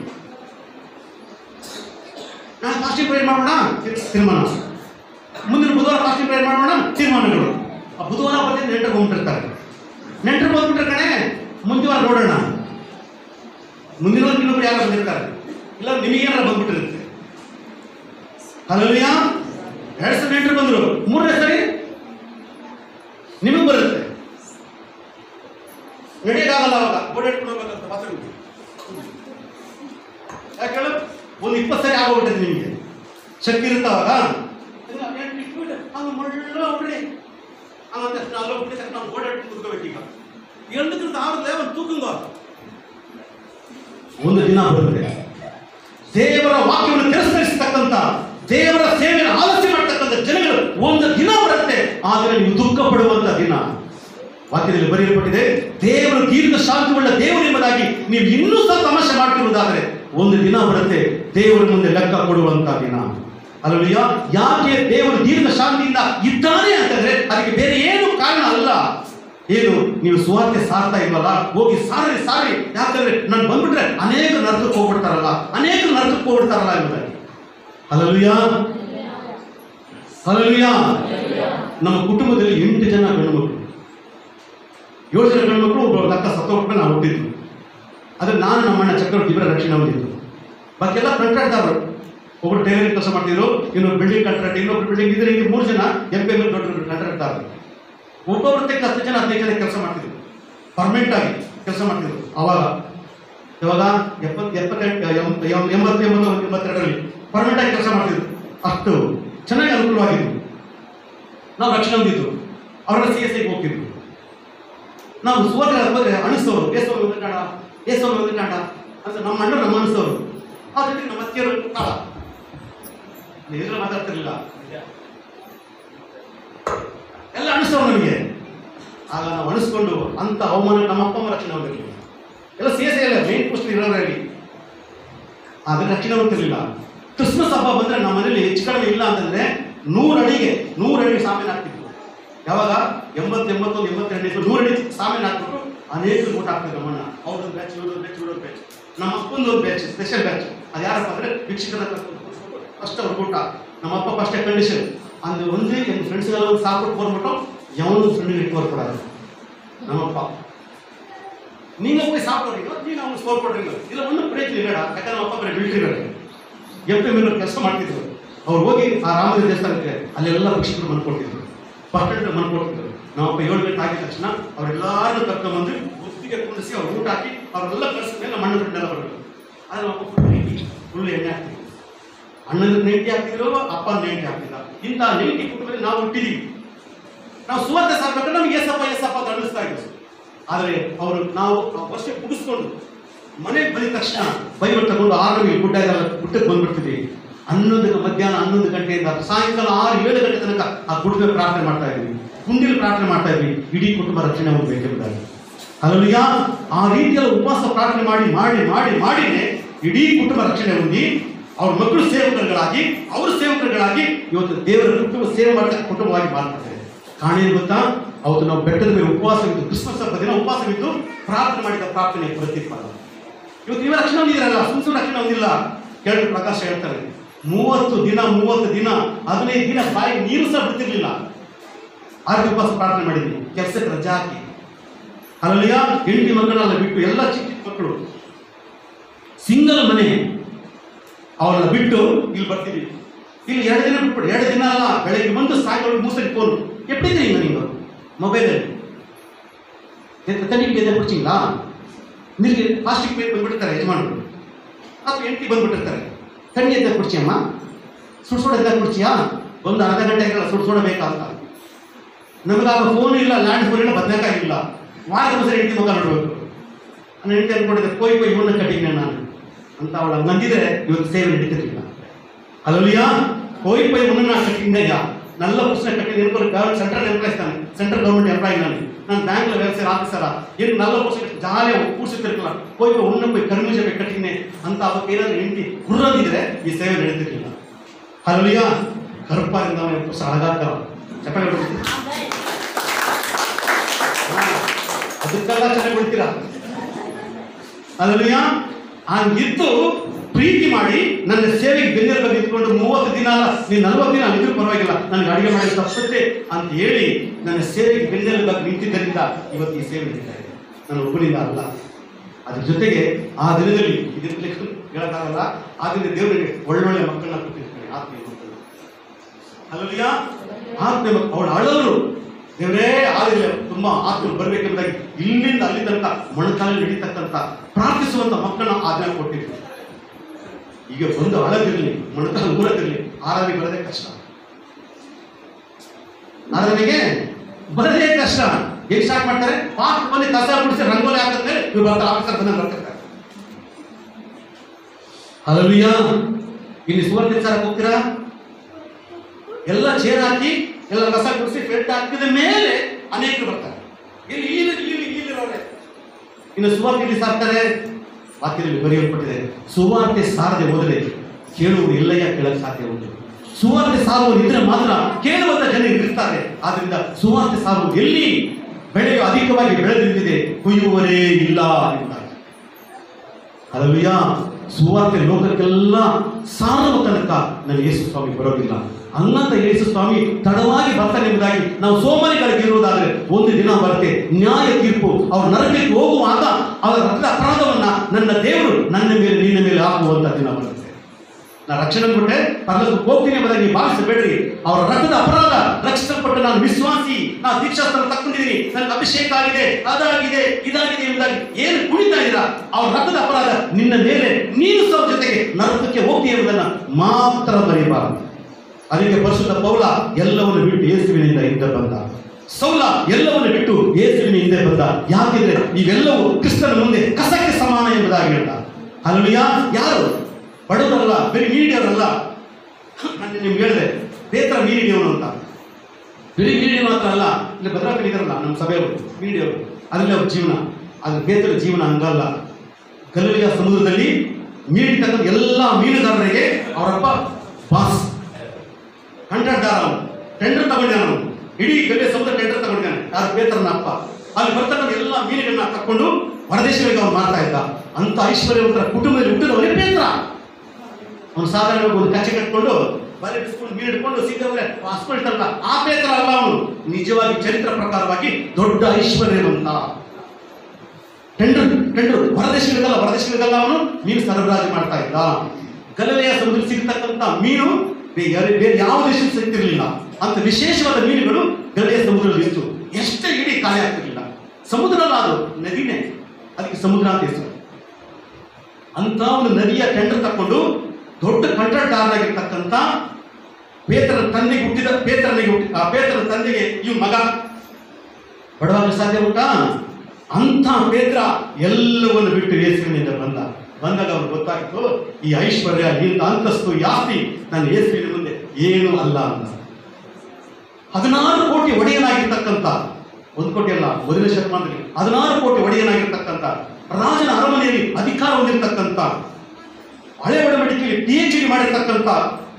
ನಾನು ಫಾಸ್ಟಿಂಗ್ ಪ್ರೇಯರ್ ಮಾಡೋಣ ತೀರ್- ತೀರ್ಮಾನ ಮುಂದಿನ ಬುಧವಾರ ಫಾಸ್ಟಿಂಗ್ ಪ್ರೇಯರ್ ಮಾಡೋಣ ತೀರ್ಮಾನಗಳು ಆ ಬುಧವಾರ ಬರ್ತೀನಿ ನೆಂಟರು ಬಂದ್ಬಿಟ್ಟಿರ್ತಾರೆ ನೆಂಟರು ಬಂದ್ಬಿಟ್ರೆ ಕಣೆ ಮುಂದಿನ ವಾರ ನೋಡೋಣ ಮುಂದಿನ ವಾರ ಇನ್ನೊಬ್ರು ಯಾರು ಬಂದಿರ್ತಾರೆ ಇಲ್ಲ ನಿಮಗೇನಾರ ಬಂದ್ಬಿಟ್ಟಿರುತ್ತೆ ಅಲ್ಲಯ್ಯ ಎರಡು ಸಲ ನೆಂಟರು ಬಂದರು ಮೂರನೇ ಸರಿ ನಿಮಗೆ ಬರುತ್ತೆ ನಡೆಯೋಕ್ಕಾಗಲ್ಲ ಅವಾಗ ಓಡಾಡ್ಕೊಂಡು ಹೋಗ್ಬೇಕಂತ ಬಾತ್ರೂಮ್ಗೆ ಯಾಕೆ ಹೇಳು ಒಂದು ಇಪ್ಪತ್ತು ಸರಿ ಆಗೋಗ್ಬಿಟ್ಟಿದೆ ನಿಮಗೆ ಶಕ್ತಿ ಇರ್ತಾವಾಗ ಹಂಗೆ ಮುಳ್ಳ ಹೊಡ್ರಿ ಹಂಗಂತ ಅಲ್ಲಿ ಹೋಗ್ಬಿಟ್ಟು ತಕ್ಷಣ ನಾವು ಓಡಾಡ್ಕೊಂಡು ಕುತ್ಕೋಬೇಕೀಗ ಎಂಟಕ್ಕಿಂತ ಆದ್ರೆ ಒಂದು ತೂಕಂಗ ಒಂದು ದಿನ ಬರುತ್ತೆ ದೇವರ ವಾಕ್ಯವನ್ನು ತಿರಸ್ಕರಿಸತಕ್ಕಂಥ ದೇವರ ಸೇವೆಯನ್ನು ಆಲೋಚನೆ ಮಾಡ್ತಕ್ಕಂಥ ಜನಗಳು ಒಂದು ದಿನ ಬರುತ್ತೆ ಆದರೆ ನೀವು ದುಃಖ ಪಡುವಂತ ದಿನ ವಾಕ್ಯದಲ್ಲಿ ಬರೆಯಲ್ಪಟ್ಟಿದೆ ದೇವರು ದೀರ್ಘ ಶಾಂತಿಯುಳ್ಳ ದೇವರು ಎಂಬುದಾಗಿ ನೀವು ಇನ್ನೂ ಸಹ ತಮಾಷೆ ಮಾಡ್ತಿರುವುದಾದರೆ ಒಂದು ದಿನ ಬರುತ್ತೆ ದೇವರ ಮುಂದೆ ಲೆಕ್ಕ ಕೊಡುವಂತ ದಿನ ಅಲ್ಲವಯ್ಯ ಯಾಕೆ ದೇವರು ದೀರ್ಘ ಶಾಂತಿಯಿಂದ ಇದ್ದಾನೆ ಅಂತಂದ್ರೆ ಅದಕ್ಕೆ ಬೇರೆ ಏನು ಕಾರಣ ಅಲ್ಲ ಏನು ನೀವು ಸುವಾರ್ತೆ ಸಾರ್ತಾ ಇಲ್ವಲ್ಲ ಹೋಗಿ ಸಾರಿ ಸಾರಿ ಯಾಕಂದ್ರೆ ನಾನು ಬಂದ್ಬಿಟ್ರೆ ಅನೇಕ ನರಕಕ್ಕೆ ಹೋಗ್ಬಿಡ್ತಾರಲ್ಲ ಅನೇಕ ನರಕಕ್ಕೆ ಹೋಗ್ಬಿಡ್ತಾರಲ್ಲ ಎಂಬುದಾಗಿ ಅಲ್ಲಲ್ವಿಯಾ ಅಲ್ಲಲ್ವಿಯಾ ನಮ್ಮ ಕುಟುಂಬದಲ್ಲಿ ಎಂಟು ಜನ ಗಂಡುಮಕ್ಕಳು ಏಳು ಜನ ಗಂಡುಮಕ್ಕಳು ಒಬ್ಬ ಅಕ್ಕ ಸತ್ತೋಗ್ಬಿಟ್ಟು ನಾವು ಹುಟ್ಟಿದ್ವಿ ಅದ್ರ ನಾನು ನಮ್ಮಣ್ಣ ಚಕ್ರವರ್ತಿ ಇಬ್ಬರ ರಕ್ಷಣೆ ಹೊಂದಿದ್ದು ಬಾಕಿಯೆಲ್ಲ ಕಾಂಟ್ರಾಕ್ಟ್ದಾರರು ಒಬ್ರು ಟೈಲರಿಂಗ್ ಕೆಲಸ ಮಾಡ್ತಿದ್ರು ಇನ್ನೊಬ್ರು ಬಿಲ್ಡಿಂಗ್ ಕಾಂಟ್ರಾಕ್ಟ್ ಇನ್ನೊಬ್ರು ಬಿಲ್ಡಿಂಗ್ ಇದ್ರೆ ಇಲ್ಲಿ ಮೂರು ಜನ ಎಂ ಪಿ ಎಮ್ ದೊಡ್ಡ ಕಾಂಟ್ರಾಕ್ಟ್ದಾರರು ಒಬ್ಬೊಬ್ರು ತೆಗೆದು ಹತ್ತು ಜನ ಹದಿನೈದು ಜನ ಕೆಲಸ ಮಾಡ್ತಿದ್ರು ಪರ್ಮನೆಂಟ್ ಆಗಿ ಕೆಲಸ ಮಾಡ್ತಿದ್ರು ಅವಾಗ ಇವಾಗ ಎಪ್ಪತ್ತು ಎಪ್ಪತ್ತೆಂಟು ಎಂ- ಎಂ- ಎಂಬತ್ತು ಎಂಬತ್ತು ಎಂಬತ್ತೆರಡರಲ್ಲಿ ಪರ್ಮನೆಂಟ್ ಆಗಿ ಕೆಲಸ ಮಾಡ್ತಿದ್ರು ಅಷ್ಟು ಚೆನ್ನಾಗಿ ಅನುಕೂಲವಾಗಿತ್ತು ನಾವು ರಕ್ಷಣೆ ಹೊಂದಿದ್ದು ಅವರೆಲ್ಲ ಸಿ ಎಸ್ ಐಗೆ ಹೋಗ್ತಿದ್ರು ನಾವು ಸುವರ್ಣ ಹೋದ್ರೆ ಅಣಿಸೋರು ಏಸೋರು ಒಂದು ಕಾಂಡ ಏಸೋರು ಒಂದು ಕಾಂಡ ಅಂತ ನಮ್ಮ ಅಣ್ಣ ನಮ್ಮ ಅನಿಸೋರು ಆ ಜೊತೆಗೆ ನಮ್ಮ ಅತ್ತಿಯರು ಕಾಳ ಎದುರು ಮಾತಾಡ್ತಿರ್ಲಿಲ್ಲ ಎಲ್ಲ ಅನಿಸೋರು ನಮಗೆ ಆಗ ನಾವು ಅನಿಸ್ಕೊಂಡು ಅಂತ ಅವಮಾನ ನಮ್ಮ ಅಪ್ಪ ಅಮ್ಮ ರಕ್ಷಣೆ ಹೊಂದಿರಲಿಲ್ಲ ಎಲ್ಲ C S I main post ಇರೋರಲ್ಲಿ ಆದ್ರೆ ರಕ್ಷಣೆ ಹೊಂದಿರಲಿಲ್ಲ ಕ್ರಿಸ್ಮಸ್ ಹಬ್ಬ ಬಂದ್ರೆ ನಮ್ಮ ಮನೇಲಿ ಹೆಚ್ಚು ಕಡಿಮೆ ಇಲ್ಲ ಅಂತಂದ್ರೆ ನೂರು ಅಡಿಗೆ ನೂರು ಅಡಿ ಸಾಮಾನು ಹಾಕ್ತಿದ್ವು ಯಾವಾಗ ಎಂಬತ್ತು ಎಂಬತ್ತೊಂದು ಎಂಬತ್ತೆರಡು ನೂರು ಅಡಿ ಸಾಮಾನು ಹಾಕ್ಬಿಟ್ಟು ಅನೇಕ ಊಟ ಹಾಕ್ತಿದ್ರು ನಮ್ಮಣ್ಣ ಅವ್ರದ್ದು ಬ್ಯಾಚ್ ಇವ್ರದ್ದು ಬ್ಯಾಚ್ ಇವ್ರದ್ದು ಬ್ಯಾಚ್ ನಮ್ಮ ಅಪ್ಪಂದು ಒಂದು ಬ್ಯಾಚ್ ಸ್ಪೆಷಲ್ ಬ್ಯಾಚ್ ಅದು ಯಾರಪ್ಪ ಅಂದ್ರೆ ಭಿಕ್ಷಕರ ಫಸ್ಟ್ ಅವ್ರ ಊಟ ನಮ್ಮ ಅಪ್ಪ ಫಸ್ಟೇ ಕಂಡೀಷನ್ ಅಂದು ಒಂದೇ ಎನ್ ಫ್ರೆಂಡ್ಸ್ಗೆಲ್ಲ ಒಂದು ಸಾಕ್ಬಿಟ್ಟು ಬೋರ್ಬಿಟ್ಟು ಯಾವನು ಫ್ರೆಂಡಿಗೆ ಇಟ್ಕೊಂಡು ಕೊಡೋದು ನಮ್ಮಪ್ಪ ನೀನು ಹೋಗಿ ಸಾಕ್ಕೊಡ್ರಿ ನೀನು ಅವ್ನು ಸ್ಕೋರ್ ಕೊಡ್ರಿ ಇಲ್ಲ ಒಂದು ಪ್ರಯತ್ನ ಇಲ್ಲ ಯಾಕಂದ್ರೆ ನಮ್ಮ ಅಪ್ಪ ಬರೀ ಮಿಲಿಟರಿ ಬೇಡ ಎಂ ಪಿ ಮೇಲೆ ಕೆಲಸ ಮಾಡ್ತಿದ್ರು ಅವ್ರು ಹೋಗಿ ಆ ರಾಮದ ದೇವಸ್ಥಾನಕ್ಕೆ ಅಲ್ಲೆಲ್ಲ ಭಿಕ್ಷಕರು ಮನ್ ಕೊಡ್ತಿದ್ರು ಫಸ್ಟ್ ಟೈಮ್ ಮನ್ ಕೊಡ್ತಿದ್ರು ನಾವಪ್ಪ ಏಳು ಗಂಟೆ ಆಗಿದ ತಕ್ಷಣ ಅವರೆಲ್ಲರೂ ಕರ್ಕೊಂಡ್ಬಂದು ಗುತ್ತಿಗೆ ಕುಂಡಿಸಿ ಅವ್ರು ಊಟ ಹಾಕಿ ಅವರೆಲ್ಲ ಕಳಿಸಿದ್ಮೇಲೆ ನಮ್ಮ ಅಣ್ಣ ಬಿಟ್ಟೆಲ್ಲ ಬರೋದು ಆದರೆ ನಮ್ಮ ಅಪ್ಪ ಫುಲ್ ನೆಂಟಿ ಫುಲ್ ಎಣ್ಣೆ ಹಾಕ್ತಿದ್ರು ಅಣ್ಣನ ನೆಂಟಿ ಹಾಕ್ತಿದ್ರು ಅಪ್ಪನ ನೆಂಟಿ ಹಾಕ್ತಿಲ್ಲ ಇಂಥ ನೆಂಟಿ ಕುಟುಂಬದಲ್ಲಿ ನಾವು ಹುಟ್ಟಿದೀವಿ ನಾವು ಸುವಾರ್ತೆ ಸಾಕ್ಬೇಕಾದ್ರೆ ನಮ್ಗೆ ಎಸಪ್ಪ ಎಸಪ್ಪ ಅಂತ ಅನ್ನಿಸ್ತಾ ಇದ್ರು ಆದರೆ ಅವರು ನಾವು ಆ ವರ್ಷ ಮುಗಿಸ್ಕೊಂಡು ಮನೆಗೆ ಬಂದ ತಕ್ಷಣ ಬೈಬಲ್ ತಗೊಂಡು ಆರು ಗುಡ್ಡ ಇದೆಲ್ಲ ಗುಡ್ಡಕ್ಕೆ ಬಂದ್ಬಿಡ್ತಿದ್ವಿ ಹನ್ನೊಂದು ಮಧ್ಯಾಹ್ನ ಹನ್ನೊಂದು ಗಂಟೆಯಿಂದ ಸಾಯಂಕಾಲ ಆರು ಏಳು ಗಂಟೆ ತನಕ ಆ ಗುಡ್ಡ ಪ್ರಾರ್ಥನೆ ಮಾಡ್ತಾ ಇದ್ವಿ ಕುಂಡಿಲಿ ಪ್ರಾರ್ಥನೆ ಮಾಡ್ತಾ ಇದ್ವಿ ಇಡೀ ಕುಟುಂಬ ರಕ್ಷಣೆ ಹೋಗ್ಬೇಕೆಂಬುದಾಗಿ ಅಲ್ಲಲ್ಲಿಯ ಆ ರೀತಿಯಲ್ಲಿ ಉಪವಾಸ ಪ್ರಾರ್ಥನೆ ಮಾಡಿ ಮಾಡಿ ಮಾಡಿ ಮಾಡಿನೇ ಇಡೀ ಕುಟುಂಬ ರಕ್ಷಣೆ ಹೊಂದಿ ಅವ್ರ ಮಕ್ಕಳು ಸೇವಕರುಗಳಾಗಿ ಅವರು ಸೇವಕರುಗಳಾಗಿ ಇವತ್ತು ದೇವರ ಕುಟುಂಬ ಸೇವೆ ಮಾಡ್ತಾ ಕುಟುಂಬವಾಗಿ ಮಾರ್ಪಡ್ತಾರೆ ಕಾರಣ ಏನು ಗೊತ್ತಾ ಅವತ್ತು ನಾವು ಬೆಟ್ಟದ ಮೇಲೆ ಉಪವಾಸವಿದ್ದು ಕ್ರಿಸ್ಮಸ್ ಹಬ್ಬ ದಿನ ಉಪವಾಸವಿದ್ದು ಪ್ರಾರ್ಥನೆ ಮಾಡಿದ ಪ್ರಾರ್ಥನೆ ಪ್ರತಿಫಲ ಇವತ್ತು ನೀವು ರಕ್ಷಣೆ ಹೊಂದಿರಲ್ಲ ಸುಮ್ ಸುಮ್ಮನೆ ರಕ್ಷಣೆ ಹೊಂದಿಲ್ಲ ಕೇಳಿ ಪ್ರಕಾಶ್ ಹೇಳ್ತಾರೆ ಮೂವತ್ತು ದಿನ ಮೂವತ್ತು ದಿನ ಹದಿನೈದು ದಿನ ಬಾಯಿ ನೀರು ಸಹ ಬಿಡ್ತಿರ್ಲಿಲ್ಲ ಆರು ಉಪವಾಸ ಪ್ರಾರ್ಥನೆ ಮಾಡಿದ್ವಿ ಕೆಲಸಕ್ಕೆ ರಜಾ ಹಾಕಿ ಅಲ್ಲಲ್ಲಿಯ ಹೆಂಡತಿ ಮಕ್ಕಳೆಲ್ಲ ಬಿಟ್ಟು ಎಲ್ಲ ಚಿಕ್ಕ ಚಿಕ್ಕ ಮಕ್ಕಳು ಸಿಂಗಲ್ ಮನೆ ಅವರನ್ನ ಬಿಟ್ಟು ಇಲ್ಲಿ ಬರ್ತೀವಿ ಇಲ್ಲಿ ಎರಡು ದಿನ ಬಿಟ್ಬಿಡು ಎರಡು ದಿನ ಅಲ್ಲ ಬೆಳಗ್ಗೆ ಬಂದು ಸಾಯಂಕಾಲ ಮೂಸರಿ ಫೋನ್ ಎಪ್ಪಿದ್ದೀರಿ ನೀವು ಮೊಬೈಲಲ್ಲಿ ತನಿಖೆ ಇದೆ ಕೊಡ್ಚಿಂಗಾ ನಿನಗೆ ಪ್ಲಾಸ್ಟಿಕ್ ಪೇಪ್ ಬಂದ್ಬಿಡ್ತಾರೆ ಯಜಮಾನರು ಅಥವಾ ಎಂಟಿ ಬಂದ್ಬಿಟ್ಟಿರ್ತಾರೆ ತಣ್ಣಿ ಎದ್ದ ಕುಡ್ಚಿಯಮ್ಮ ಸುಡ್ ಸುಡ ಎದ್ದ ಕುಡ್ಚಿಯಾ ಒಂದು ಅರ್ಧ ಗಂಟೆ ಆಗಿಲ್ಲ ಸುಡ್ ಸುಡಬೇಕಾ ಅಂತ ನಮಗಾಗ ಫೋನ್ ಇಲ್ಲ ಲ್ಯಾಂಡ್ ಫೋನ್ ಇಲ್ಲ ಬದನೇಕಾಯಿ ಇಲ್ಲ ವಾರದ ಒಂದ್ಸರಿ ಹೆಂಡತಿ ಮಗ ನೋಡ್ಬೇಕು ನನ್ನ ಹೆಂಡತಿ ಅನ್ಕೊಂಡಿದ್ದೆ ಕೊಯ್ ಕೊಯ್ ಇವನ್ನ ಕಟ್ಟಿದ್ದೆ ನಾನು ಅಂತ ಅವಳು ಹಂಗಂದಿದ್ರೆ ಇವತ್ತು ಸೇವೆ ನಡೀತಿರ್ಲಿಲ್ಲ ಅಲ್ಲಲ್ಲಿಯಾ ಕೊಯ್ ಕೊಯ್ ಇವನ್ನ ಕಟ್ಟಿದ್ದಾಗ நல்ல புருஷனை கட்டி எனக்கு ஒரு கவர்மெண்ட் சென்ட்ரல் எம்ப்ளாய்ஸ் தானே சென்ட்ரல் கவர்மெண்ட் எம்ப்ளாய் நான் நான் பேங்க்ல வேலை செய்யற ஆஃபீஸரா எனக்கு நல்ல புருஷன் ஜாலியாக ಕೂಡಿಸಿರ್ತಿರ್ಕಲ್ಲ ಹೋಗಿ ಹೋಗಿ ಉಣ್ಣ போய் ಕರ್ಮೀಜ போய் ಕಟ್ಟಿನೇ ಅಂತ ಅವಕ್ಕೆ ಏನಾದ್ರು ಹೆಂಡತಿ ಕುರ್ರದಿದ್ರೆ ಈ ಸೇವೆ ನಡೀತಿರ್ಲಿಲ್ಲ ಅಲ್ಲಲ್ಲಿಯಾ ಕರುಪಾರಿಂದ ಅವನ ಪುರುಷ ಅಳಗಾಗ್ತಾವ ಚಪ್ಪಲಿ ಹೊಡ್ದು. ಹಾ, ಅದಕ್ಕೆಲ್ಲ ಚೆನ್ನಾಗಿ ಬಿಡ್ತೀರಾ ಅಲ್ಲಯ್ಯ ಹಂಗಿದ್ದು ಪ್ರೀತಿ ಮಾಡಿ ನನ್ನ ಸೇವೆಗೆ ಬೆನ್ನೆಲ್ಲ ನಿಂತ್ಕೊಂಡು ಮೂವತ್ತು ದಿನ ಅಲ್ಲ ನೀನು ನಲ್ವತ್ತು ದಿನ ಇದ್ರೂ ಪರವಾಗಿಲ್ಲ ನನಗೆ ಅಡಿಗೆ ಮಾಡಿ ತಪ್ಪುತ್ತೆ ಅಂತ ಹೇಳಿ ನನ್ನ ಸೇವೆಗೆ ಬೆನ್ನೆಲುಬಾಗಿ ನಿಂತಿದ್ದರಿಂದ ಇವತ್ತು ಈ ಸೇವೆ ನಡೀತಾ ಇದೆ ನಾನು ಒಬ್ಬನಿಂದ ಅಲ್ಲ ಅದ್ರ ಜೊತೆಗೆ ಆ ದಿನದಲ್ಲಿ ಇದಕ್ಕೆ ಹೇಳಕ್ಕಾಗಲ್ಲ ಆ ದಿನ ದೇವರಿಗೆ ಒಳ್ಳೊಳ್ಳೆ ಮಕ್ಕಳನ್ನ ಕೊಟ್ಟಿರ್ತಾನೆ ಆತ್ಮೀಯ ಮಕ್ಕಳು ಅಲ್ಲಯ್ಯ ಆತ್ಮೀಯ ಮಕ್ಕಳು ಅವಳು ಅಳಲು ದೇವರೇ ಆಗಲಿಲ್ಲ ತುಂಬಾ ಆತ್ಮ ಬರ್ಬೇಕೆಂಬುದಾಗಿ ಇಲ್ಲಿಂದ ಅಲ್ಲಿ ತನಕ ಮೊಣಕಾಲಲ್ಲಿ ನಡೀತಕ್ಕಂಥ ಪ್ರಾರ್ಥಿಸುವಂತ ಮಕ್ಕಳನ್ನ ಆ ದಿನ ಕೊಟ್ಟಿದ್ರು ಈಗ ಬಂದು ಅಳದಿರಲಿ ಮೊಣಕಾಲು ಊರದಿರಲಿ ಆರಾಧನೆ ಬರೋದೇ ಕಷ್ಟ ಆರಾಧನೆಗೆ ಬರೋದೇ ಕಷ್ಟ ಹೇಗೆ ಸ್ಟಾರ್ಟ್ ಮಾಡ್ತಾರೆ ಪಾಸ್ಟ್ ಬಂದು ಕಸ ಗುಡಿಸಿ ರಂಗೋಲಿ ಹಾಕಿದ್ಮೇಲೆ ಇವ್ರು ಬರ್ತಾರೆ ಆಫೀಸರ್ ಬಂದ ಬರ್ತಾರೆ ಅಲ್ಲಯ್ಯ ಇಲ್ಲಿ ಸುವರ್ಣ ವಿಚಾರಕ್ಕೆ ಹೋಗ್ತೀರಾ ಎಲ್ಲ ಚೇರ್ ಹಾಕಿ ಎಲ್ಲ ಕಸ ಗುಡಿಸಿ ಫೆಡ್ ಹಾಕಿದ ಮೇಲೆ ಅನೇಕರು ಬರ್ತಾರೆ ಇಲ್ಲಿ ಇಲ್ಲಿ ಇಲ್ಲಿ ಇಲ್ಲಿರೋರೆ ಇನ್ನು ಸುವಾರ್ತೆ ಇಲ್ಲಿ ಸಾರ್ತಾರೆ ವಾಕ್ಯದಲ್ಲಿ ಬರೆಯಲ್ಪಟ್ಟಿದೆ ಸುವಾರ್ತೆ ಸಾರದೆ ಹೋದರೆ ಕೇಳುವುದು ಎಲ್ಲಯ್ಯ ಕೇಳಕ್ ಸಾಧ್ಯ ಉಂಟು ಸುವಾರ್ತೆ ಸಾರುವುದು ಇದ್ರೆ ಮಾತ್ರ ಕೇಳುವಂತ ಜನರು ಇರ್ತಾರೆ ಆದ್ರಿಂದ ಸುವಾರ್ತೆ ಸಾರುವುದು ಎಲ್ಲಿ ಬೆಳೆಯು ಅಧಿಕವಾಗಿ ಬೆಳೆದಿದ್ದಿದೆ ಕುಯ್ಯುವರೇ ಇಲ್ಲ ಎಂಬುದಾಗಿ ಅಲ್ಲಯ್ಯ ಸುವಾರ್ತೆ ಲೋಕಕ್ಕೆಲ್ಲ ಸಾರುವ ತನಕ ನನ್ನ ಯೇಸು ಸ್ವಾಮಿ ಬರೋದಿಲ್ಲ ಅನ್ನಂತ ಯೇಸು ಸ್ವಾಮಿ ತಡವಾಗಿ ಬರ್ತಾನೆ ಎಂಬುದಾಗಿ ನಾವು ಸೋಮರಿಗಳಿಗೆ ಇರುವುದಾದ್ರೆ ಒಂದು ದಿನ ಬರುತ್ತೆ ನ್ಯಾಯ ತೀರ್ಪು ಅವ್ರ ನರಕಕ್ಕೆ ಹೋಗುವಾಗ ಅವರ ರಕ್ತದ ಅಪರಾಧವನ್ನ ನನ್ನ ದೇವರು ನನ್ನ ಮೇಲೆ ನಿನ್ನ ಮೇಲೆ ಹಾಕುವಂತ ದಿನ ಬರುತ್ತೆ ನಾ ರಕ್ಷಣೆ ಕೊಟ್ಟೆ ಪರಲೋಕಕ್ಕೆ ಹೋಗ್ತೀನಿ ಎಂಬುದಾಗಿ ನೀವು ಭಾವಿಸಬೇಡ್ರಿ ಅವರ ರಕ್ತದ ಅಪರಾಧ ರಕ್ಷಿಸಲ್ಪಟ್ಟ ನಾನು ವಿಶ್ವಾಸಿ ನಾನು ದೀಕ್ಷಾಸ್ತ್ರ ತಕ್ಕೊಂಡಿದ್ದೀನಿ ನನಗೆ ಅಭಿಷೇಕ ಆಗಿದೆ ಅದಾಗಿದೆ ಇದಾಗಿದೆ ಎಂಬುದಾಗಿ ಏನು ಕುಣಿತಾ ಇದ್ದೀರಾ ಅವರ ರಕ್ತದ ಅಪರಾಧ ನಿನ್ನ ಮೇಲೆ ನೀನು ಸಹ ಅವ್ರ ಜೊತೆಗೆ ನರಕಕ್ಕೆ ಹೋಗ್ತೀನಿ ಎಂಬುದನ್ನ ಮಾತ್ರ ಬರೆಯಬಾರದು ಅದಕ್ಕೆ ಪರಿಶುದ್ಧ ಪೌಲ ಎಲ್ಲವನ್ನು ಬಿಟ್ಟು ಯೇಸುವಿನಿಂದ ಹಿಂದೆ ಬಂದ ಸೌಲ ಎಲ್ಲವನ್ನು ಬಿಟ್ಟು ಯೇಸುವಿನ ಹಿಂದೆ ಬಂದ ಯಾಕೆಂದ್ರೆ ನೀವೆಲ್ಲವೂ ಕ್ರಿಸ್ತನ ಮುಂದೆ ಕಸಕ್ಕೆ ಸಮಾನ ಎಂಬುದಾಗಿ ಹೇಳ್ದ ಅಲ್ಲಯ್ಯ ಯಾರು ಬಡವರಲ್ಲ ಬರೀ ಮೀಡಿಯವರಲ್ಲ ನಾನು ನಿಮ್ಗೆ ಹೇಳಿದೆ ಬೇತರ ಮೀಡಿಯವನು ಅಂತ ಬರೀ ಮೀಡಿಯ ಮಾತ್ರ ಅಲ್ಲ ಇಲ್ಲಿ ಭದ್ರಾಪತಿ ಇದಾರಲ್ಲ ನಮ್ಮ ಸಭೆಯವರು ಮೀಡಿಯವರು ಅದರಲ್ಲಿ ಅವ್ರ ಜೀವನ ಅದು ಬೇತರ ಜೀವನ ಹಂಗಲ್ಲ ಗಲಲಿಯ ಸಮುದ್ರದಲ್ಲಿ ಮೀನಿರ್ತಕ್ಕಂಥ ಎಲ್ಲ ಮೀನುಗಾರರಿಗೆ ಅವರಪ್ಪ ಬಾಸ್ ಕಂಟ್ರಾಕ್ಟರ್ ಅವನು ಟೆಂಡರ್ ತಗೊಂಡಿದ್ದಾನೆ ಅವನು ಇಡೀ ಗಲ್ಲೆ ಸಮುದ್ರ ಟೆಂಡರ್ ತಗೊಂಡಿದ್ದಾನೆ ಯಾರು ಬೇತರನ ಅಪ್ಪ ಅಲ್ಲಿ ಬರ್ತಕ್ಕಂಥ ಎಲ್ಲ ಮೀನುಗಳನ್ನ ತಕ್ಕೊಂಡು ಹೊರದೇಶಗಳಿಗೆ ಅವನು ಮಾಡ್ತಾ ಇದ್ದ ಅಂತ ಐಶ್ವರ್ಯವಂತರ ಕುಟುಂಬದಲ್ಲಿ ಹುಟ್ಟಿದವನೇ ಬೇತರ ಅವನು ಸಾಧಾರಣವಾಗಿ ಒಂದು ಕಚ್ಚೆ ಕಟ್ಕೊಂಡು ಬಲೆ ಬಿಸ್ಕೊಂಡು ಮೀನು ಹಿಡ್ಕೊಂಡು ಸೀದಾ ಹಾಸ್ಪಿಟಲ್ ಆ ಬೇತರ ಅಲ್ಲ ಅವನು ನಿಜವಾಗಿ ಚರಿತ್ರ ಪ್ರಕಾರವಾಗಿ ದೊಡ್ಡ ಐಶ್ವರ್ಯವಂತ ಟೆಂಡರ್ ಟೆಂಡರ್ ಹೊರದೇಶಗಳಿಗಲ್ಲ ಹೊರದೇಶಗಳಿಗಲ್ಲ ಅವನು ಮೀನು ಸರಬರಾಜು ಮಾಡ್ತಾ ಇದ್ದ ಗಲಲೆಯ ಸಮುದ್ರ ಸಿಗ್ತಕ್ಕಂಥ ಮೀನು ಬೇರೆ ಬೇರೆ ಯಾವ ದೇಶಕ್ಕೆ ಸಿಗ್ತಿರ್ಲಿಲ್ಲ ಅಂತ ವಿಶೇಷವಾದ ಮೀನುಗಳು ಗಲಲೆಯ ಸಮುದ್ರದಲ್ಲಿ ಇತ್ತು ಎಷ್ಟೇ ಇಡೀ ಖಾಲಿ ಆಗ್ತಿರ್ಲಿಲ್ಲ ಸಮುದ್ರ ಅಲ್ಲ ಅದು ನದಿನೇ ಅದಕ್ಕೆ ಸಮುದ್ರ ಅಂತ ಹೆಸರು ಅಂತ ಒಂದು ನದಿಯ ಟೆಂಡರ್ ತಕೊಂಡು ದೊಡ್ಡ ಕಂಟ್ರಾಕ್ಟರ್ ಆಗಿರ್ತಕ್ಕಂಥ ಪೇತ್ರನ ತಂದೆಗೆ ಹುಟ್ಟಿದ ಪೇತ್ರನಿಗೆ ಹುಟ್ಟಿ ಆ ಪೇತ್ರನ ತಂದೆಗೆ ಇವ್ ಮಗ ಬಡವಾಗ ಸಾಧ್ಯ ಉಂಟಾ ಅಂಥ ಪೇತ್ರ ಎಲ್ಲವನ್ನು ಬಿಟ್ಟು ಯೇಸುವಿನಿಂದ ಬಂದ ಬಂದಾಗ ಅವ್ರಿಗೆ ಗೊತ್ತಾಗಿತ್ತು ಈ ಐಶ್ವರ್ಯ ಇಂಥ ಅಂತಸ್ತು ಈ ಆಸ್ತಿ ನನ್ನ ಯೇಸುವಿನ ಮುಂದೆ ಏನೂ ಅಲ್ಲ ಅಂತ ಹದಿನಾರು ಕೋಟಿ ಒಡೆಯನಾಗಿರ್ತಕ್ಕಂಥ ಒಂದು ಕೋಟಿ ಅಲ್ಲ ಮೊದಲನೇ ಶತಮಾನದಲ್ಲಿ ಹದಿನಾರು ಕೋಟಿ ಒಡೆಯನಾಗಿರ್ತಕ್ಕಂಥ ರಾಜನ ಅರಮನೆಯಲ್ಲಿ ಅಧಿಕಾರ ಹೊಂದಿರತಕ್ಕಂಥ ಹಳೆ ಒಡಂಬಡಿಕೆಯಲ್ಲಿ ಪಿ ಎಚ್ ಡಿ ಮಾಡಿರ್ತಕ್ಕಂಥ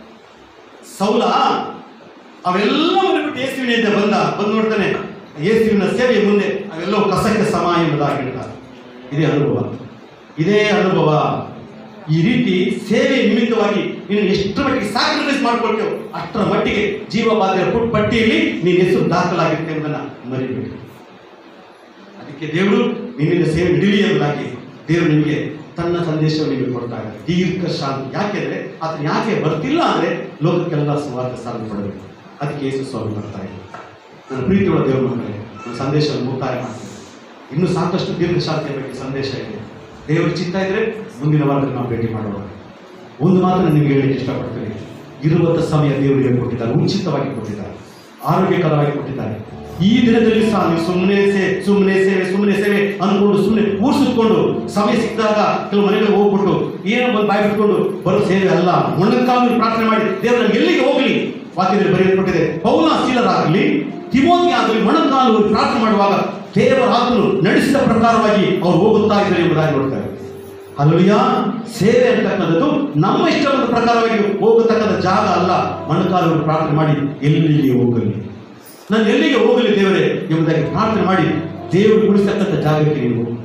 ಸೌಲ ಅವೆಲ್ಲವನ್ನು ಬಿಟ್ಟು ಯೇಸುವಿನಿಂದ ಬಂದ ಬಂದು ನೋಡ್ತಾನೆ ಯೇಸುವಿನ ಸೇವೆಯ ಮುಂದೆ ಅವೆಲ್ಲವೂ ಕಸಕ್ಕೆ ಸಮ ಎಂಬುದಾಗಿ ಹೇಳ್ತಾರೆ ಇದೇ ಅನುಭವ ಇದೇ ಅನುಭವ ಈ ರೀತಿ ಸೇವೆ ನಿಮಿತ್ತವಾಗಿ ನೀನು ಎಷ್ಟು ಮಟ್ಟಿಗೆ ಸ್ಯಾಕ್ರಿಫೈಸ್ ಮಾಡ್ಕೊಳ್ತೇವೆ ಅಷ್ಟರ ಮಟ್ಟಿಗೆ ಜೀವಬಾಧೆಯ ಪುಟ್ ಪಟ್ಟಿಯಲ್ಲಿ ನೀನು ಹೆಸರು ದಾಖಲಾಗಿರುತ್ತೆ ಎಂಬುದನ್ನ ಮರಿಬೇಡಿ ಅದಕ್ಕೆ ದೇವರು ನಿನ್ನಿಂದ ಸೇವೆ ಹಿಡಿಲಿ ಎಂಬುದಾಗಿ ದೇವರು ನಿಮಗೆ ತನ್ನ ಸಂದೇಶವನ್ನು ನಿಮಗೆ ಕೊಡ್ತಾ ಇದ್ದಾರೆ ದೀರ್ಘ ಶಾಂತಿ ಯಾಕೆಂದ್ರೆ ಆತನ ಯಾಕೆ ಬರ್ತಿಲ್ಲ ಅಂದ್ರೆ ಲೋಕಕ್ಕೆಲ್ಲ ಸುವಾರ್ಥ ಸಾಧನೆ ಪಡಬೇಕು ಅದಕ್ಕೆ ಯೇಸು ಸ್ವಾಮಿ ಬರ್ತಾ ಇದೆ ನನ್ನ ಪ್ರೀತಿಯುಳ್ಳ ದೇವರ ಮಕ್ಕಳೇ ನನ್ನ ಸಂದೇಶವನ್ನು ಮುಕ್ತಾಯ ಮಾಡ್ತೀನಿ ಇನ್ನೂ ಸಾಕಷ್ಟು ದೀರ್ಘ ಶಾಂತಿಯ ಬಗ್ಗೆ ಸಂದೇಶ ಇದೆ ದೇವರ ಚಿತ್ತ ಇದ್ರೆ ಮುಂದಿನ ವಾರದಲ್ಲಿ ನಾವು ಭೇಟಿ ಮಾಡೋಣ ಒಂದು ಮಾತು ನಾನು ನಿಮಗೆ ಹೇಳಲಿಕ್ಕೆ ಇಷ್ಟಪಡ್ತೀನಿ ಇರುವಂಥ ಸಮಯ ದೇವರಿಗೆ ಕೊಟ್ಟಿದ್ದಾರೆ ಉಚಿತವಾಗಿ ಕೊಟ್ಟಿದ್ದಾರೆ ಆರೋಗ್ಯಕರವಾಗಿ ಕೊಟ್ಟಿದ್ದಾರೆ ಈ ದಿನದಲ್ಲಿ ಸಹ ನೀವು ಸುಮ್ಮನೆ ಸೇ ಸುಮ್ಮನೆ ಸೇವೆ ಸುಮ್ಮನೆ ಸೇವೆ ಅನ್ಕೊಂಡು ಸುಮ್ಮನೆ ಊರ್ ಸುತ್ಕೊಂಡು ಸಮಯ ಸಿಕ್ಕಿದಾಗ ಕೆಲವು ಮನೆಗಳಿಗೆ ಹೋಗ್ಬಿಟ್ಟು ಏನೋ ಒಂದು ಬಾಯಿ ಬಿಟ್ಕೊಂಡು ಬರೋ ಸೇವೆ ಅಲ್ಲ ಮೊಣ್ಣಕ್ಕಾಗಿ ಪ್ರಾರ್ಥನೆ ಮಾಡಿ ದೇವರ ಎಲ್ಲಿಗೆ ಹೋಗಲಿ ವಾಕ್ಯದಲ್ಲಿ ಬರೆಯಲ್ಪಟ್ಟಿದೆ ಪೌಲ ಶೀಲರಾಗಲಿ ತಿಮೋತಿ ಆಗಲಿ ಮೊಣಕಾಲು ಹೋಗಿ ಪ್ರಾರ್ಥನೆ ಮಾಡುವಾಗ ದೇವರ ಆತ್ಮನು ನಡೆಸಿದ ಪ್ರಕಾರವಾಗಿ ಅವ್ರು ಹೋಗುತ್ತಾ ಇದ್ದಾರೆ ಎಂಬುದಾಗಿ ನೋಡ್ತಾರೆ ಅಲ್ಲಯ್ಯ ಸೇವೆ ಅಂತಕ್ಕಂಥದ್ದು ನಮ್ಮ ಇಷ್ಟವಾದ ಪ್ರಕಾರವಾಗಿ ಹೋಗತಕ್ಕಂಥ ಜಾಗ ಅಲ್ಲ ಮೊಣಕಾಲು ಪ್ರಾರ್ಥನೆ ಮಾಡಿ ಎಲ್ಲಿಗೆ ಹೋಗಲಿ ನಾನು ಎಲ್ಲಿಗೆ ಹೋಗಲಿ ದೇವರೇ ಎಂಬುದಾಗಿ ಪ್ರಾರ್ಥನೆ ಮಾಡಿ ದೇವರು ಕುಡಿಸ್ತಕ್ಕಂಥ ಜಾಗಕ್ಕೆ ನೀವು ಹೋಗು.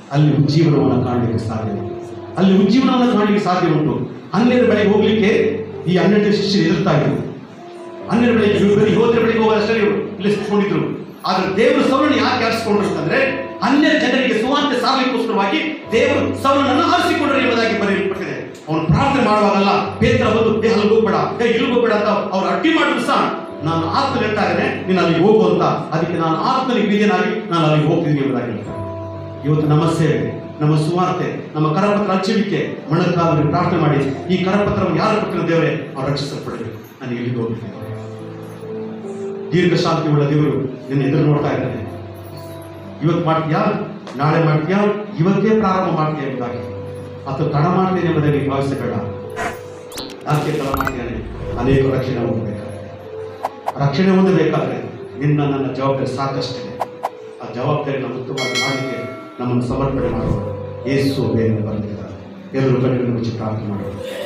ಅಲ್ಲಿ ಉಜ್ಜೀವನವನ್ನು ಕಾಣಲಿಕ್ಕೆ ಸಾಧ್ಯ ಉಂಟು ಅಲ್ಲಿ ಉಜ್ಜೀವನವನ್ನು ಕಾಣಲಿಕ್ಕೆ ಸಾಧ್ಯ ಉಂಟು ಹನ್ನೆರಡು ಬೆಳಗ್ಗೆ ಹೋಗ್ಲಿಕ್ಕೆ ಈ ಹನ್ನೆರಡು ಶಿಷ್ಯರು ಎದುರ್ತಾ ಇದ್ರು ಹನ್ನೆರಡು ಬೆಳಗ್ಗೆ ಇವ್ರು ಬರೀ ಯೋಧರ ಬೆಳಗ್ಗೆ ಹೋಗೋದಷ್ಟೇ ಇವರು ಇಲ್ಲಿ ಸಿಕ್ಕೊಂಡಿದ್ರು ಆದ್ರೆ ದೇವರು ಸೌಲನ್ನು ಯಾಕೆ ಆರಿಸಿಕೊಂಡ್ರು ಅಂತಂದ್ರೆ ಹನ್ನೆರಡು ಜನರಿಗೆ ಸುವಾರ್ತೆ ಸಾರಲಿಕ್ಕೋಸ್ಕರವಾಗಿ ದೇವರು ಸೌಲನನ್ನು ಆರಿಸಿಕೊಂಡ್ರು ಎಂಬುದಾಗಿ ಬರೆಯಲ್ಪಟ್ಟಿದೆ ಅವನು ಪ್ರಾರ್ಥನೆ ಮಾಡುವಾಗಲ್ಲ ಪೇತ್ರ ಬಂದು ಏ ಅಲ್ಲಿ ಹೋಗ್ಬೇಡ ಏ ಇಲ್ಲಿ ಹೋಗ್ಬೇಡ ಅಂತ ಅವ್ರು ಅಡ್ಡಿ ಮಾಡಿದ್ರು ಸಹ ನಾನು ಆತ್ಮ ಹೇಳ್ತಾ ಇದ್ದೇನೆ ನೀನು ಅಲ್ಲಿಗೆ ಹೋಗು ಅಂತ ಅದಕ್ಕೆ ನಾನು ಆತ್ಮನಿಗೆ ಬೀಜನಾಗಿ ನಾನು ಅಲ್ಲಿಗೆ ಹೋಗ್ತಿದ್ದೀನಿ ಎಂಬುದಾಗಿ ಹೇಳ್ತಾರೆ ಇವತ್ತು ನಮ್ಮ ಸೇವೆ ನಮ್ಮ ಸುವಾರ್ತೆ ನಮ್ಮ ಕರಪತ್ರ ಹಚ್ಚುವಿಕೆ ಮೊಣಕಾಲಲ್ಲಿ ಪ್ರಾರ್ಥನೆ ಮಾಡಿ ಈ ಕರಪತ್ರವನ್ನು ಯಾರು ಕೊಟ್ಟಿರೋ ದೇವರೇ ಅವ್ರು ರಕ್ಷಿಸಲ್ಪಡಬೇಕು ನಾನು ಇಲ್ಲಿಗೆ ಹೋಗ್ತೀನಿ ದೀರ್ಘ ಶಾಂತಿ ಉಳ್ಳ ದೇವರು ನಿನ್ನ ಎದುರು ನೋಡ್ತಾ ಇದ್ದಾನೆ ಇವತ್ತು ಮಾಡ್ತೀಯಾ ನಾಳೆ ಮಾಡ್ತೀಯಾ ಇವತ್ತೇ ಪ್ರಾರಂಭ ಮಾಡ್ತೀಯಾ ಎಂಬುದಾಗಿ ಅಥವಾ ತಡ ಮಾಡ್ತೇನೆ ಎಂಬುದಾಗಿ ಭಾವಿಸಬೇಡ ಯಾಕೆ ತಡ ಮಾಡ್ತೇನೆ ಅನೇಕ ರಕ್ಷಣೆ ಹೊಂದಬೇಕಾದ್ರೆ ರಕ್ಷಣೆ ಹೊಂದಬೇಕಾದ್ರೆ ನಿನ್ನ ನನ್ನ ಜವಾಬ್ದಾರಿ ಸಾಕಷ್ಟಿದೆ ಆ ಜವಾಬ್ದಾರಿನ ಉತ್ತಮವಾಗಿ ಮಾಡಲಿಕ್ಕೆ ನಮ್ಮನ್ನು ಸಮರ್ಪಣೆ ಮಾಡುವ ಯೇಸು ಬೇಗ ಬಂದಿದ್ದಾರೆ ಎಲ್ಲರೂ ಕಣ್ಣುಗಳನ್ನು ಮುಚ್ಚಿ ಪ್ರಾರ್ಥನೆ ಮಾಡುವ